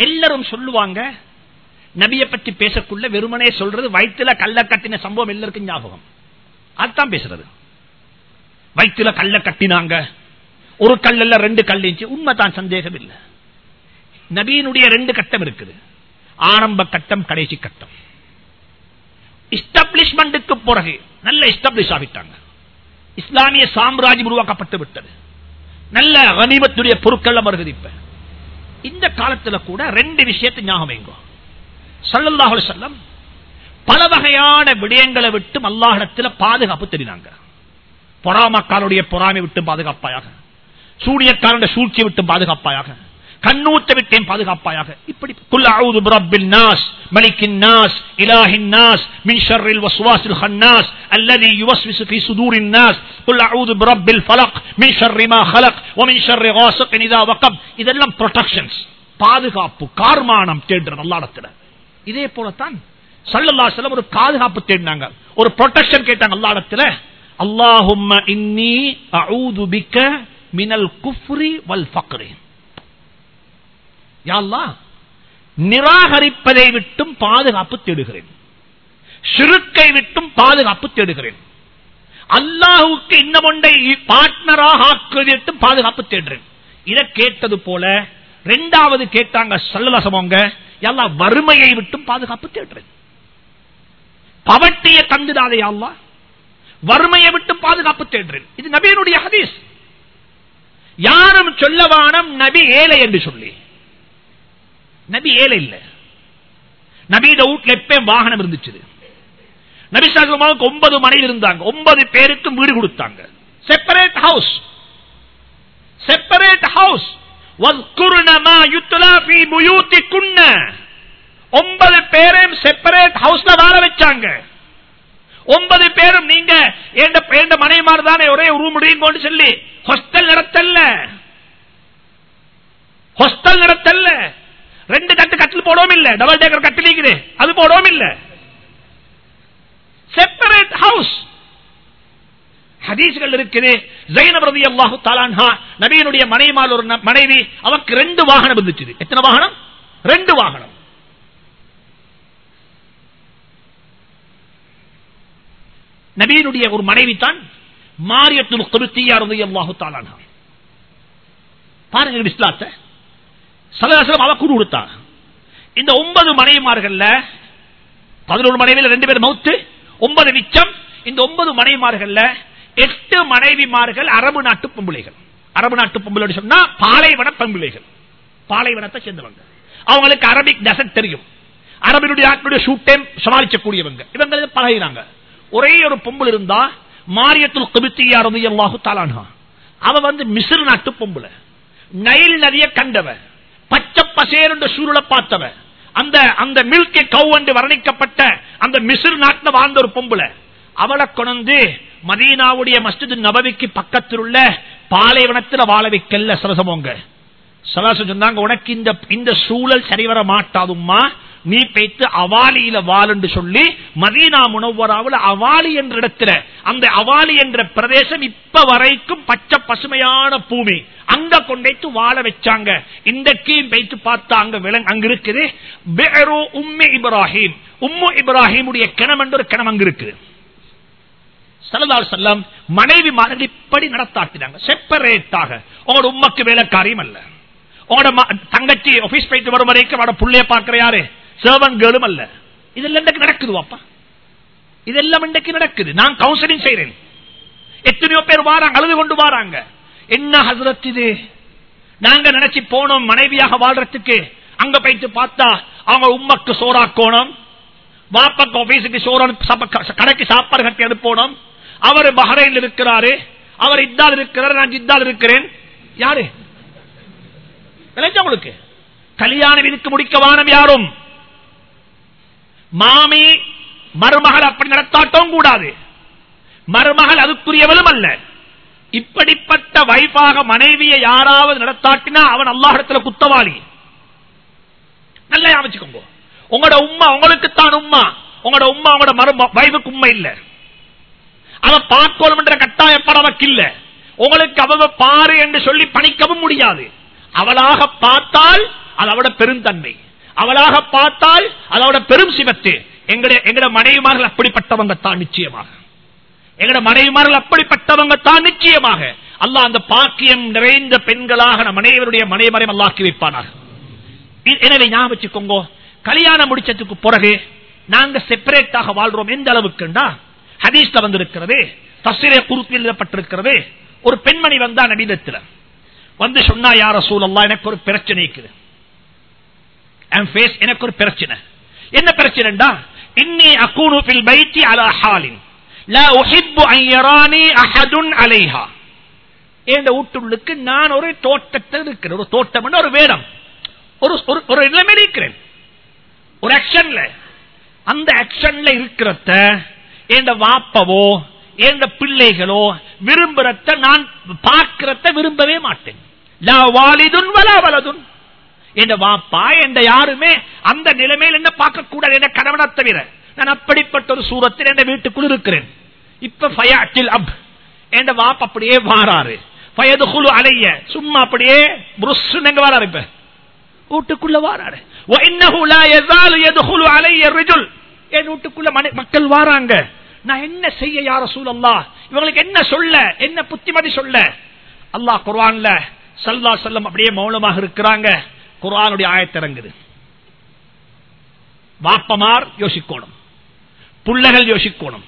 எல்லாரும் சொல்லுவாங்க நபியை பற்றி பேசக்குள்ள வெறுமனே சொல்றது வயிற்றுல கல்ல கட்டின சம்பவம் எல்லாருக்கும் ஞாபகம் அதுதான் பேசுறது வயிற்றுல கல்ல கட்டினாங்க ஒரு கல்லல்ல ரெண்டு கல் இருந்துச்சு உண்மைதான் சந்தேகம் இல்லை நபியினுடைய ரெண்டு கட்டம் இருக்குது ஆரம்ப கட்டம் கடைசி கட்டம் இஸ்டாப்ளிஷ்மெண்ட்டுக்கு பிறகு நல்ல எஸ்டாப்ளிஷ் ஆகிட்டாங்க இஸ்லாமிய சாம்ராஜ்யம் உருவாக்கப்பட்டு விட்டது நல்ல கனிமத்துடைய பொருட்கள் வருகிறது இப்ப இந்த காலத்துல கூட ரெண்டு விஷயத்தை ஞாபகம் வைங்கோ சல்லல்லாஹு செல்லம் பல வகையான விடயங்களை விட்டு அல்லாஹிடத்தில் பாதுகாப்பு தெரிவினாங்க பொறாமக்காரனுடைய பொறாமை விட்டு பாதுகாப்பாயாக சூரியக்காரனுடைய சூழ்ச்சியை விட்டு பாதுகாப்பாயாக கண்ணூத்த விட்டேன் பாதுகாப்பாயாக இப்படி குல் அவுது பிரப்பில் நாஸ் மலிக்கின் நாஸ் இலாஹின் நாஸ் மின் ஷர்ரில் வஸ்வாஸில் ஹன்னாஸ் அல்லதி யுவஸ்விசு ஃபீ சுதூரின் நாஸ் குல் அவுது பிரப்பில் ஃபலக் மின் ஷர்ரி மா خلق ومن شر غاسق اذا وقب இதெல்லாம் ப்ரொடெக்ஷன்ஸ் பாதுகாப்பு கார்மானம் தேடுறது அல்லாஹ்விடத்துல இதே போலத்தான் சல்லல்லாஹு அலைஹி வஸல்லம் ஒரு பாதுகாப்பு தேடினாங்க ஒரு ப்ரொடெக்ஷன் கேட்டாங்க அல்லாஹ்விடத்துல அல்லாஹும்ம இன்னி அஊது பிக்க மினல் குஃப்ரி வல் ஃபக்ரி நிராகரிப்பதை விட்டும் பாதுகாப்பு தேடுகிறேன் சிறுக்கை விட்டும் பாதுகாப்பு தேடுகிறேன் அல்லாஹுக்கு இன்னும் ஒன்றை பார்ட்னராக ஆக்குவதை விட்டும் பாதுகாப்பு தேடுறேன் இதை கேட்டது போல ரெண்டாவது கேட்டாங்க சல்லலசமங்க எல்லா வறுமையை விட்டும் பாதுகாப்பு தேடுறேன் பவட்டிய தந்துடாதே அல்லா வறுமையை விட்டு பாதுகாப்பு தேடுறேன் இது நபியனுடைய ஹதீஸ் யாரும் சொல்லவானம் நபி ஏழை என்று சொல்லி நபி ஏழை இல்ல நபியோட வீட்டுல எப்பயும் வாகனம் இருந்துச்சு நபி சாஸ்திரமாவுக்கு ஒன்பது மனைவி இருந்தாங்க ஒன்பது பேருக்கும் வீடு கொடுத்தாங்க செப்பரேட் ஹவுஸ் செப்பரேட் ஹவுஸ் ஒன்பது பேரையும் செப்பரேட் ஹவுஸ்ல வாழ வச்சாங்க ஒன்பது பேரும் நீங்க எந்த மனைவிமார் தானே ஒரே ரூம் முடியுங்கன்னு சொல்லி ஹாஸ்டல் நடத்தல்ல ஹாஸ்டல் நடத்தல்ல ரெண்டு தட்டு கட்டில் போடவும் இல்ல டபுள் டேக்கர் கட்டிலிக்குது அது போடவும் இல்ல செப்பரேட் ஹவுஸ் ஹதீஸ்கள் இருக்குது ஜெயினப் ரதி அல்லாஹு தாலான்ஹா நபியினுடைய மனைவிமால் ஒரு மனைவி அவருக்கு ரெண்டு வாகனம் இருந்துச்சு எத்தனை வாகனம் ரெண்டு வாகனம் நபியினுடைய ஒரு மனைவி தான் மாரியத்துல் குருத்தியா ரதி அல்லாஹு தாலான்ஹா பாருங்க இஸ்லாத்தை சலதாசலம் அவ கூடு கொடுத்தா இந்த ஒன்பது மனைவிமார்கள்ல பதினோரு மனைவியில் ரெண்டு பேர் மவுத்து ஒன்பது மிச்சம் இந்த ஒன்பது மனைவிமார்கள்ல எட்டு மனைவிமார்கள் அரபு நாட்டு பொம்பளைகள் அரபு நாட்டு பொம்பளை சொன்னா பாலைவன பொம்பளைகள் பாலைவனத்தை சேர்ந்தவங்க அவங்களுக்கு அரபிக் டெசர்ட் தெரியும் அரபினுடைய ஆட்களுடைய ஷூட்டையும் சமாளிக்கக்கூடியவங்க இவங்க பழகினாங்க ஒரே ஒரு பொம்புல இருந்தா மாரியத்துல் கபித்தியா ரதி அல்லாஹு தாலானா அவ வந்து மிஸ்ர் நாட்டு பொம்புல நைல் நதிய கண்டவ பச்சை பசேர் என்ற சூழலை பார்த்தவ அந்த அந்த மில்கி கவ் என்று வர்ணிக்கப்பட்ட அந்த மிஸ்ர் நாட்டில் வாழ்ந்த ஒரு பொம்புல அவளை கொண்டு மதீனாவுடைய மஸ்ஜித் நபவிக்கு பக்கத்தில் உள்ள பாலைவனத்தில் வாழ வைக்கல சரசமோங்க சலாசம் சொன்னாங்க உனக்கு இந்த இந்த சூழல் சரிவர மாட்டாதும்மா நீ பேத்து அவாலியில வாழுன்னு சொல்லி மதீனா முனவராவில் அவாலி என்ற இடத்துல அந்த அவாலி என்ற பிரதேசம் இப்ப வரைக்கும் பச்சை பசுமையான பூமி அங்க கொண்டைத்து வாழ வச்சாங்க இன்றைக்கும் வைத்து பார்த்தா அங்க விலங்கு அங்க இருக்குது உம்மு இப்ராஹிம் உம்மு இப்ராஹிமுடைய கிணம் என்ற ஒரு கிணம் அங்க இருக்குது சலதால் செல்லம் மனைவி மாதிரி இப்படி நடத்தாட்டினாங்க செப்பரேட்டாக உங்களோட உம்மக்கு வேலைக்காரியம் அல்ல உங்களோட தங்கச்சி ஆபீஸ் போயிட்டு வரும் வரைக்கும் அவட புள்ளைய பாக்குற யாரு சேவன் கேளும் அல்ல இதெல்லாம் இன்றைக்கு நடக்குது வாப்பா இதெல்லாம் இன்றைக்கு நடக்குது நான் கவுன்சிலிங் செய்யறேன் எத்தனையோ பேர் வாராங்க அழுது கொண்டு வாராங்க என்ன ஹசரத் இது நாங்க நினைச்சு போனோம் மனைவியாக வாழ்றதுக்கு அங்க போயிட்டு பார்த்தா அவங்க உம்மக்கு சோறாக்கோணும் வாப்பக்கு ஆபீஸுக்கு சோறு கடைக்கு சாப்பாடு கட்டி அனுப்பணும் அவர் பஹரையில் இருக்கிறாரு அவர் இத்தால் இருக்கிறார் நான் ஜித்தால் இருக்கிறேன் யாரு உங்களுக்கு கல்யாணம் இதுக்கு முடிக்க வானம் யாரும் மாமி மருமகள் அப்படி நடத்தாட்டும் கூடாது மருமகள் அதுக்குரியவளும் அல்ல இப்படிப்பட்ட வைஃபாக மனைவியை யாராவது நடத்தாட்டினா அவன் அல்லாஹிடத்துல குத்தவாளி நல்லா அமைச்சுக்கோங்க உங்களோட உமா உங்களுக்கு தான் உமா உங்களோட உமா உங்களோட மரும வைஃபுக்கு உண்மை இல்ல அவன் பார்க்கணும் என்ற கட்டாயப்படவக்கு இல்ல உங்களுக்கு அவ பாரு என்று சொல்லி பணிக்கவும் முடியாது அவளாக பார்த்தால் அதோட பெருந்தன்மை அவளாக பார்த்தால் அதோட பெரும் சிவத்து எங்கட எங்கட மனைவிமார்கள் அப்படிப்பட்டவங்க தான் நிச்சயமாக எங்கட மனைவிமார்கள் அப்படிப்பட்டவங்க தான் நிச்சயமாக அல்லாஹ் அந்த பாக்கியம் நிறைந்த பெண்களாக நம் அனைவருடைய மனைவரையும் அல்லாக்கி வைப்பானாக இ- எனவே ஞாபகம் வச்சுக்கோங்க கல்யாணம் முடிச்சதுக்கு பிறகு நாங்க செப்பரேட்டாக வாழ்றோம் எந்த அளவுக்குண்டா ஹதீஸ்ல வந்திருக்கிறது தஸ்ரீர குறிப்பில் எழுதப்பட்டிருக்கிறது ஒரு பெண்மணி வந்தா நடிதத்துல வந்து சொன்னா யார சூழல்லா எனக்கு ஒரு பிரச்சனை இருக்குது என் face எனக்கு ஒரு பிரச்சனை என்ன பிரச்சனைடா இன்னி அகூனு ஃபில் பைத்தி அலா ஹாலின் லா உஹிப்பு அன் யரானி அஹதுன் அலைஹா என்ற வீட்டுள்ளுக்கு நான் ஒரு தோட்டத்தில் இருக்கிறேன் ஒரு தோட்டம் ஒரு வேடம் ஒரு ஒரு- ஒரு நிலைமையில இருக்கிறேன் ஒரு ஆக்ஷன்ல அந்த ஆக்ஷன்ல இருக்கிறத என் வாப்பவோ என் பிள்ளைகளோ விரும்புறத நான் பார்க்கிறத விரும்பவே மாட்டேன் லா வாலிதுன் வலா வலதுன் என் வாப்பா என் யாருமே அந்த நிலைமையில் என்ன பார்க்க கூடாது என் கணவனை தவிர நான் அப்படிப்பட்ட ஒரு சூரத்தில் என் வீட்டுக்குள் இருக்கிறேன் இப்ப ஃபயாட்டில் அப் என் வாப்பா அப்படியே வாராரு வயது குழு அலைய சும்மா அப்படியே புருஷனுங்க வாராரு இப்ப வீட்டுக்குள்ள வாராரு وَإِنَّهُ لَا يَزَالُ يَدْخُلُ عَلَيَّ الرِّجُلُ என் வீட்டுக்குள்ள மனை- மக்கள் வாராங்க நான் என்ன செய்ய யார சூழல்லா இவங்களுக்கு என்ன சொல்ல என்ன புத்திமதி சொல்ல அல்லாஹ் குர்ஆன்ல சல்லா சொல்லம் அப்படியே மௌனமாக இருக்கிறாங்க குர்ஆனுடைய ஆயத்திறங்குது வாப்பமார் யோசிக்கணும் புள்ளைகள் யோசிக்கணும்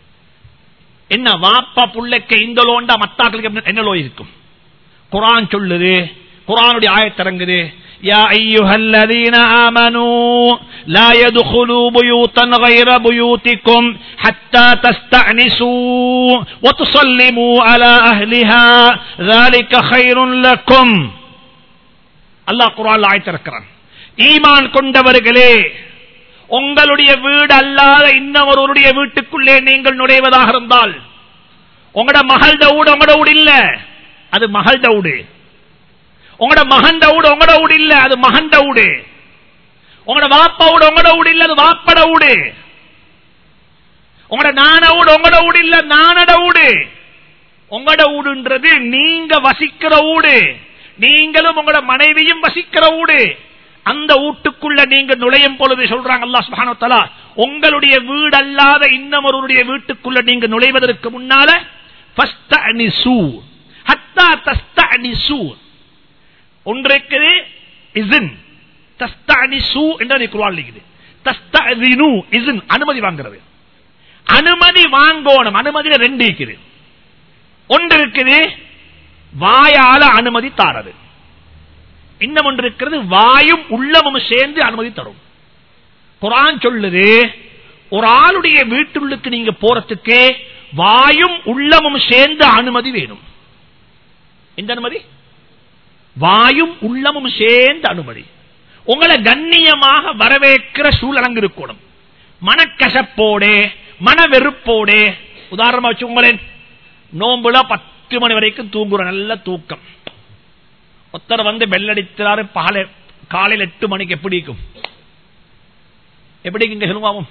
என்ன வாப்பா புள்ளைக்கு இந்த லோண்டா மத்தாக்களுக்கு என்ன- என்ன லோ இருக்கும் குரான் சொல்லுது குரானுடைய ஆயத்திறங்குது يا أيها الذين آمنوا لا يدخلوا بيوتا غير بيوتكم حتى تستأنسوا وتصلموا على أهلها ذلك خير لكم அல்லாஹ் குரான் ஆயத்திருக்கிறான் ஈமான் கொண்டவர்களே உங்களுடைய வீடு அல்லாத இன்னொருவருடைய வீட்டுக்குள்ளே நீங்கள் நுழைவதாக இருந்தால் உங்களோட மகள் டவுடு உங்களோட வீடு இல்ல அது மகள் டவுடு உங்களோட மகன் டவுடு உங்களோட வீடு இல்ல அது மகன் டவுடு உங்களோட வாப்பா வீடு உங்களோட வீடு இல்ல அது வாப்பட வீடு உங்களோட நான வீடு உங்களோட வீடு இல்ல நானட வீடு உங்களோட வீடுன்றது நீங்க வசிக்கிற வீடு நீங்களும் உங்களோட மனைவியும் வசிக்கிற வீடு அந்த வீட்டுக்குள்ள நீங்க நுழையும் பொழுது சொல்றாங்க அல்லாஹ் சுப்ஹானஹு வ தஆலா உங்களுடைய வீடு அல்லாத இன்னமொருடைய வீட்டுக்குள்ள நீங்க நுழைவதற்கு முன்னால ஃபஸ்தஅனிசு ஹத்தா தஸ்தஅனிசு ஒன்று இருக்குது இஸ்ன் தஸ்தஅனிசு என்று குர்ஆன் இருக்குது தஸ்தஅதினு இஸ்ன் அனுமதி வாங்குறது அனுமதி வாங்கணும் அனுமதியில ரெண்டு இருக்குது ஒன்று இருக்குது வாயால அனுமதி தாரது இன்னும் ஒன்று இருக்கிறது வாயும் உள்ளமும் சேர்ந்து அனுமதி தரும் குரான் சொல்லுது ஒரு ஆளுடைய வீட்டுள்ளுக்கு நீங்க போறதுக்கு வாயும் உள்ளமும் சேர்ந்து அனுமதி வேணும் எந்த அனுமதி வாயும் உள்ளமும் சேர்ந்து அனுமதி உங்களை கண்ணியமாக வரவேற்கிற சூழலங்கு இருக்கணும் மனக்கசப்போடு மன வெறுப்போடு உதாரணமா வச்சுக்கோங்களேன் நோம்புல பத்து மணி வரைக்கும் தூங்குற நல்ல தூக்கம் ஒருத்தர் வந்து பெல்லடித்தாரு பகல காலையில் எட்டு மணிக்கு எப்படி இருக்கும் எப்படி இங்க சொல்லுவாவும்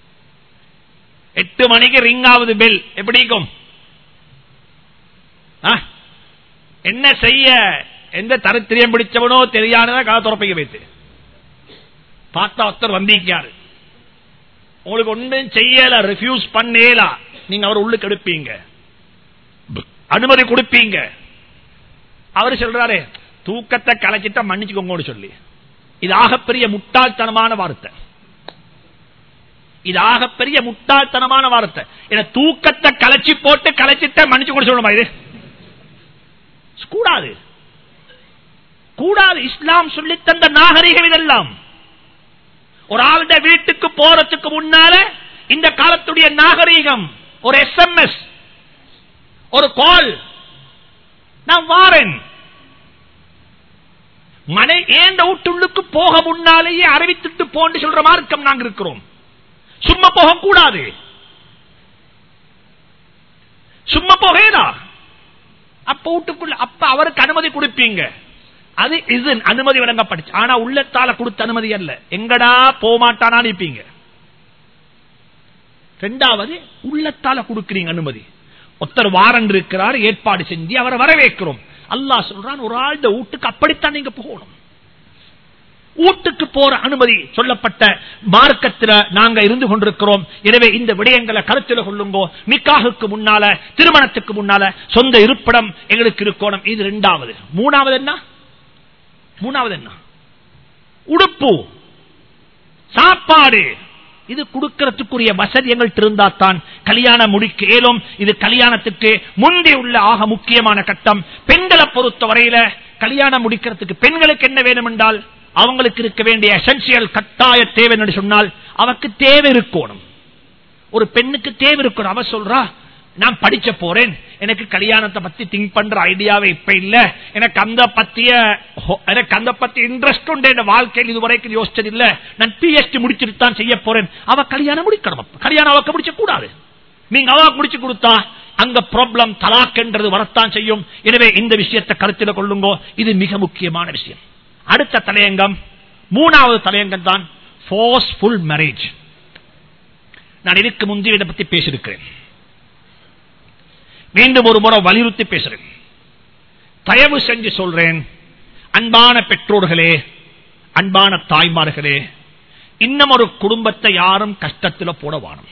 எட்டு மணிக்கு ரிங் ஆகுது பெல் எப்படி இருக்கும் ஆ? என்ன செய்ய எந்த தரித்திரியம் பிடிச்சவனோ தெரியாததா கால துறப்பிக்க வைத்து பார்த்தா ஒருத்தர் வந்திருக்காரு உங்களுக்கு ஒன்றும் செய்யல ரிஃப்யூஸ் பண்ணேலா நீங்க அவர் உள்ளுக்கு எடுப்பீங்க அனுமதி கொடுப்பீங்க அவர் சொல்றாரு தூக்கத்தை கலைச்சிட்டா மன்னிச்சுக்கோங்கன்னு சொல்லி இது ஆகப்பெரிய முட்டாள்தனமான வார்த்தை இது ஆகப்பெரிய முட்டாள்தனமான வார்த்தை என தூக்கத்தை கலைச்சி போட்டு கலைச்சிட்ட மன்னிச்சு கொண்டு சொல்லணுமா இது கூடாது கூடாது இஸ்லாம் சொல்லி தந்த நாகரிகம் இதெல்லாம் ஒரு ஆளுடைய வீட்டுக்கு போறதுக்கு முன்னால இந்த காலத்துடைய நாகரீகம் ஒரு எஸ்எம்எஸ் ஒரு கால் நான் வாரேன் மனை ஏந்த வீட்டுள்ளுக்கு போக முன்னாலேயே அறிவித்துட்டு போன்னு சொல்ற மார்க்கம் நாங்க இருக்கிறோம் சும்மா போக கூடாது சும்மா போகேதா அப்ப வீட்டுக்குள்ள அப்ப அவருக்கு அனுமதி கொடுப்பீங்க அது இது அனுமதி வழங்கப்பட்டுச்சு ஆனா உள்ளத்தால கொடுத்த அனுமதி அல்ல எங்கடா போமாட்டானா நிப்பீங்க ரெண்டாவது உள்ளத்தால கொடுக்கிறீங்க அனுமதி ஒருத்தர் வாரன் இருக்கிறார் ஏற்பாடு செஞ்சு அவரை வரவேற்கிறோம் அல்லாஹ் சொல்றான் ஒரு ஆள் வீட்டுக்கு அப்படித்தான் நீங்க போகணும் வீட்டுக்கு போற அனுமதி சொல்லப்பட்ட மார்க்கத்தில் நாங்க இருந்து கொண்டிருக்கிறோம் எனவே இந்த விடயங்களை கருத்தில் கொள்ளுங்கோ நிக்காகுக்கு முன்னால திருமணத்துக்கு முன்னால சொந்த இருப்பிடம் எங்களுக்கு இருக்கணும் இது இரண்டாவது மூணாவது என்ன மூணாவது என்ன உடுப்பு சாப்பாடு இது கொடுக்கறதுக்குரிய வசதி எங்கள்கிட்ட இருந்தா தான் கல்யாணம் முடிக்க இயலும் இது கல்யாணத்துக்கு முந்தி உள்ள ஆக முக்கியமான கட்டம் பெண்களை பொறுத்த வரையில கல்யாணம் முடிக்கிறதுக்கு பெண்களுக்கு என்ன வேணும் என்றால் அவங்களுக்கு இருக்க வேண்டிய எசென்சியல் கட்டாய தேவை என்று சொன்னால் அவருக்கு தேவை இருக்கணும் ஒரு பெண்ணுக்கு தேவை இருக்கணும் அவ சொல்றா நான் படிச்ச போறேன் எனக்கு கல்யாணத்தை பத்தி திங்க் பண்ற ஐடியாவே இப்ப இல்ல எனக்கு அந்த பத்திய எனக்கு அந்த பத்தி இன்ட்ரெஸ்ட் உண்டு என் வாழ்க்கையில் இதுவரைக்கும் யோசிச்சது இல்ல நான் பிஎஸ்டி முடிச்சுட்டு தான் செய்ய போறேன் அவ கல்யாணம் முடிக்கணும் கல்யாணம் அவக்கு முடிச்ச கூடாது நீங்க அவ முடிச்சு கொடுத்தா அங்க ப்ராப்ளம் தலாக் என்றது வரத்தான் செய்யும் எனவே இந்த விஷயத்தை கருத்தில் கொள்ளுங்கோ இது மிக முக்கியமான விஷயம் அடுத்த தலையங்கம் மூணாவது தலையங்கம் தான் ஃபோர்ஸ்ஃபுல் மேரேஜ் நான் இதுக்கு முந்தைய இதை பத்தி பேசியிருக்கிறேன் மீண்டும் ஒரு முறை வலியுறுத்தி பேசுறேன் தயவு செஞ்சு சொல்றேன் அன்பான பெற்றோர்களே அன்பான தாய்மார்களே இன்னும் ஒரு குடும்பத்தை யாரும் கஷ்டத்தில் போட வாணும்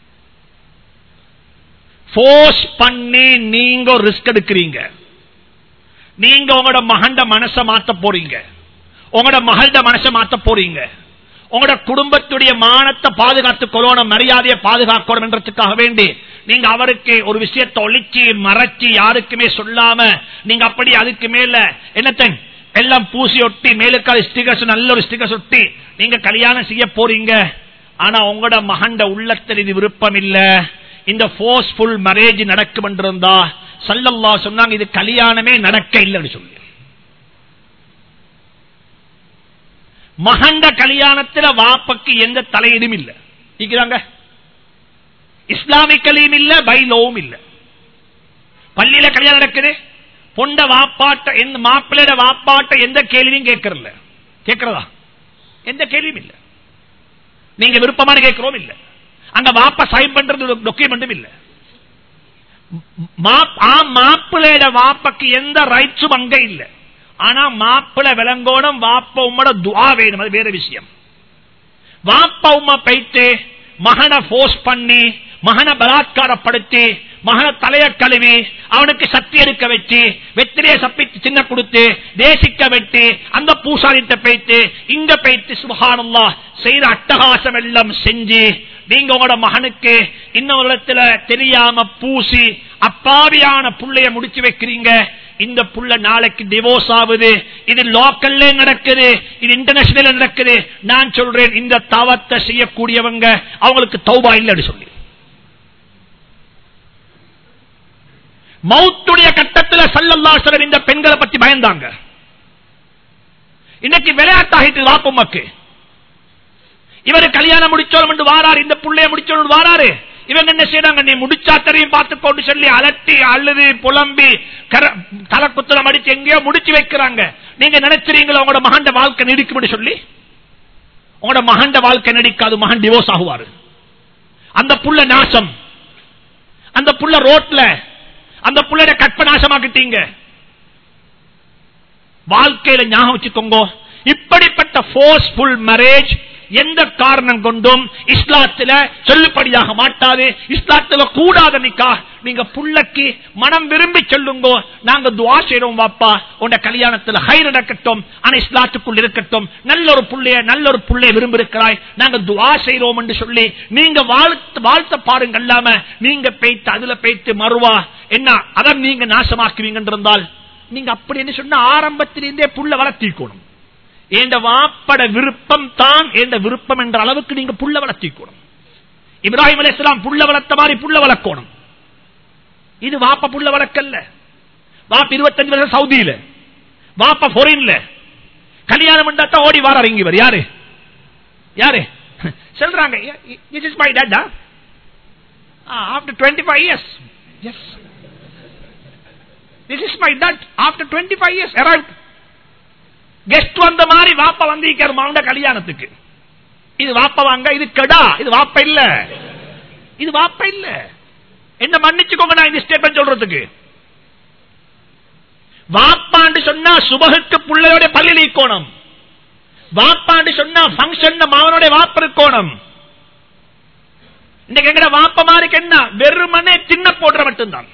போர்ஸ் பண்ணி நீங்க ரிஸ்க் எடுக்கிறீங்க நீங்க உங்களோட மகண்ட மனச மாத்த போறீங்க உங்களோட மகள்ட மனச மாத்த போறீங்க உங்களோட குடும்பத்துடைய மானத்தை பாதுகாத்துக் கொள்ளணும் மரியாதையை பாதுகாக்கணும் என்றதுக்காக வேண்டி நீங்க அவருக்கு ஒரு விஷயத்தை ஒழிச்சு மறைச்சு யாருக்குமே சொல்லாம நீங்க அப்படி அதுக்கு மேல என்னத்தன் எல்லாம் பூசி ஒட்டி மேலுக்கால ஸ்டிகர்ஸ் நல்ல ஒரு ஸ்டிகர்ஸ் ஒட்டி நீங்க கல்யாணம் செய்ய போறீங்க ஆனா உங்களோட மகண்ட உள்ளத்தில் இது விருப்பம் இல்ல இந்த போர்ஸ்ஃபுல் மேரேஜ் நடக்கும் என்றிருந்தா சல்லல்லா சொன்னாங்க இது கல்யாணமே நடக்க இல்லைன்னு சொல்லி மகண்ட கல்யாணத்துல வாப்பக்கு எந்த தலையீடும் இல்ல இருக்கிறாங்க இஸ்லாமிக்கலையும் இல்ல பைலோவும் இல்ல பள்ளியில கல்யாணம் நடக்குது பொண்ட வாப்பாட்ட எந்த மாப்பிள்ளையோட வாப்பாட்ட எந்த கேள்வியும் கேட்கறல கேட்கறதா எந்த கேள்வியும் இல்ல நீங்க விருப்பமான கேட்கிறோம் இல்ல அங்க வாப்ப சைன் பண்றது டொக்குமெண்டும் இல்ல மாப்பிள்ளையோட வாப்பக்கு எந்த ரைட்ஸும் அங்க இல்ல ஆனா மாப்பிள்ள விளங்கோணும் வாப்ப உம்மோட துவா வேணும் அது வேற விஷயம் வாப்ப உம்மா போயிட்டு மகனை போர்ஸ் பண்ணி மகனை பலாத்காரப்படுத்தி மகனை தலைய கழுவி அவனுக்கு சக்தி எடுக்க வச்சு வெத்திரைய சப்பித்து சின்ன கொடுத்து தேசிக்க வெட்டி அந்த பூசாரிட்ட போயிட்டு இங்க போயிட்டு சுபகானல்லா செய்யற அட்டகாசம் எல்லாம் செஞ்சு நீங்க உங்களோட மகனுக்கு இன்னொரு இடத்துல தெரியாம பூசி அப்பாவியான புள்ளைய முடிச்சு வைக்கிறீங்க இந்த புள்ள நாளைக்கு டிவோர்ஸ் ஆகுது இது லோக்கல்ல நடக்குது இது இன்டர்நேஷனல் நடக்குது நான் சொல்றேன் இந்த தவத்தை செய்யக்கூடியவங்க அவங்களுக்கு தௌபா இல்லைன்னு சொல்லி மௌத்துடைய கட்டத்தில் சல்லல்லாசலம் இந்த பெண்களை பத்தி பயந்தாங்க இன்னைக்கு விளையாட்டாகிட்டு வாப்பம்மக்கு இவரு கல்யாணம் முடிச்சோம் என்று வாராரு இந்த புள்ளைய முடிச்சோம் வாராரு இவங்க என்ன செய்யறாங்க நீ முடிச்சா தெரியும் பார்த்துக்கொண்டு சொல்லி அலட்டி அழுது புலம்பி தலைக்குத்தலம் அடிச்சு எங்கேயோ முடிச்சு வைக்கிறாங்க நீங்க நினைச்சிருங்களா உங்களோட மகண்ட வாழ்க்கை நீடிக்கும் சொல்லி உங்களோட மகண்ட வாழ்க்கை நடிக்காது மகன் டிவோர்ஸ் ஆகுவாரு அந்த புள்ள நாசம் அந்த புள்ள ரோட்ல அந்த புள்ளைய கற்ப நாசமாக்கிட்டீங்க வாழ்க்கையில ஞாபகம் வச்சுக்கோங்க இப்படிப்பட்ட போர்ஸ்ஃபுல் மேரேஜ் எந்த காரணம் கொண்டும் இஸ்லாத்துல சொல்லுபடியாக மாட்டாது இஸ்லாத்துல கூடாத நிக்கா நீங்க புள்ளக்கு மனம் விரும்பி சொல்லுங்க நாங்க துவா செய்யறோம் வாப்பா உண்ட கல்யாணத்துல ஹை நடக்கட்டும் ஆனா இஸ்லாத்துக்குள் இருக்கட்டும் நல்ல ஒரு புள்ளைய நல்ல ஒரு புள்ளைய விரும்பி இருக்கிறாய் நாங்க துவா செய்யறோம் என்று சொல்லி நீங்க வாழ்த்து வாழ்த்த பாருங்க இல்லாம நீங்க பெய்த்து அதுல பெய்த்து மறுவா என்ன அதை நீங்க நாசமாக்குவீங்க இருந்தால் நீங்க அப்படி என்ன சொன்ன ஆரம்பத்திலிருந்தே புள்ள வளர்த்திக்கணும் என்ற வாப்பட விருப்பம் தான் என்ற விருப்பம் என்ற அளவுக்கு நீங்க புள்ள வளர்த்திக்கணும் இப்ராஹிம் அலி இஸ்லாம் புள்ள வளர்த்த மாதிரி புள்ள வளர்க்கணும் இது வாப்ப புள்ள வளர்க்கல்ல வாப்ப இருபத்தஞ்சு வருஷம் சவுதியில வாப்ப பொரின்ல கல்யாணம் பண்ணா ஓடி வாரார் இங்க யாரு யாரு சொல்றாங்க this is my dad after 25 years yes this is my dad after 25 years arrived guest வந்த மாதிரி வாப்ப வந்திருக்காரு மாவுண்ட கல்யாணத்துக்கு இது வாப்ப வாங்க இது கெடா இது வாப்ப இல்ல இது வாப்ப இல்ல என்ன மன்னிச்சுக்கோங்க நான் இந்த ஸ்டேட்மெண்ட் சொல்றதுக்கு வாப்பாண்டு சொன்னா சுபகுக்கு பிள்ளையோட பள்ளி நீக்கோணும் வாப்பான்னு சொன்னா பங்கன் மாவனுடைய வாப்ப இருக்கணும் இன்னைக்கு எங்கட வாப்ப மாதிரி என்ன வெறுமனே தின்ன போடுற மட்டும்தான்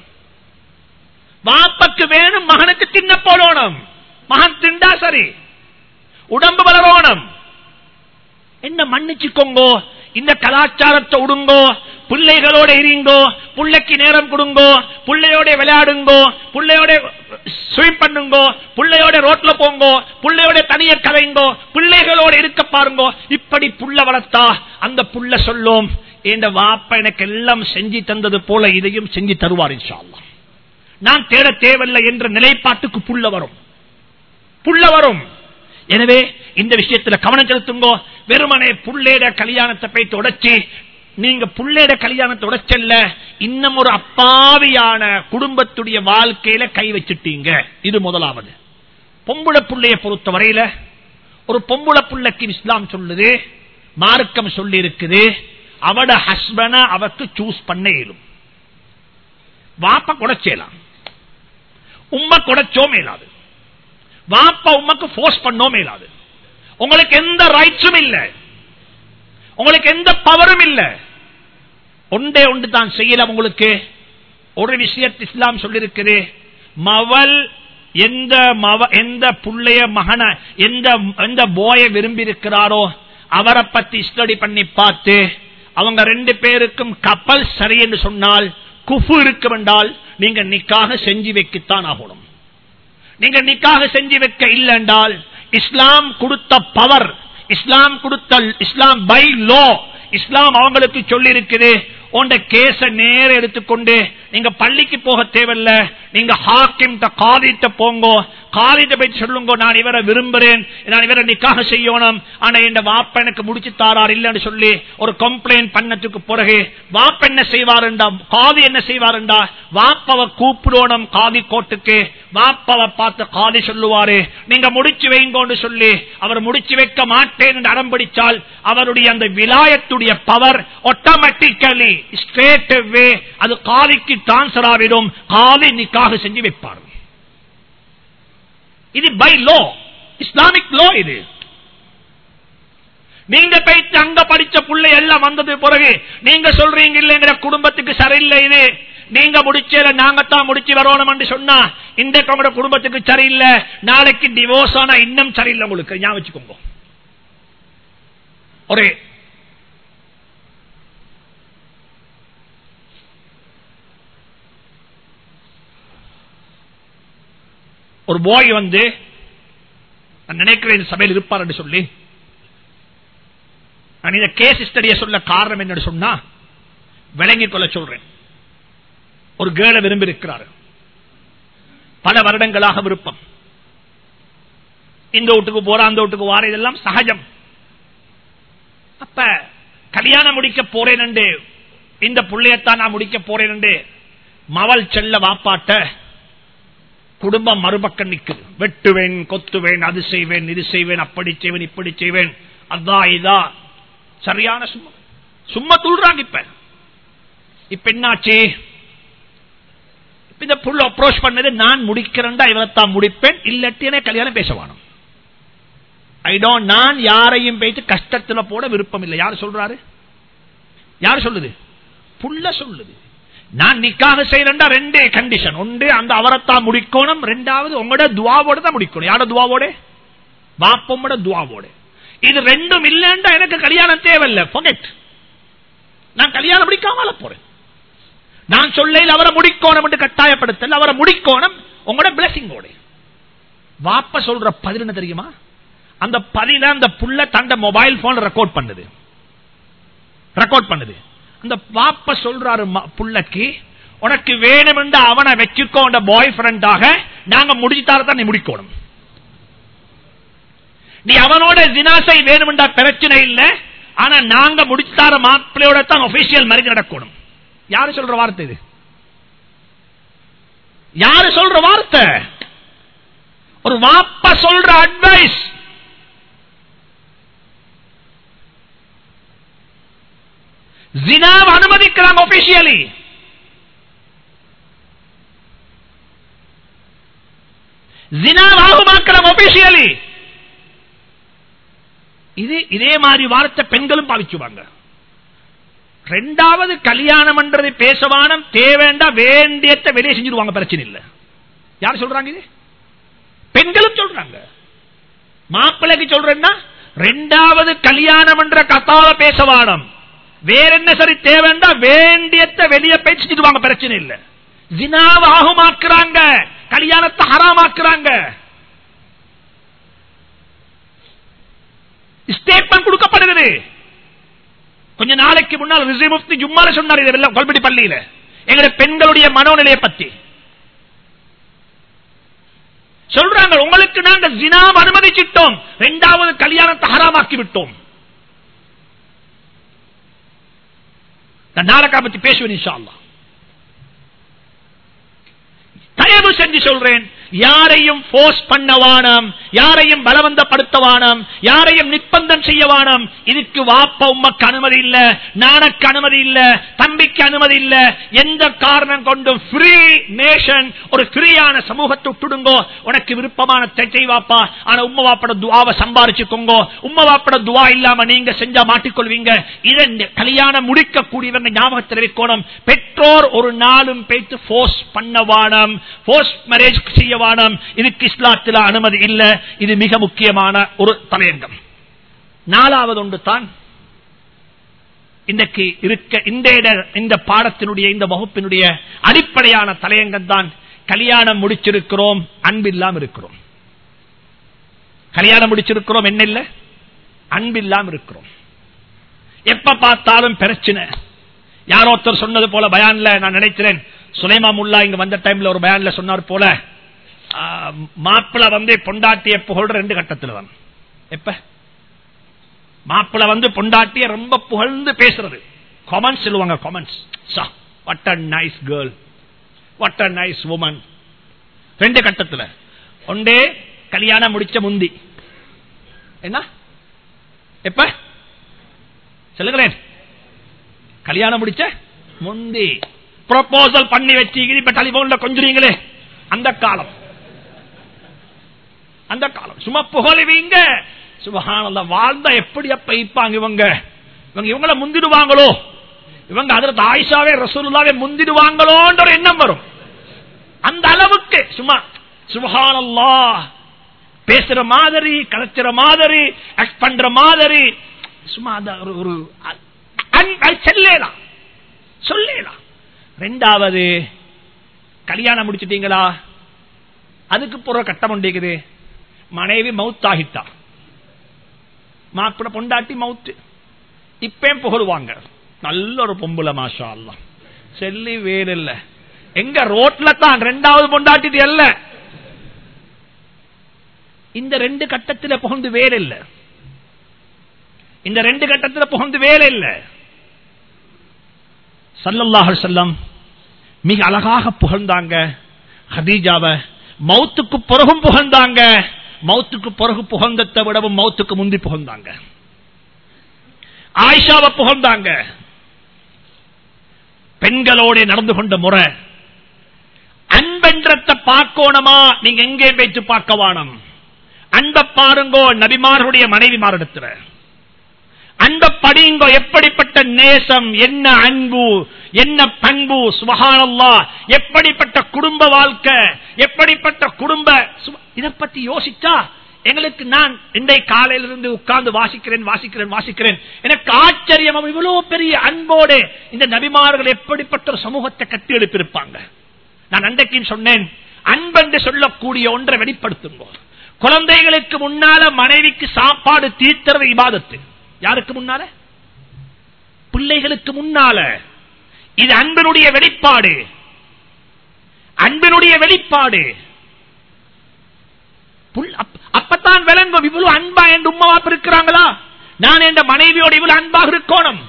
வாப்பக்கு வேணும் மகனுக்கு தின்ன போடணும் மகன் திண்டா சரி உடம்பு வளரணும் என்ன மன்னிச்சுக்கோங்கோ இந்த கலாச்சாரத்தை விடுங்கோ பிள்ளைகளோட இருங்கோ பிள்ளைக்கு நேரம் கொடுங்கோ பிள்ளையோட விளையாடுங்கோ பிள்ளையோட ஸ்விம் பண்ணுங்கோ பிள்ளையோட ரோட்ல போங்கோ பிள்ளையோட தனிய கலைங்கோ பிள்ளைகளோட இருக்க பாருங்கோ இப்படி புள்ள வளர்த்தா அந்த புள்ள சொல்லும் என் வாப்ப எனக்கு எல்லாம் செஞ்சு தந்தது போல இதையும் செஞ்சு தருவார் இன்ஷா அல்லாஹ். நான் தேட தேவையில்லை என்ற நிலைப்பாட்டுக்கு புள்ள வரும் புள்ள வரும் எனவே இந்த விஷயத்துல கவனம் செலுத்துங்கோ வெறுமனே புள்ளேட கல்யாணத்தை போய் தொடச்சி நீங்க புள்ளேட கல்யாணத்தை உடைச்சல்ல இன்னும் ஒரு அப்பாவியான குடும்பத்துடைய வாழ்க்கையில கை வச்சிட்டீங்க இது முதலாவது பொம்புள புள்ளைய பொறுத்த வரையில ஒரு பொம்புள புள்ளைக்கு இஸ்லாம் சொல்லுது மார்க்கம் சொல்லி இருக்குது அவட ஹஸ்பன அவக்கு சூஸ் பண்ண இயலும் வாப்ப குடைச்சேலாம் உம்ம குடைச்சோ மேலாது வாப்பா உமக்கு போர்ஸ் பண்ணோ மேலாது உங்களுக்கு எந்த ரைட்ஸும் இல்ல உங்களுக்கு எந்த பவரும் இல்ல ஒன்றே ஒன்று தான் செய்யலாம் உங்களுக்கு ஒரு விஷயத்தை இஸ்லாம் சொல்லிருக்குது மவல் எந்த மவ எந்த புள்ளைய மகன எந்த எந்த போய விரும்பி இருக்கிறாரோ அவரை பத்தி ஸ்டடி பண்ணி பார்த்து அவங்க ரெண்டு பேருக்கும் கப்பல் சரி என்று சொன்னால் குஃபு இருக்கும் என்றால் நீங்க நிக்காக செஞ்சு வைக்கத்தான் ஆகணும் நீங்க நிக்காக செஞ்சு வைக்க இல்லை என்றால் இஸ்லாம் கொடுத்த பவர் இஸ்லாம் கொடுத்த இஸ்லாம் பை லோ இஸ்லாம் அவங்களுக்கு சொல்லி இருக்குது உண்ட கேச நேர எடுத்துக்கொண்டு நீங்க பள்ளிக்கு போக தேவையில்ல நீங்க ஹாக்கிம் காதிட்ட போங்கோ காதிட்ட போய் சொல்லுங்க நான் இவரை விரும்புறேன் நான் இவரை நிக்காக செய்யணும் ஆனா இந்த வாப்ப எனக்கு முடிச்சு தாரார் இல்லைன்னு சொல்லி ஒரு கம்ப்ளைண்ட் பண்ணதுக்கு பிறகு வாப்ப என்ன செய்வாருண்டா காதி என்ன செய்வாருண்டா வாப்பவ கூப்பிடணும் காதி கோட்டுக்கு வாப்பவ பார்த்து காதி சொல்லுவாரு நீங்க முடிச்சு வைங்கோன்னு சொல்லி அவர் முடிச்சு வைக்க மாட்டேன் என்று அடம்பிடிச்சால் அவருடைய அந்த விலாயத்துடைய பவர் ஆட்டோமேட்டிக்கலி ஸ்ட்ரேட் வே அது காலிக்கு டிரான்ஸ்பர் ஆகிடும் காலி நிக்காக செஞ்சு வைப்பார் இது பை லோ இஸ்லாமிக் லோ இது நீங்க போயிட்டு அங்க படிச்ச புள்ளை எல்லாம் வந்தது பிறகு நீங்க சொல்றீங்க இல்லைங்கிற குடும்பத்துக்கு சரியில்லை இது நீங்க முடிச்சல நாங்கத்தான் முடிச்சு வரணும் என்று சொன்னா இந்த உங்களோட குடும்பத்துக்கு சரியில்லை நாளைக்கு டிவோர்ஸ் ஆனா இன்னும் சரியில்லை உங்களுக்கு ஞாபகம் வச்சுக்கோங்க ஒரு ஒரு பாய் வந்து நான் நினைக்கிறேன் இந்த சபையில் இருப்பார் என்று சொல்லி நான் இந்த கேஸ் ஸ்டடியை சொல்ல காரணம் என்ன சொன்னா விளங்கிக் கொள்ள சொல்றேன் ஒரு கேள விரும்பி இருக்கிறார் பல வருடங்களாக விருப்பம் இந்த வீட்டுக்கு போற அந்த வீட்டுக்கு வார இதெல்லாம் சகஜம் அப்ப கல்யாணம் முடிக்க போறேன் என்று இந்த புள்ளையத்தான் நான் முடிக்க போறேன் என்று மவள் செல்ல வாப்பாட்ட குடும்பம் மறுபக்கம் நிக்குது வெட்டுவேன் கொத்துவேன் அது செய்வேன் இது செய்வேன் அப்படி செய்வேன் இப்படி செய்வேன் அதான் இதா சரியான சும்மா சும்மா துள்றாங்க இப்ப இப்ப என்னாச்சு இந்த புள்ள அப்ரோச் பண்ணது நான் முடிக்கிறேன்டா இவரைத்தான் முடிப்பேன் இல்லாட்டி எனக்கு கல்யாணம் பேசவானும் ஐ டோன்ட் நான் யாரையும் போயிட்டு கஷ்டத்துல போட விருப்பம் இல்லை யார் சொல்றாரு யார் சொல்லுது புள்ள சொல்லுது நான் நிக்காக செய்யறா ரெண்டே கண்டிஷன் ஒன்று அந்த அவரைத்தான் முடிக்கணும் ரெண்டாவது உங்களோட துவாவோட தான் முடிக்கணும் யாரோட துவாவோட வாப்பமோட துவாவோட இது ரெண்டும் இல்லைன்றா எனக்கு கல்யாணம் தேவையில்லை பொகெட் நான் கல்யாணம் முடிக்காமல போறேன் நான் சொல்லையில் அவரை முடிக்கணும் என்று கட்டாயப்படுத்தல அவரை முடிக்கணும் உங்களோட பிளஸிங்கோட வாப்ப சொல்ற பதில் என்ன தெரியுமா அந்த பதில அந்த புள்ள தண்ட மொபைல் போன் ரெக்கார்ட் பண்ணுது ரெக்கார்ட் பண்ணுது அந்த வாப்ப சொல்றாரு புள்ளக்கு உனக்கு வேணும் என்று அவனை வச்சுக்கோ பாய் ஃப்ரெண்டாக நாங்க முடிச்சுட்டாரத்தான் நீ முடிக்கணும் நீ அவனோட தினாசை வேணும்டா பிரச்சனை இல்லை ஆனா நாங்க முடிச்சுட்டார மாப்பிள்ளையோட தான் ஒபிஷியல் மேரேஜ் நடக்கணும் யாரு சொல்ற வார்த்தை இது யாரு சொல்ற வார்த்தை ஒரு வாப்ப சொல்ற அட்வைஸ் ஜினாவை அனுமதிக்கிறாங்க ஒபிஷியலி ஜினாவாகுமாக்கிறாங்க ஒபிஷியலி இது இதே மாதிரி வார்த்தை பெண்களும் பாவிச்சுவாங்க ரெண்டாவது கல்யாணம் பண்றது பேசவானம் தேவேண்டா வேண்டியத்தை வெளியே செஞ்சிருவாங்க பிரச்சனை இல்ல யார் சொல்றாங்க இது பெண்களும் சொல்றாங்க மாப்பிள்ளைக்கு சொல்றேன்னா ரெண்டாவது கல்யாணம் என்ற கத்தால பேசவானம் வேற என்ன சரி தேவைண்டா வேண்டியத்தை வெளியே பேசிட்டுவாங்க பிரச்சனை இல்ல ஜினாவாகுமாக்குறாங்க கல்யாணத்தை ஹராமாக்குறாங்க ஸ்டேட்மெண்ட் கொடுக்கப்படுகிறது கொஞ்ச நாளைக்கு முன்னால் ரிசி முஃப்தி ஜும்மால சொன்னார் இதெல்லாம் கொல்படி பள்ளியில எங்களுடைய பெண்களுடைய மனோநிலையை பத்தி சொல்றாங்க உங்களுக்கு நாங்க ஜினாவை அனுமதிச்சிட்டோம் இரண்டாவது கல்யாணத்தை ஹராமாக்கி விட்டோம் நான் நாளைக்கா பத்தி பேசுவேன் இன்ஷா அல்லாஹ். தயவு செஞ்சு சொல்றேன் யாரையும் போர்ஸ் பண்ணவானாம் யாரையும் பலவந்தப்படுத்தவானாம் யாரையும் நிர்பந்தம் செய்யவானாம் இதுக்கு வாப்ப உம்மக்கு அனுமதி இல்ல நானக்கு அனுமதி இல்ல தம்பிக்கு அனுமதி இல்ல எந்த காரணம் கொண்டும் ஃப்ரீ நேஷன் ஒரு ஃப்ரீயான சமூகத்தை விட்டுடுங்கோ உனக்கு விருப்பமான தெச்சை வாப்பா ஆனா உம்ம வாப்பட துவாவை சம்பாரிச்சுக்கோங்க உம்ம வாப்பட துவா இல்லாம நீங்க செஞ்சா மாட்டிக்கொள்வீங்க இதை கல்யாணம் முடிக்கக்கூடியவங்க ஞாபகத்தில் இருக்கணும் பெற்றோர் ஒரு நாளும் பேச்சு போர்ஸ் பண்ணவானம் போர்ஸ் மேரேஜ் செய்யவானம் இதுக்கு இஸ்லாத்தில் அனுமதி இல்ல இது மிக முக்கியமான ஒரு தலையங்கம் நாலாவது ஒன்று தான் இன்றைக்கு இருக்க இந்த இட- இந்த பாடத்தினுடைய இந்த வகுப்பினுடைய அடிப்படையான தலையங்கம் தான் கல்யாணம் முடிச்சிருக்கிறோம் அன்பில்லாம் இருக்கிறோம் கல்யாணம் முடிச்சிருக்கிறோம் என்ன இல்ல அன்பில்லாம் இருக்கிறோம் எப்ப பார்த்தாலும் பிரச்சனை யாரோ ஒருத்தர் சொன்னது போல பயான்ல நான் நினைக்கிறேன் சுலைமா முல்லா இங்க வந்த டைம்ல ஒரு பயான்ல சொன்னார் போல மாப்பிள வந்து பொண்டாட்டிய புகழ்ற ரெண்டு கட்டத்துல தான் எப்ப மாப்பிள வந்து பொண்டாட்டிய ரொம்ப புகழ்ந்து பேசுறது காமன்ஸ் சொல்லுவாங்க comments what a nice girl what a nice woman ரெண்டு கட்டத்துல ஒன்றே கல்யாணம் முடிச்ச முந்தி என்ன எப்ப சொல்லுங்களேன் கல்யாணம் முடிச்ச முந்தி ப்ரொபோசல் பண்ணி வச்சு இப்ப டெலிபோன்ல கொஞ்சுறீங்களே அந்த காலம் அந்த காலம் சும்மா புகழுவீங்க சுபஹானல்ல வாழ்ந்தா எப்படி அப்ப இப்பாங்க இவங்க இவங்க இவங்கள முந்திடுவாங்களோ இவங்க அதற்கு ஆயிஷாவே ரசூலுல்லாவே முந்திடுவாங்களோன்ற ஒரு எண்ணம் வரும் அந்த அளவுக்கு சும்மா சுபஹானல்லா பேசுற மாதிரி கலைச்சுற மாதிரி ஆக்ட் பண்ற மாதிரி சும்மா அந்த ஒரு ஒரு அன்- அது சொல்லலாம் சொல்லலாம் ரெண்டாவது கல்யாணம் முடிச்சிட்டீங்களா அதுக்கு போற கட்டம் உண்டிக்குது மனைவி மவுத் ஆகிட்டா மாப்பிட பொண்டாட்டி மவுத்து இப்பயும் புகழுவாங்க நல்ல ஒரு பொம்புல மாஷா அல்லா செல்லி வேறு இல்ல எங்க ரோட்ல தான் ரெண்டாவது பொண்டாட்டி அல்ல இந்த ரெண்டு கட்டத்துல புகழ்ந்து வேலை இல்ல இந்த ரெண்டு கட்டத்துல புகழ்ந்து வேலை இல்ல சல்லல்லாஹு செல்லம் மிக அழகாக புகழ்ந்தாங்க ஹதீஜாவ மௌத்துக்கு பிறகும் புகழ்ந்தாங்க மௌத்துக்கு பிறகு புகழ்ந்தத்தை விடவும் மௌத்துக்கு முந்தி புகழ்ந்தாங்க ஆயிஷாவை புகழ்ந்தாங்க பெண்களோட நடந்து கொண்ட முறை அன்பென்றத்தை பார்க்கணுமா நீங்க எங்கே பேச்சு பார்க்க வானம் அன்ப பாருங்கோ நபிமார்களுடைய மனைவி மாறிடத்துல அன்ப படிங்கோ எப்படிப்பட்ட நேசம் என்ன அன்பு என்ன பண்பு சுபகானல்லா எப்படிப்பட்ட குடும்ப வாழ்க்கை எப்படிப்பட்ட குடும்ப இதை பத்தி யோசிச்சா எங்களுக்கு நான் இன்றை காலையிலிருந்து உட்கார்ந்து வாசிக்கிறேன் வாசிக்கிறேன் வாசிக்கிறேன் எனக்கு ஆச்சரியம் இவ்வளவு பெரிய அன்போடு இந்த நபிமார்கள் எப்படிப்பட்ட ஒரு சமூகத்தை கட்டி எழுப்பியிருப்பாங்க நான் அன்றைக்கு சொன்னேன் அன்பென்று சொல்லக்கூடிய ஒன்றை வெளிப்படுத்துங்க குழந்தைகளுக்கு முன்னால மனைவிக்கு சாப்பாடு தீர்த்துறது இபாதத்து யாருக்கு முன்னால பிள்ளைகளுக்கு முன்னால இது அன்பினுடைய வெளிப்பாடு அன்பினுடைய வெளிப்பாடு அப்பத்தான் விளங்கும் இவ்வளவு அன்பா என்று உமாவாப்பு இருக்கிறாங்களா நான் என்ற மனைவியோடு இவ்வளவு அன்பாக இருக்கணும்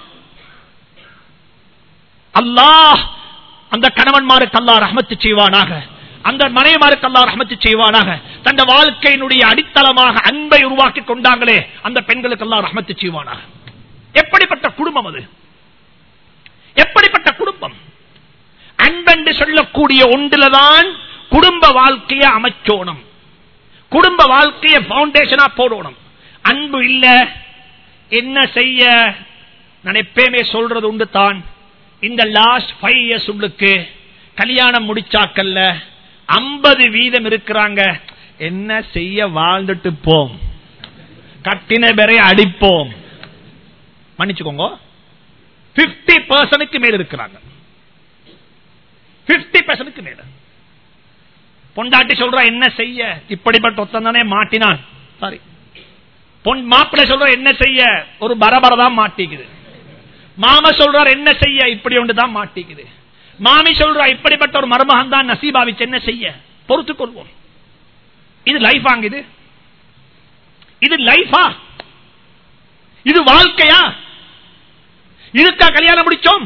அல்லாஹ் அந்த கணவன்மாருக்கு அல்லா ரஹமத்து செய்வானாக அந்த மனைவிமாருக்கு அல்லா ரஹமத்து செய்வானாக தந்த வாழ்க்கையினுடைய அடித்தளமாக அன்பை உருவாக்கி கொண்டாங்களே அந்த பெண்களுக்கு அல்லா ரஹமத்து செய்வானாக எப்படிப்பட்ட குடும்பம் அது எப்படிப்பட்ட குடும்பம் அன்பென்று சொல்லக்கூடிய ஒன்றில்தான் குடும்ப வாழ்க்கையை அமைச்சோணும் குடும்ப வாழ்க்கையை பவுண்டேஷனா போடணும் அன்பு இல்ல என்ன செய்ய நான் எப்பயுமே சொல்றது உண்டு தான் இந்த லாஸ்ட் ஃபைவ் இயர்ஸ் உள்ளுக்கு கல்யாணம் முடிச்சாக்கல்ல ஐம்பது வீதம் இருக்கிறாங்க என்ன செய்ய வாழ்ந்துட்டு போம் கட்டின பேரை அடிப்போம் மன்னிச்சுக்கோங்க பிப்டி பர்சனுக்கு மேல இருக்கிறாங்க பிப்டி பர்சனுக்கு மேல பொண்டாட்டி சொல்ற என்ன செய்ய இப்படிப்பட்ட ஒத்தந்தானே மாட்டினான் சாரி பொன் மாப்பிள்ளை சொல்ற என்ன செய்ய ஒரு பரபர தான் மாட்டிக்குது மாம சொல்றார் என்ன செய்ய இப்படி ஒன்று தான் மாட்டிக்குது மாமி சொல்றா இப்படிப்பட்ட ஒரு மருமகன் தான் நசீபாவிச்சு என்ன செய்ய பொறுத்துக் கொள்வோம் இது லைஃப் இது இது லைஃபா இது வாழ்க்கையா இதுக்கா கல்யாணம் முடிச்சோம்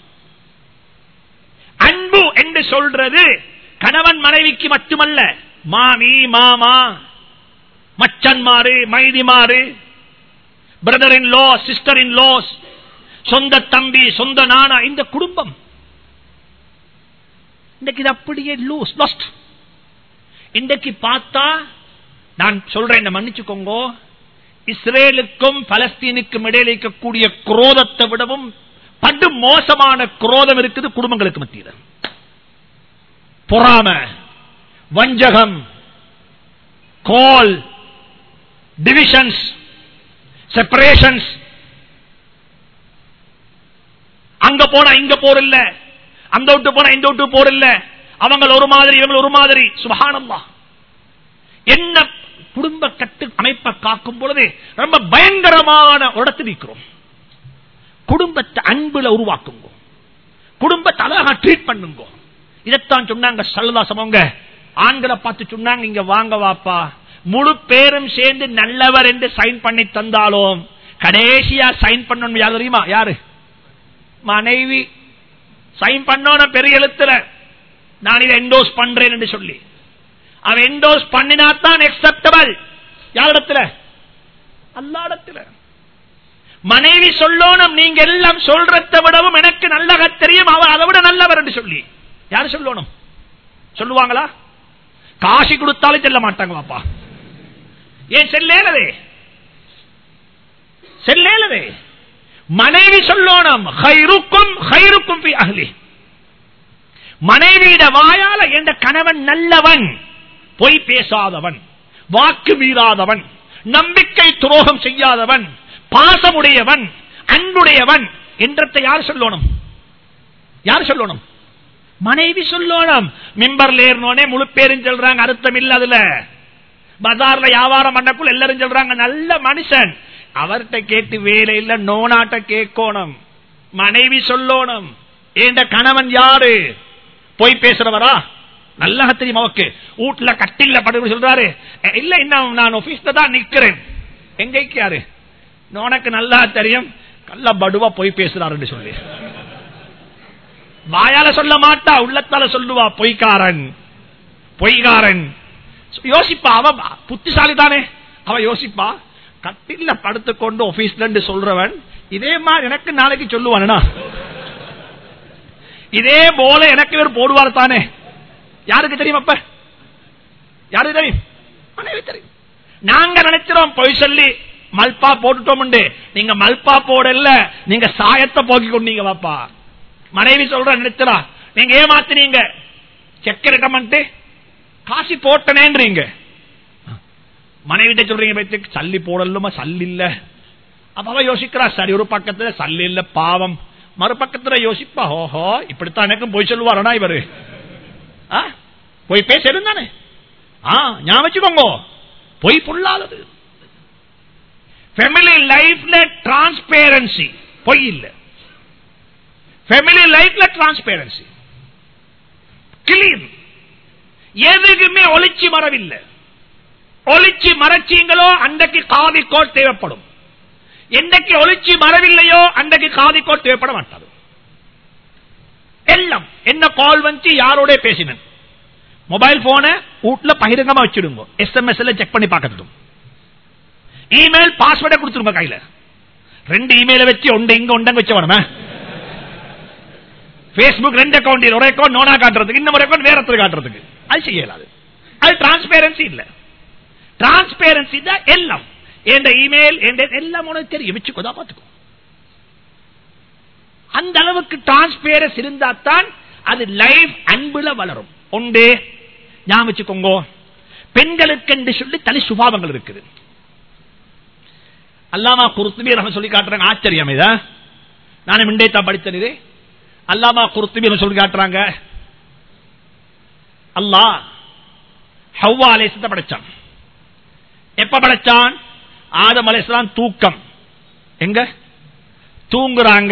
அன்பு என்று சொல்றது கணவன் மனைவிக்கு மட்டுமல்ல மாமி மாமா மச்சன்மாரு மைதிமாரு brother in law sister in laws சொந்த தம்பி சொந்த நானா இந்த குடும்பம் இன்றைக்கு இது அப்படியே லூஸ் லாஸ்ட் இன்றைக்கு பார்த்தா நான் சொல்றேன் என்ன மன்னிச்சுக்கோங்க இஸ்ரேலுக்கும் பலஸ்தீனுக்கும் இடையில இருக்கக்கூடிய குரோதத்தை விடவும் படு மோசமான குரோதம் இருக்குது குடும்பங்களுக்கு மத்தியில் பொறாம வஞ்சகம் கோல் டிவிஷன்ஸ் செப்பரேஷன்ஸ் அங்க போனா இங்க போர் இல்ல அந்த விட்டு போனா இந்த விட்டு போர் இல்ல அவங்க ஒரு மாதிரி இவங்க ஒரு மாதிரி சுபகானம்மா என்ன குடும்ப கட்டு அமைப்பை காக்கும் பொழுது ரொம்ப பயங்கரமான இடத்தில் இருக்கிறோம் குடும்பத்தை அன்புல உருவாக்குங்க குடும்பத்தை அழகா ட்ரீட் பண்ணுங்க இதைத்தான் சொன்னாங்க சல்லதாசமங்க ஆண்களை பார்த்து சொன்னாங்க இங்க வாங்க வாப்பா முழு பேரும் சேர்ந்து நல்லவர் என்று சைன் பண்ணி தந்தாலும் கடைசியா சைன் பண்ணணும் யார் தெரியுமா யாரு மனைவி சைன் பண்ணோன பெரிய எழுத்துல நான் இதை என்டோஸ் பண்றேன் என்று சொல்லி அவன் என்டோஸ் பண்ணினாத்தான் அக்செப்டபிள் யாரிடத்துல அல்லாடத்துல மனைவி சொல்லணும் நீங்க எல்லாம் சொல்றதை விடவும் எனக்கு நல்லக தெரியும் அவர் அதை விட நல்லவர் என்று சொல்லி யாரு சொல்லணும் சொல்லுவாங்களா காசி கொடுத்தாலும் செல்ல மாட்டாங்களாப்பா ஏன் செல்லேலவே செல்லேலவே மனைவி சொல்லணும் ஹைருக்கும் ஹைருக்கும் அகலி மனைவியிட வாயால என்ற கணவன் நல்லவன் பொய் பேசாதவன் வாக்கு மீறாதவன் நம்பிக்கை துரோகம் செய்யாதவன் பாசமுடையவன் அன்புடையவன் என்றத்தை யார் சொல்லணும் யார் சொல்லணும் மனைவி சொல்லணும் மிம்பர்ல ஏறினோனே முழு பேரும் சொல்றாங்க அர்த்தம் இல்ல அதுல பஜார்ல வியாபாரம் பண்ணக்குள்ள எல்லாரும் சொல்றாங்க நல்ல மனுஷன் அவர்கிட்ட கேட்டு வேலை இல்ல நோனாட்ட கேட்கணும் மனைவி சொல்லணும் ஏண்ட கணவன் யாரு போய் பேசுறவரா நல்லா தெரியும் அவக்கு வீட்டுல கட்டில படுக்க சொல்றாரு இல்ல இன்னும் நான் ஆபீஸ்ல தான் நிக்கிறேன் எங்க யாரு உனக்கு நல்லா தெரியும் கல்ல படுவா போய் பேசுறாருன்னு சொல்லி வாயால சொல்ல மாட்டா உள்ளத்தால சொல்லுவா பொய்க்காரன் பொய்காரன் யோசிப்பா அவ புத்திசாலி தானே அவ யோசிப்பா கட்டில படுத்துக்கொண்டு ஆபீஸ்ல சொல்றவன் இதே மாதிரி எனக்கு நாளைக்கு சொல்லுவானா இதே போல எனக்கு இவர் போடுவார் தானே யாருக்கு தெரியும் அப்ப யாருக்கு தெரியும் மனைவி தெரியும் நாங்க நினைச்சிரோம் பொய் சொல்லி மல்பா போட்டுட்டோம் நீங்க மல்பா போடல நீங்க சாயத்தை போக்கி கொண்டீங்க பாப்பா மனைவி சொல்ற நினைச்சரா நீங்க ஏமாத்தினீங்க செக் இருக்கமன்ட்டு காசி போட்டனேன்றீங்க மனைவிட்ட சொல்றீங்க சல்லி போடலுமா சல்லி இல்ல அப்ப யோசிக்கிறா சரி ஒரு பக்கத்துல சல்லி இல்ல பாவம் மறுபக்கத்துல யோசிப்பா ஓஹோ இப்படித்தான் எனக்கும் போய் சொல்லுவாரனா இவரு போய் பேச இருந்தானே ஞாபகம் வச்சுக்கோங்க பொய் பொல்லாதது ஃபேமிலி லைஃப்ல டிரான்ஸ்பேரன்சி பொய் இல்ல ஃபேமிலி லைஃப்ல டிரான்ஸ்பேரன்சி கிளீன் எதுக்குமே ஒளிச்சு மரவில்லை ஒளிச்சு மறைச்சீங்களோ அன்றைக்கு காதி கோட் தேவைப்படும் என்றைக்கு ஒளிச்சு மறவில்லையோ அன்றைக்கு காதி கோட் தேவைப்பட மாட்டாது எல்லாம் என்ன கால் வந்து யாரோட பேசினேன் மொபைல் போன வீட்டுல பகிரங்கமா வச்சிடுங்க எஸ்எம்எஸ் செக் பண்ணி பார்க்கட்டும் இமெயில் பாஸ்வேர்டை கொடுத்துருங்க கையில ரெண்டு இமெயில வச்சு ஒன்று இங்க ஒன்றங்க வச்ச வேணுமே பேஸ்புக் ரெண்டு அக்கௌண்ட் ஒரு அக்கௌண்ட் நோனா காட்டுறதுக்கு இன்னும் ஒரு அக்கௌண்ட் வேற காட்டுறதுக்கு அது செய்யலாது அது டிரான்ஸ்பேரன்சி இல்ல டிரான்ஸ்பேரன்சி தான் எல்லாம் என் இமெயில் எல்லாம் உனக்கு தெரியும் வச்சுக்கோதா பாத்துக்கோ அந்த அளவுக்கு டிரான்ஸ்பேரஸ் இருந்தா தான் அது லைஃப் அன்புல வளரும் ஒன்று ஞாபகம் வச்சுக்கோங்க பெண்களுக்கு என்று சொல்லி தனி சுபாவங்கள் இருக்குது அல்லாமா குருத்துபி ரஹம் சொல்லி காட்டுறாங்க ஆச்சரியம் இதா நானும் இண்டேத்தா படித்தது அல்லாமா குருத்துபி சொல்லி காட்டுறாங்க அல்லாஹ் ஹவ்வா அலேசத்தை படைச்சான் எப்ப படைச்சான் ஆதம் அலேஸ்லாம் தூக்கம் எங்க தூங்குறாங்க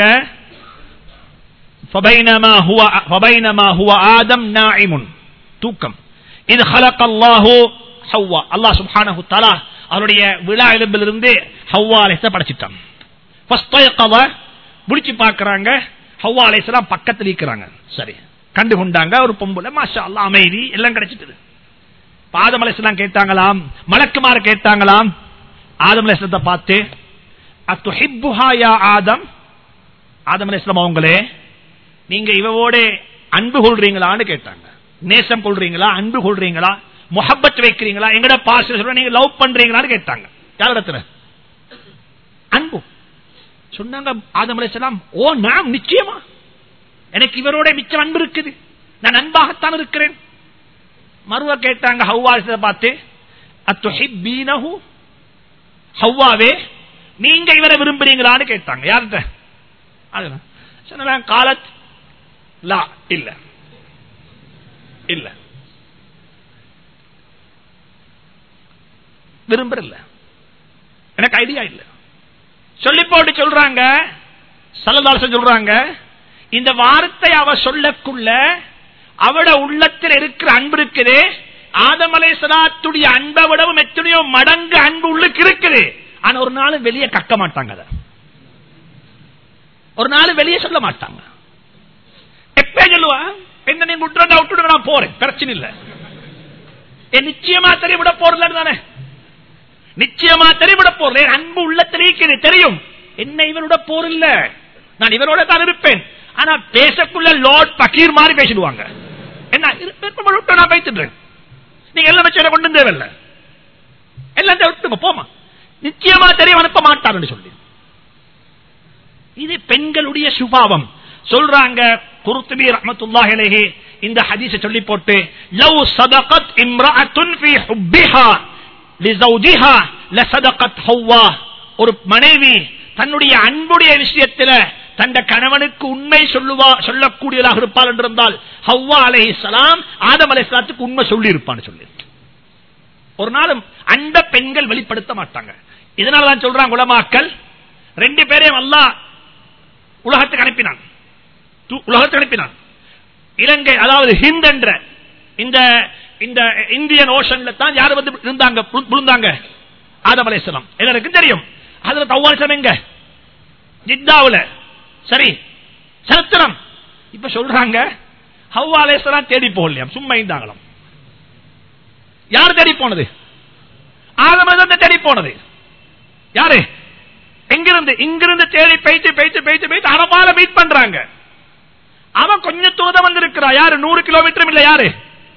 فبينما هو فبينما هو آدم نائم தூக்கம் இது خلق الله ஹவ்வா அல்லாஹ் சுப்ஹானஹு தஆலா அவருடைய விழா எலும்பிலிருந்து ஹவ்வா அலைஹிஸ்ஸலாம் படைச்சிட்டான் ஃபஸ்தைகத முடிச்சு பார்க்கறாங்க ஹவ்வா அலைஹிஸ்ஸலாம் பக்கத்துல இருக்கிறாங்க சரி கண்டு கொண்டாங்க ஒரு பொம்பளை மாஷா அல்லாஹ் அமைதி எல்லாம் கிடைச்சிட்டது ஆதம் அலைஹிஸ்ஸலாம் கேட்டாங்களாம் மலக்குமார் கேட்டாங்களாம் ஆதம் அலைஹிஸ்ஸலத்தை பார்த்து அத்துஹிப்புஹா யா ஆதம் ஆதம் அலைஹிஸ்ஸலாம் அவங்களே நீங்க இவவோட அன்பு கொள்றீங்களான்னு கேட்டாங்க நேசம் கொள்றீங்களா அன்பு கொள்றீங்களா முகப்பத் வைக்கிறீங்களா எங்கட பாச சொல்ற நீங்க லவ் பண்றீங்களான்னு கேட்டாங்க யாரிடத்துல அன்பு சொன்னாங்க ஆதம் அலைஹிஸ்ஸலாம் ஓ நான் நிச்சயமா எனக்கு இவரோட மிச்சம் அன்பு இருக்குது நான் அன்பாகத்தான் இருக்கிறேன் மறுவ கேட்டாங்க ஹவ்வாசத்தை பார்த்து அத்துஹிப்பீனஹு ஹவ்வாவே நீங்க இவரை விரும்புறீங்களான்னு கேட்டாங்க யார்கிட்ட அதுதான் சொன்னாங்க காலத் லா இல்ல இல்ல விரும்புறல எனக்கு ஐடியா இல்ல சொல்லி போட்டு சொல்றாங்க சல்லதாசன் சொல்றாங்க இந்த வார்த்தை அவ சொல்லக்குள்ள அவட உள்ளத்தில் இருக்கிற அன்பு இருக்குது ஆதமலை சலாத்துடைய அன்பை விடவும் எத்தனையோ மடங்கு அன்பு உள்ளுக்கு இருக்குது ஆனா ஒரு நாள் வெளியே கக்க மாட்டாங்க அதை ஒரு நாள் வெளியே சொல்ல மாட்டாங்க எப்ப சொல்லுவா என்ன நீங்க விட்டுறதா விட்டுடுங்க நான் போறேன் பிரச்சனை இல்ல என் நிச்சயமா தெரிய விட போறல தானே நிச்சயமா தெரிவிட போறேன் அன்பு உள்ளத்திலே தெரியும் என்ன இவரோட போர் இல்ல நான் இவரோட தான் இருப்பேன் ஆனா பேசக்குள்ள லார்ட் பக்கீர் மாதிரி பேசிடுவாங்க என்ன விட்டு நான் பேசிடுறேன் நீங்க எல்லாம் வச்சு கொண்டு தேவையில்ல எல்லாம் விட்டுங்க போமா நிச்சயமா தெரியும் அனுப்ப மாட்டாருன்னு சொல்லி இது பெண்களுடைய சுபாவம் சொல்றாங்க குருத்துபி ரஹமத்துல்லாஹி அலைஹி இந்த ஹதீஸ சொல்லி போட்டு லவ் சதகத் இம்ரஅத்துன் ஃபீ ஹுப்பிஹா லிஸௌஜிஹா லசதகத் ஹவ்வா ஒரு மனைவி தன்னுடைய அன்புடைய விஷயத்துல தந்த கணவனுக்கு உண்மை சொல்லுவா சொல்லக்கூடியதாக இருப்பாள் என்றிருந்தால் ஹவ்வா அலை சலாம் ஆதம் அலை சலாத்துக்கு உண்மை சொல்லி இருப்பான்னு சொல்லி ஒரு நாளும் அந்த பெண்கள் வெளிப்படுத்த மாட்டாங்க இதனாலதான் சொல்றாங்க உலமாக்கள் ரெண்டு பேரையும் அல்லா உலகத்துக்கு அனுப்பினான் உலகத்துக்கு அனுப்பினான் இலங்கை அதாவது ஹிந்த் என்ற இந்த இந்த இந்தியன் ஓஷன்ல தான் யாரு வந்து இருந்தாங்க விழுந்தாங்க ஆதம் அலைசலாம் எல்லாருக்கும் தெரியும் அதுல தவ்வாலிசம் எங்க ஜித்தாவுல சரி சரித்திரம் இப்ப சொல்றாங்க ஹவ்வா அலைசலாம் தேடி போகலையாம் சும்மா இருந்தாங்களாம் யார் தேடி போனது ஆதம் தேடி போனது யாரு எங்கிருந்து இங்கிருந்து தேடி பைத்து பைத்து பைத்து பைத்து அரபால மீட் பண்றாங்க அவன் கொஞ்சம் தூரம் வந்திருக்கிறா யாரு நூறு கிலோமீட்டர் இல்ல யாரு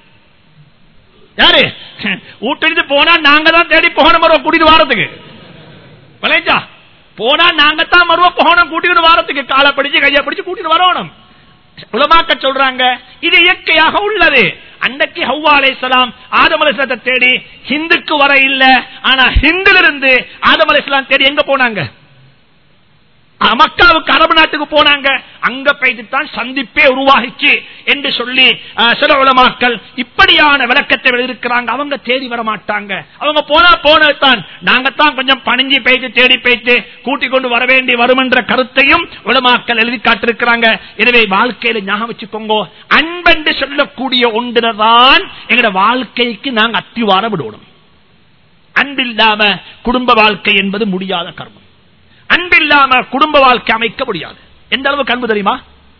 யாரு வீட்டு போனா நாங்க தான் தேடி போகணும் மருவ கூட்டிட்டு வாரத்துக்கு விளைஞ்சா போனா நாங்க தான் மருவ போகணும் கூட்டிட்டு வாரத்துக்கு காலை பிடிச்சு கையை பிடிச்சு கூட்டிட்டு வரணும் உலமாக்க சொல்றாங்க இது இயற்கையாக உள்ளது அன்றைக்கு ஹவ்வா அலைசலாம் ஆதம் அலிஸ்லாத்தை தேடி ஹிந்துக்கு வர இல்ல ஆனா ஹிந்துல இருந்து ஆதம் அலிஸ்லாம் தேடி எங்க போனாங்க மக்காவுக்கு அரபு நாட்டுக்கு போனாங்க அங்க போயிட்டு தான் சந்திப்பே உருவாகிச்சு என்று சொல்லி சில உலமாக்கள் இப்படியான விளக்கத்தை எழுதியிருக்கிறாங்க அவங்க தேடி வர மாட்டாங்க அவங்க போனா போனதான் நாங்க தான் கொஞ்சம் பணிஞ்சு போயிட்டு தேடி போயிட்டு கூட்டிக் கொண்டு வர வேண்டி வரும் என்ற கருத்தையும் உலமாக்கள் எழுதி காட்டிருக்கிறாங்க எனவே வாழ்க்கையில ஞாபகம் வச்சுக்கோங்க அன்பென்று சொல்லக்கூடிய ஒன்றுதான் எங்களோட வாழ்க்கைக்கு நாங்க அத்திவார விடுவோம் அன்பில்லாம குடும்ப வாழ்க்கை என்பது முடியாத கர்மம் அன்பில்லாம குடும்ப வாழ்க்கை அமைக்க முடியாது எந்த அளவுக்கு அன்பு தெரியுமா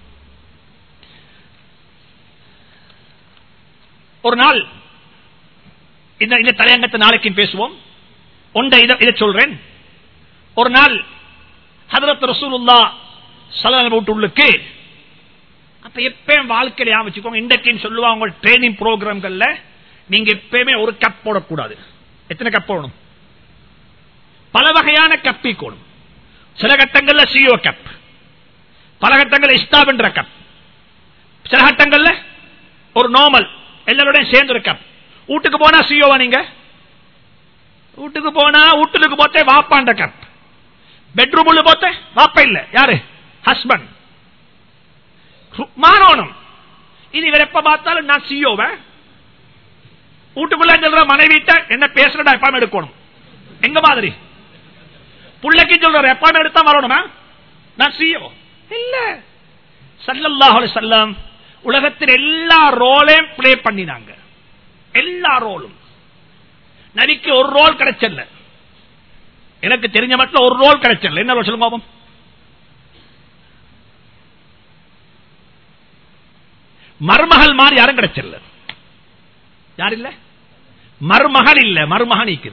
ஒரு நாள் இந்த இந்த தலையங்கத்தை நாளைக்கு பேசுவோம் ஒன்றை இதை சொல்றேன் ஒரு நாள் ஹதரத் ரசூலுல்லா சலன வீட்டுள்ளுக்கு அப்ப எப்பயும் வாழ்க்கையில ஞாபகம் வச்சுக்கோங்க இன்றைக்கு சொல்லுவாங்க ட்ரைனிங் ப்ரோக்ராம்கள்ல நீங்க எப்பயுமே ஒரு கப் போடக்கூடாது எத்தனை கப் போடணும் பல வகையான கப்பி கூடும் சில கட்டங்கள்ல சிஓ கப் பல கட்டங்கள்ல இஸ்தாப் என்ற கப் சில கட்டங்கள்ல ஒரு நார்மல் எல்லாரோடையும் சேர்ந்து ஒரு கப் வீட்டுக்கு போனா சிஓவா நீங்க வீட்டுக்கு போனா வீட்டுக்கு போத்தே வாப்பாண்ட கப் பெட்ரூம் உள்ள போத்தே வாப்பா இல்ல யாரு ஹஸ்பண்ட் மாறணும் இது இவர் எப்ப பார்த்தாலும் நான் சிஓவ வீட்டுக்குள்ள சொல்ற மனைவிட்ட என்ன பேசுறடா எப்பாம எடுக்கணும் எங்க மாதிரி புள்ளைக்கு சொல்ற எப்பாம எடுத்தா வரணுமா நான் சிஓ இல்ல சல்லல்லாஹு அலைஹி வஸல்லம் உலகத்தில் எல்லா ரோலையும் பிளே பண்ணினாங்க எல்லா ரோலும் நபிக்கு ஒரு ரோல் கிடைச்சல எனக்கு தெரிஞ்ச மட்டும் ஒரு ரோல் கிடைச்சல என்ன ரோல் சொல்லுங்க பாப்போம் மருமகள் மாதிரி யாரும் கிடைச்சல யார் இல்ல மருமகள் இல்ல மருமகன் நிக்குது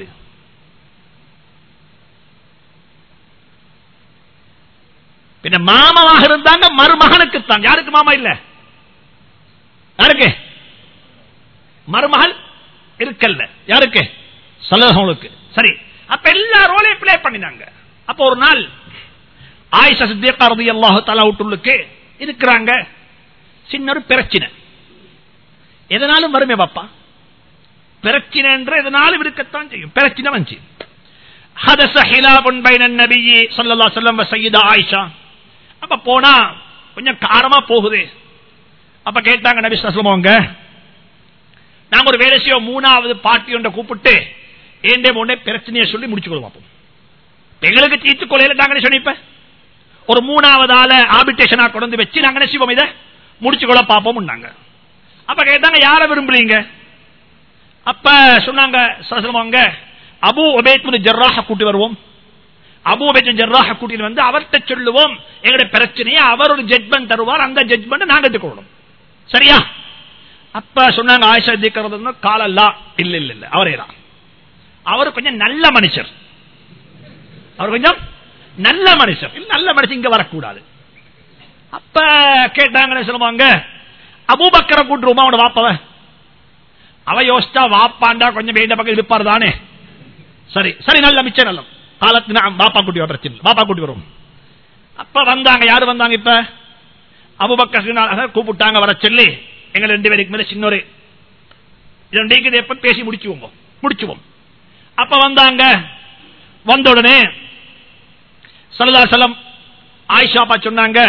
பின்ன மாமாவாக இருந்தாங்க மருமகனுக்கு தான் யாருக்கு மாமா இல்ல யாருக்கு மருமகள் இருக்கல்ல யாருக்கு சல்லவங்களுக்கு சரி அப்ப எல்லா ரோலையும் பிளே பண்ணினாங்க அப்ப ஒரு நாள் ஆயிஷா சித்தியக்கா ரதி அல்லாஹு தலா விட்டுள்ளுக்கு இருக்கிறாங்க சின்ன ஒரு பிரச்சனை எதனாலும் வருமே பாப்பா பிரச்சனை என்ற எதனாலும் இருக்கத்தான் செய்யும் பிரச்சனை வந்துச்சு ஹதச ஹிலாபுன் பைனன் நபியி ஸல்லல்லாஹு அலைஹி வஸல்லம் சையதா ஆயிஷா அப்ப போனா கொஞ்சம் காரமா போகுது அப்ப கேட்டாங்க நபி சல்லல்லாஹு நாங்க ஒரு வேலை செய்ய மூணாவது பார்ட்டி ஒன்றை கூப்பிட்டு ஏண்டே போண்டே பிரச்சனையை சொல்லி முடிச்சு கொள்வோம் எங்களுக்கு தீர்த்து கொள்ளையில நாங்க சொன்னிப்ப ஒரு மூணாவது ஆள ஆபிட்டேஷனா கொண்டு வச்சு நாங்க என்ன செய்வோம் இதை முடிச்சு கொள்ள பார்ப்போம் நாங்க அப்ப கேட்டாங்க யார விரும்புறீங்க அப்ப சொன்னாங்க சொல்லுவாங்க அபு உபேத் ஜர்ராக கூட்டி வருவோம் அபு உபேத் ஜர்ராக கூட்டிட்டு வந்து அவர்கிட்ட சொல்லுவோம் எங்களுடைய பிரச்சனையை அவர் ஒரு ஜட்மெண்ட் தருவார் அந்த ஜட்மெண்ட் நாங்க எடுத்துக்கொள்ளணும் சரியா அப்ப சொன்னாங்க ஆயிஷா திக்கிறது காலல்லா இல்ல இல்ல இல்ல அவரே தான் அவர் கொஞ்சம் நல்ல மனுஷர் அவர் கொஞ்சம் நல்ல மனுஷர் இல்ல நல்ல மனுஷன் இங்க வரக்கூடாது அப்ப கேட்டாங்கன்னு சொல்லுவாங்க அபூபக்கரை கூட்டுருவோமா அவனோட வாப்பவ அவ யோசிச்சா வாப்பாண்டா கொஞ்சம் வேண்ட பக்கம் இருப்பார் தானே சரி சரி நல்ல மிச்சம் நல்ல காலத்து பாப்பா கூட்டி வர பிரச்சனை பாப்பா கூட்டி வரும் அப்ப வந்தாங்க யாரு வந்தாங்க இப்ப அபுபக்கர் கூப்பிட்டாங்க வர சொல்லி எங்க ரெண்டு பேருக்கு மேல சின்னொரு ரெண்டு எப்ப பேசி முடிச்சுவோம் முடிச்சுவோம் அப்ப வந்தாங்க வந்த உடனே சல்லா சலம் ஆயிஷா சொன்னாங்க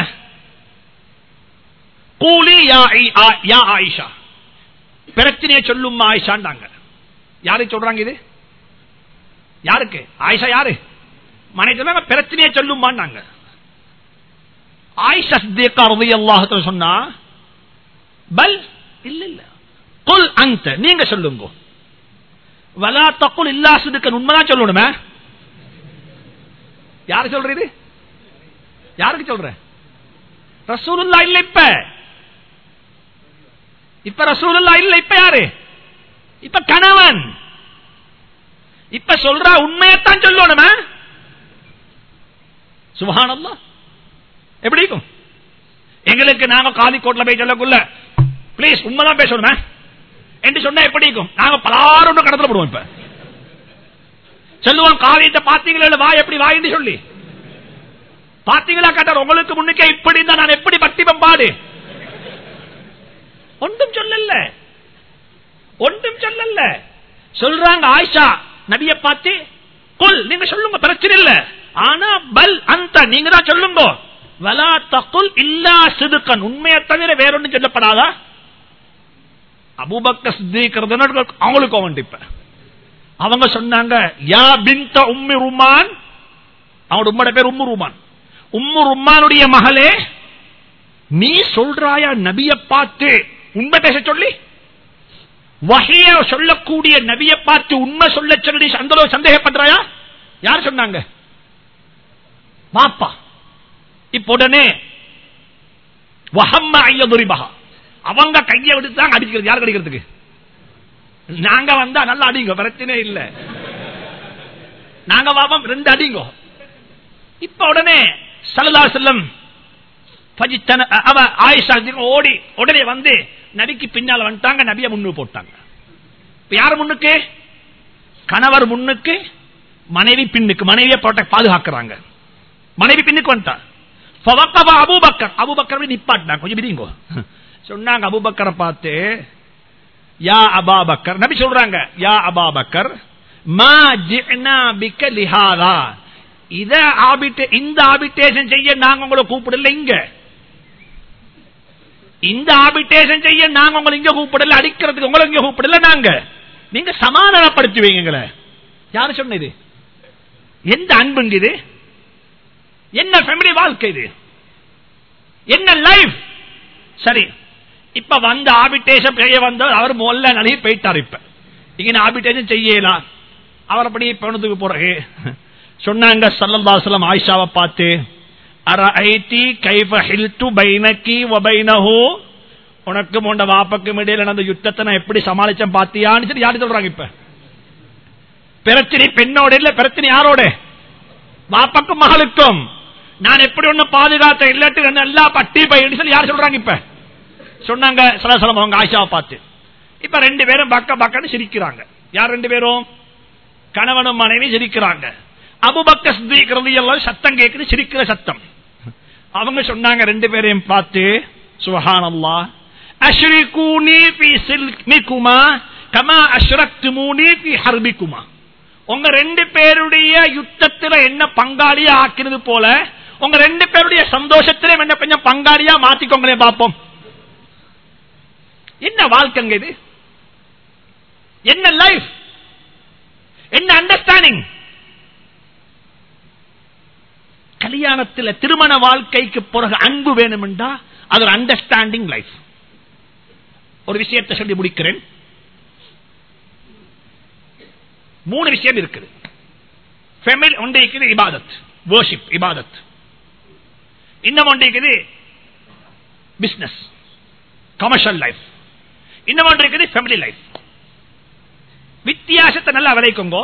கூலி யா ஆயிஷா பிரச்சனையை சொல்லும் ஆயிஷாண்டாங்க யாரு சொல்றாங்க இது யாருக்கு ஆயிஷா யாரு மனை சொன்னாங்க பிரச்சனையை சொல்லுமாண்டாங்க ஆயிஷா சித்தியக்கா ரவி அல்லாஹத்துல சொன்னா பல் இல்ல இல்ல கொல் அந்த நீங்க சொல்லுங்க வலா தக்குள் இல்லா சிதுக்கன் உண்மைதான் சொல்லணுமே யாரு சொல்றது யாருக்கு சொல்ற ரசூலுல்லா இல்ல இப்ப இப்ப ரசூலுல்லா இல்ல இப்ப யாரு இப்ப கணவன் இப்ப சொல்றா உண்மையத்தான் சொல்லணுமே சுபஹானல்லா எப்படி இருக்கும் எங்களுக்கு நாங்க காலிக்கோட்ல போய் சொல்லக்குள்ள பிளீஸ் உண்மைதான் பேசணுமே என்று சொன்னா எப்படி இருக்கும் நாங்க பலாரும் கடத்துல போடுவோம் இப்ப சொல்லுவோம் காவியத்தை பாத்தீங்களா வா எப்படி வாயின்னு சொல்லி பாத்தீங்களா கேட்டார் உங்களுக்கு முன்னுக்கே இப்படி இருந்தா நான் எப்படி பக்தி பம்பாடு ஒன்றும் சொல்லல ஒன்றும் சொல்லல சொல்றாங்க ஆயிஷா நபிய பார்த்து கொல் நீங்க சொல்லுங்க பிரச்சனை இல்ல ஆனா பல் அந்த நீங்க தான் சொல்லுங்க வலா தகுல் இல்லா சிதுக்கன் உண்மையை தவிர வேறொன்னும் சொல்லப்படாதா அபுபக்க சித்திக்கிறது அவங்களுக்கு அவன் இப்ப அவங்க சொன்னாங்க யா பிந்த உம்மி ருமான் அவனோட உம்மோட பேர் உம்மு ருமான் உம்மு ருமானுடைய மகளே நீ சொல்றாயா நபிய பார்த்து உண்மை பேச சொல்லி வகைய சொல்லக்கூடிய நபிய பார்த்து உண்மை சொல்ல சொல்லி அந்த சந்தேகப்படுறாயா யார் சொன்னாங்க பாப்பா இப்ப உடனே வஹம்ம ஐயதுரிபகா அவங்க கையை விடுத்து அடிக்கிறது யார் அடிக்கிறதுக்கு நாங்க வந்தா நல்லா அடிங்க பிரச்சனை இல்ல நாங்க வாபம் ரெண்டு அடிங்கோ இப்ப உடனே சல்லா செல்லம் அவ ஆயிஷா ஓடி உடனே வந்து நபிக்கு பின்னால் வந்துட்டாங்க நபிய முன்னு போட்டாங்க யார் முன்னுக்கு கணவர் முன்னுக்கு மனைவி பின்னுக்கு மனைவியை ப்ரொடெக்ட் பாதுகாக்கிறாங்க மனைவி பின்னுக்கு வந்துட்டா ஃபவக்கப அபூபக்கர் அபூபக்கர் நிப்பாட்டினாங்க கொஞ்சம் பிரிங்கோ சொன்னாங்க அபூபக்கரை பார்த்து யா அபாபக்கர் நபி சொல்றாங்க யா அபாபக்கர் மா ஜிஅனா பிக லிஹாதா இத ஆபிட்டே இந்த ஆபிட்டேஷன் செய்ய நாங்க உங்களை கூப்பிடல இங்க இந்த ஆபிட்டேஷன் செய்ய நாங்க உங்களை இங்க கூப்பிடல அடிக்கிறதுக்கு உங்களை இங்க கூப்பிடல நாங்க நீங்க சமாதானப்படுத்துவீங்க எங்களை யாரு சொன்னது எந்த அன்புங்க இது என்ன ஃபேமிலி வாழ்க்கை இது என்ன லைஃப் சரி இப்ப வந்த ஆபிட்டேஷன் செய்ய வந்த அவர் முதல்ல நழுகி போயிட்டார் இப்ப இங்க ஆபிட்டேஷன் செய்யலாம் அவர் அப்படி பணத்துக்கு பிறகு சொன்னாங்க சல்லல்லாசலம் ஆயிஷாவை பார்த்து அரஐதி கைஃப ஹில்து பைனகி வபைனஹு உனக்கு உண்ட வாப்பக்கும் இடையில நடந்த யுத்தத்தை நான் எப்படி சமாளிச்சேன் பாத்தியான்னு சொல்லி யாரு சொல்றாங்க இப்ப பிரச்சனை பெண்ணோட இல்ல பிரச்சனை யாரோட வாப்பக்கும் மகளுக்கும் நான் எப்படி ஒண்ணு பாதுகாத்த இல்லாட்டு நல்லா பட்டி பையன் சொல்லி யார் சொல்றாங்க இப்ப சொன்னாங்க சலசலம் அவங்க ஆயிஷாவை பார்த்து இப்ப ரெண்டு பேரும் பக்க பக்கன்னு சிரிக்கிறாங்க யார் ரெண்டு பேரும் கணவனும் மனைவி சிரிக்கிறாங்க அபுபக்க சித்திக்கிறது எல்லாம் சத்தம் கேட்குது சிரிக்கிற சத்தம் அவங்க சொன்னாங்க ரெண்டு பேரையும் பார்த்து சுபஹானல்லா அஷ்ரிகூனி ஃபீ சில்மிகுமா கமா அஷ்ரக்துமூனி ஃபீ ஹர்பிகுமா உங்க ரெண்டு பேருடைய யுத்தத்துல என்ன பங்காளியா ஆக்கினது போல உங்க ரெண்டு பேருடைய சந்தோஷத்திலே என்ன கொஞ்சம் பங்காளியா மாத்திக்கோங்களே பார்ப்போம் என்ன வாழ்க்கைங்க இது என்ன லைஃப் என்ன அண்டர்ஸ்டாண்டிங் கல்யாணத்தில் திருமண வாழ்க்கைக்கு பிறகு அன்பு வேணுமெண்டா அது ஒரு அண்டர்ஸ்டாண்டிங் லைஃப் ஒரு விஷயத்தை சொல்லி முடிக்கிறேன் மூணு விஷயம் இருக்குது ஃபெமிலி ஒன்று இருக்குது இபாதத் worship இபாதத் இன்னும் ஒன்று இருக்குது பிசினஸ் கமர்ஷியல் லைஃப் இன்னும் ஒன்று இருக்குது ஃபேமிலி லைஃப் வித்தியாசத்தை நல்லா விளைக்குங்கோ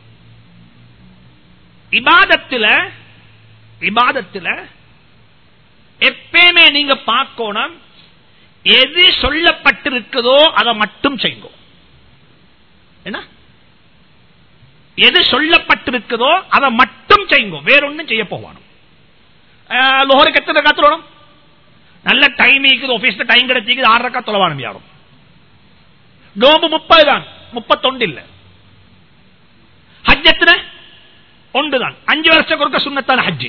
இபாதத்துல இபாதத்துல எப்பயுமே நீங்க பார்க்கணும் எது சொல்லப்பட்டிருக்குதோ அதை மட்டும் செய்யுங்க என்ன எது சொல்லப்பட்டிருக்குதோ அதை மட்டும் செய்யுங்க வேறொன்னும் செய்ய போவானோ லோகருக்கு எத்தனை காத்துறோம் நல்ல டைம் இருக்குது ஆபீஸ்ல டைம் கிடைச்சிக்குது ஆறு ரக்கா தொலைவானம் யாரும் நோம்பு முப்பது தான் முப்பத்தொண்டு இல்ல ஹஜ் எத்தனை ஒன்றுதான் அஞ்சு வருஷம் கொடுக்க சுண்ணத்தான ஹஜ்ஜி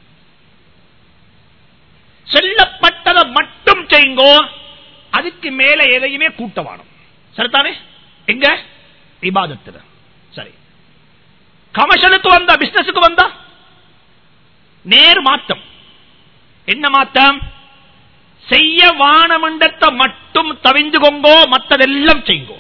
சொல்லப்பட்டதை மட்டும் செய்யுங்கோ அதுக்கு மேல எதையுமே கூட்டவானம் சரிதானே எங்க இபாதத்துல சரி கமர்ஷனுக்கு வந்தா பிசினஸுக்கு வந்தா நேர் மாத்தம் என்ன மாத்தம் செய்ய வானமண்டத்தை மட்டும் தவிந்துகோங்கோ மற்றதெல்லாம் செய்யுங்கோ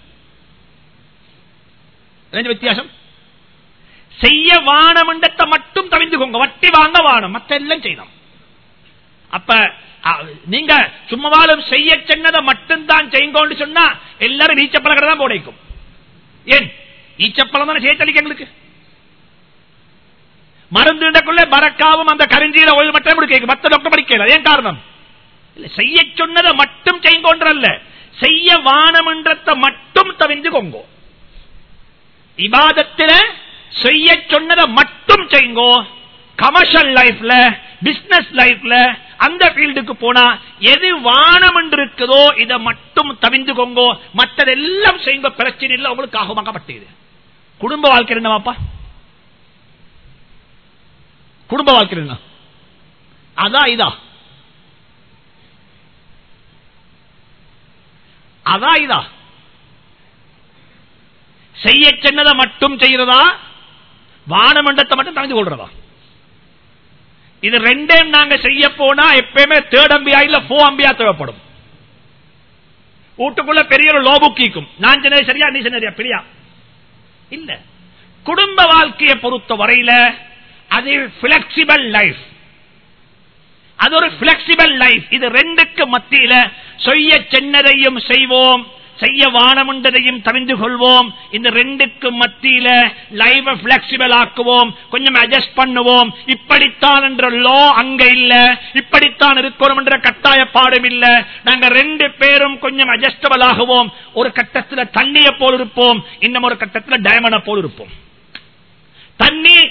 வித்தியாசம் செய்ய வானமண்டத்தை மட்டும் தவிந்துகோங்க வட்டி வாங்க வானம் மற்ற எல்லாம் செய்யணும் அப்ப நீங்க சும்மாவாலும் செய்ய சொன்னதை மட்டும்தான் செய்யுங்கன்னு சொன்னா எல்லாரும் ஈச்சப்பழம் தான் போடைக்கும் ஏன் ஈச்சப்பழம் தானே சேர்த்தளிக்க எங்களுக்கு மருந்துக்குள்ள பறக்காவும் அந்த கரிஞ்சீர ஓய்வு மட்டும் முடிக்க மத்த டாக்டர் படிக்கல ஏன் காரணம் செய்ய சொன்னதை மட்டும் செய்யுங்கொன்றல்ல செய்ய வானமன்றத்தை மட்டும் தவிந்து கொங்கோ இபாதத்தில செய்ய சொன்னதை மட்டும் செய்யுங்கோ கமர்ஷியல் லைஃப்ல பிசினஸ் லைஃப்ல அந்த ஃபீல்டுக்கு போனா எது வானம் என்று இருக்குதோ இதை மட்டும் தவிந்து கொங்கோ மற்றதெல்லாம் செய்யுங்க பிரச்சனை இல்லை உங்களுக்கு ஆகமாக்கப்பட்டது குடும்ப வாழ்க்கை என்னவாப்பா குடும்ப வாழ்க்கை என்ன அதான் இதா அதான் இதா செய்ய சொன்னதை மட்டும் செய்யறதா வானமண்டத்தை மட்டும் தணிந்து கொள்றதா இது ரெண்டையும் நாங்க செய்ய போனா எப்பயுமே தேர்ட் அம்பியா இல்ல போ அம்பியா தேவைப்படும் வீட்டுக்குள்ள பெரிய ஒரு லோபுக்கிக்கும் நான் சொன்னது சரியா நீ சொன்னது பெரியா இல்ல குடும்ப வாழ்க்கையை பொறுத்த வரையில அது பிளெக்சிபிள் லைஃப் அது ஒரு பிளெக்சிபிள் லைஃப் இது ரெண்டுக்கு மத்தியில செய்ய சென்னதையும் செய்வோம் செய்ய வானமுண்டதையும் தவிந்து கொள்வோம் இந்த ரெண்டுக்கு மத்தியில லைவ பிளெக்சிபிள் ஆக்குவோம் கொஞ்சம் அட்ஜஸ்ட் பண்ணுவோம் இப்படித்தான் என்ற லோ அங்க இல்ல இப்படித்தான் இருக்கணும் என்ற கட்டாய பாடம் இல்ல நாங்க ரெண்டு பேரும் கொஞ்சம் அட்ஜஸ்டபிள் ஆகுவோம் ஒரு கட்டத்தில் தண்ணிய போல் இருப்போம் இன்னும் ஒரு கட்டத்தில் டயமண்ட போல் இருப்போம்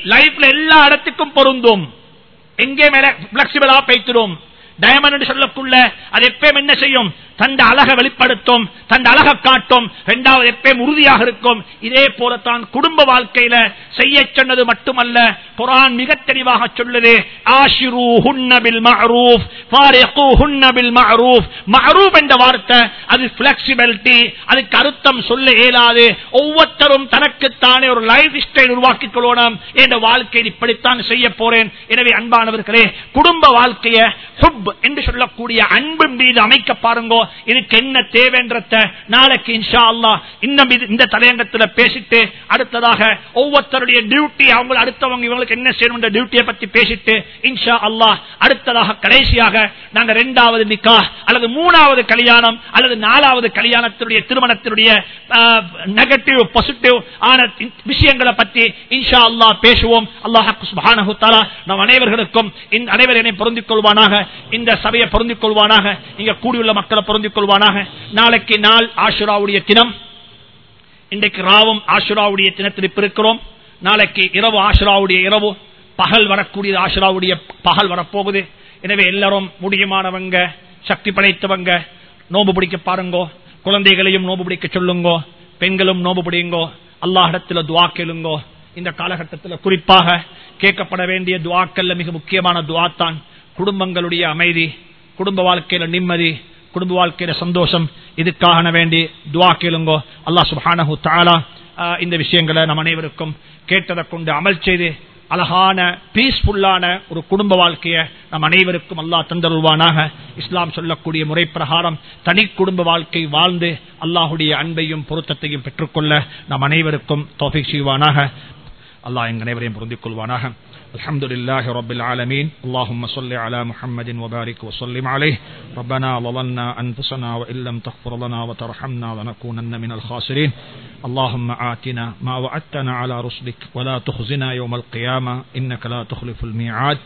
லைஃப்ல எல்லா இடத்துக்கும் பொருந்தும் எங்கே மேல பிளெக்சிபிளா பேய்த்திடும் டயமண்ட் சொல்லக்குள்ள அது எப்பயும் என்ன செய்யும் தந்த அழக வெளிப்படுத்தும் தந்த அழக காட்டும் இரண்டாவது எப்பயும் உறுதியாக இருக்கும் இதே போலத்தான் குடும்ப வாழ்க்கையில செய்ய சொன்னது மட்டுமல்ல குரான் மிக தெளிவாக சொல்லுது ஆஷிரு ஹுன்னபில் மஅரூஃப் ஃபாரிகு ஹுன்னபில் மஅரூஃப் மஅரூஃப் என்ற வார்த்தை அது பிளெக்சிபிலிட்டி அதுக்கு அர்த்தம் சொல்ல இயலாது ஒவ்வொருத்தரும் தனக்குத்தானே ஒரு லைஃப் ஸ்டைல் உருவாக்கிக் கொள்ளணும் என்ற வாழ்க்கையில் இப்படித்தான் செய்ய போறேன் எனவே அன்பானவர்களே குடும்ப வாழ்க்கைய ஹுப் என்று சொல்லக்கூடிய அன்பு மீது அமைக்க பாருங்கோ இதுக்கு என்ன தேவைன்றத நாளைக்கு இன்ஷா அல்லா இன்னும் இது- இந்த தலையங்கத்தில் பேசிட்டு அடுத்ததாக ஒவ்வொருத்தருடைய டியூட்டி அவங்க அடுத்தவங்க இவங்களுக்கு என்ன செய்யணும் டியூட்டியை பத்தி பேசிட்டு இன்ஷா அல்லாஹ் அடுத்ததாக கடைசியாக நாங்க ரெண்டாவது நிக்கா அல்லது மூணாவது கல்யாணம் அல்லது நாலாவது கல்யாணத்தினுடைய திருமணத்தினுடைய நெகட்டிவ் பாசிட்டிவ் ஆன விஷயங்களை பத்தி இன்ஷா அல்லாஹ் பேசுவோம் அல்லாஹ் சுப்ஹானஹு தஆலா நம் அனைவர்களுக்கும் இந்த அனைவரையும் பொருந்திக் கொள்வானாக இந்த சபையை பொருந்திக் கொள்வானாக இங்க கூடியுள்ள மக்களை பொருந்திக் கொள்வானாக நாளைக்கு நாள் ஆஷுராவுடைய தினம் இன்றைக்கு ராவும் ஆஷுராவுடைய தினத்தில் இப்ப இருக்கிறோம் நாளைக்கு இரவு ஆஷுராவுடைய இரவு பகல் வரக்கூடிய ஆஷுராவுடைய பகல் வரப்போகுது எனவே எல்லாரும் முடியுமானவங்க சக்தி படைத்தவங்க நோம்பு பிடிக்க பாருங்கோ குழந்தைகளையும் நோம்பு பிடிக்க சொல்லுங்கோ பெண்களும் நோம்பு பிடிங்கோ அல்லாஹிடத்துல துவா கேளுங்கோ இந்த காலகட்டத்தில் குறிப்பாக கேட்கப்பட வேண்டிய துவாக்கல்ல மிக முக்கியமான துவா தான் குடும்பங்களுடைய அமைதி குடும்ப வாழ்க்கையில நிம்மதி குடும்ப வாழ்க்கையில சந்தோஷம் இதுக்காக வேண்டி துவா கேளுங்கோ அல்லாஹ் சுப்ஹானஹு தஆலா ஆஹ், இந்த விஷயங்களை நம் அனைவருக்கும் கேட்டதை கொண்டு அமல் செய்து அழகான பீஸ்ஃபுல்லான ஒரு குடும்ப வாழ்க்கையை நம் அனைவருக்கும் அல்லாஹ் தந்தருள்வானாக இஸ்லாம் சொல்லக்கூடிய முறை பிரகாரம் தனி குடும்ப வாழ்க்கை வாழ்ந்து அல்லாஹுடைய அன்பையும் பொருத்தத்தையும் பெற்றுக்கொள்ள நம் அனைவருக்கும் தோஃபிக் செய்வானாக அல்லாஹ் எங்கள் அனைவரையும் பொருந்திக் கொள்வானாக الحمد لله رب العالمين اللهم صل على محمد وبارك وسلم عليه ربنا ظلمنا أنفسنا وإن لم تغفر لنا وترحمنا لنكونن من الخاسرين اللهم آتنا ما وعدتنا على رسلك ولا تخزنا يوم القيامة إنك لا تخلف الميعاد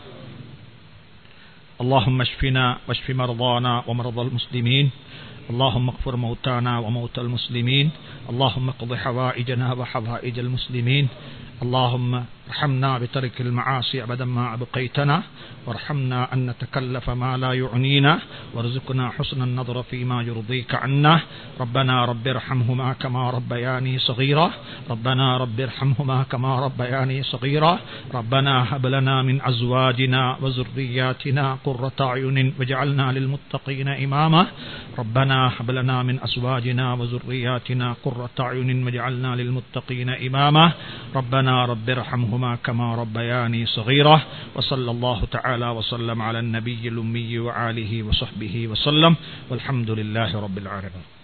اللهم اشفنا واشف مرضانا ومرضى المسلمين اللهم اغفر موتانا وموتى المسلمين اللهم اقض حوائجنا وحوائج المسلمين اللهم ارحمنا بترك المعاصي أبدا ما أبقيتنا وارحمنا أن نتكلف ما لا يعنينا وارزقنا حسن النظر فيما يرضيك عنا ربنا رب ارحمهما كما ربياني صغيرا ربنا رب ارحمهما كما ربياني صغيرا ربنا هب لنا من أزواجنا وذرياتنا قرة أعين واجعلنا للمتقين إماما ربنا هب لنا من أزواجنا وذرياتنا قرة أعين واجعلنا للمتقين إماما ربنا رب ارحمهما كما ربياني صغيرا وصلى الله تعالى وسلم على النبي الأمي وآله وصحبه وسلم والحمد لله رب العالمين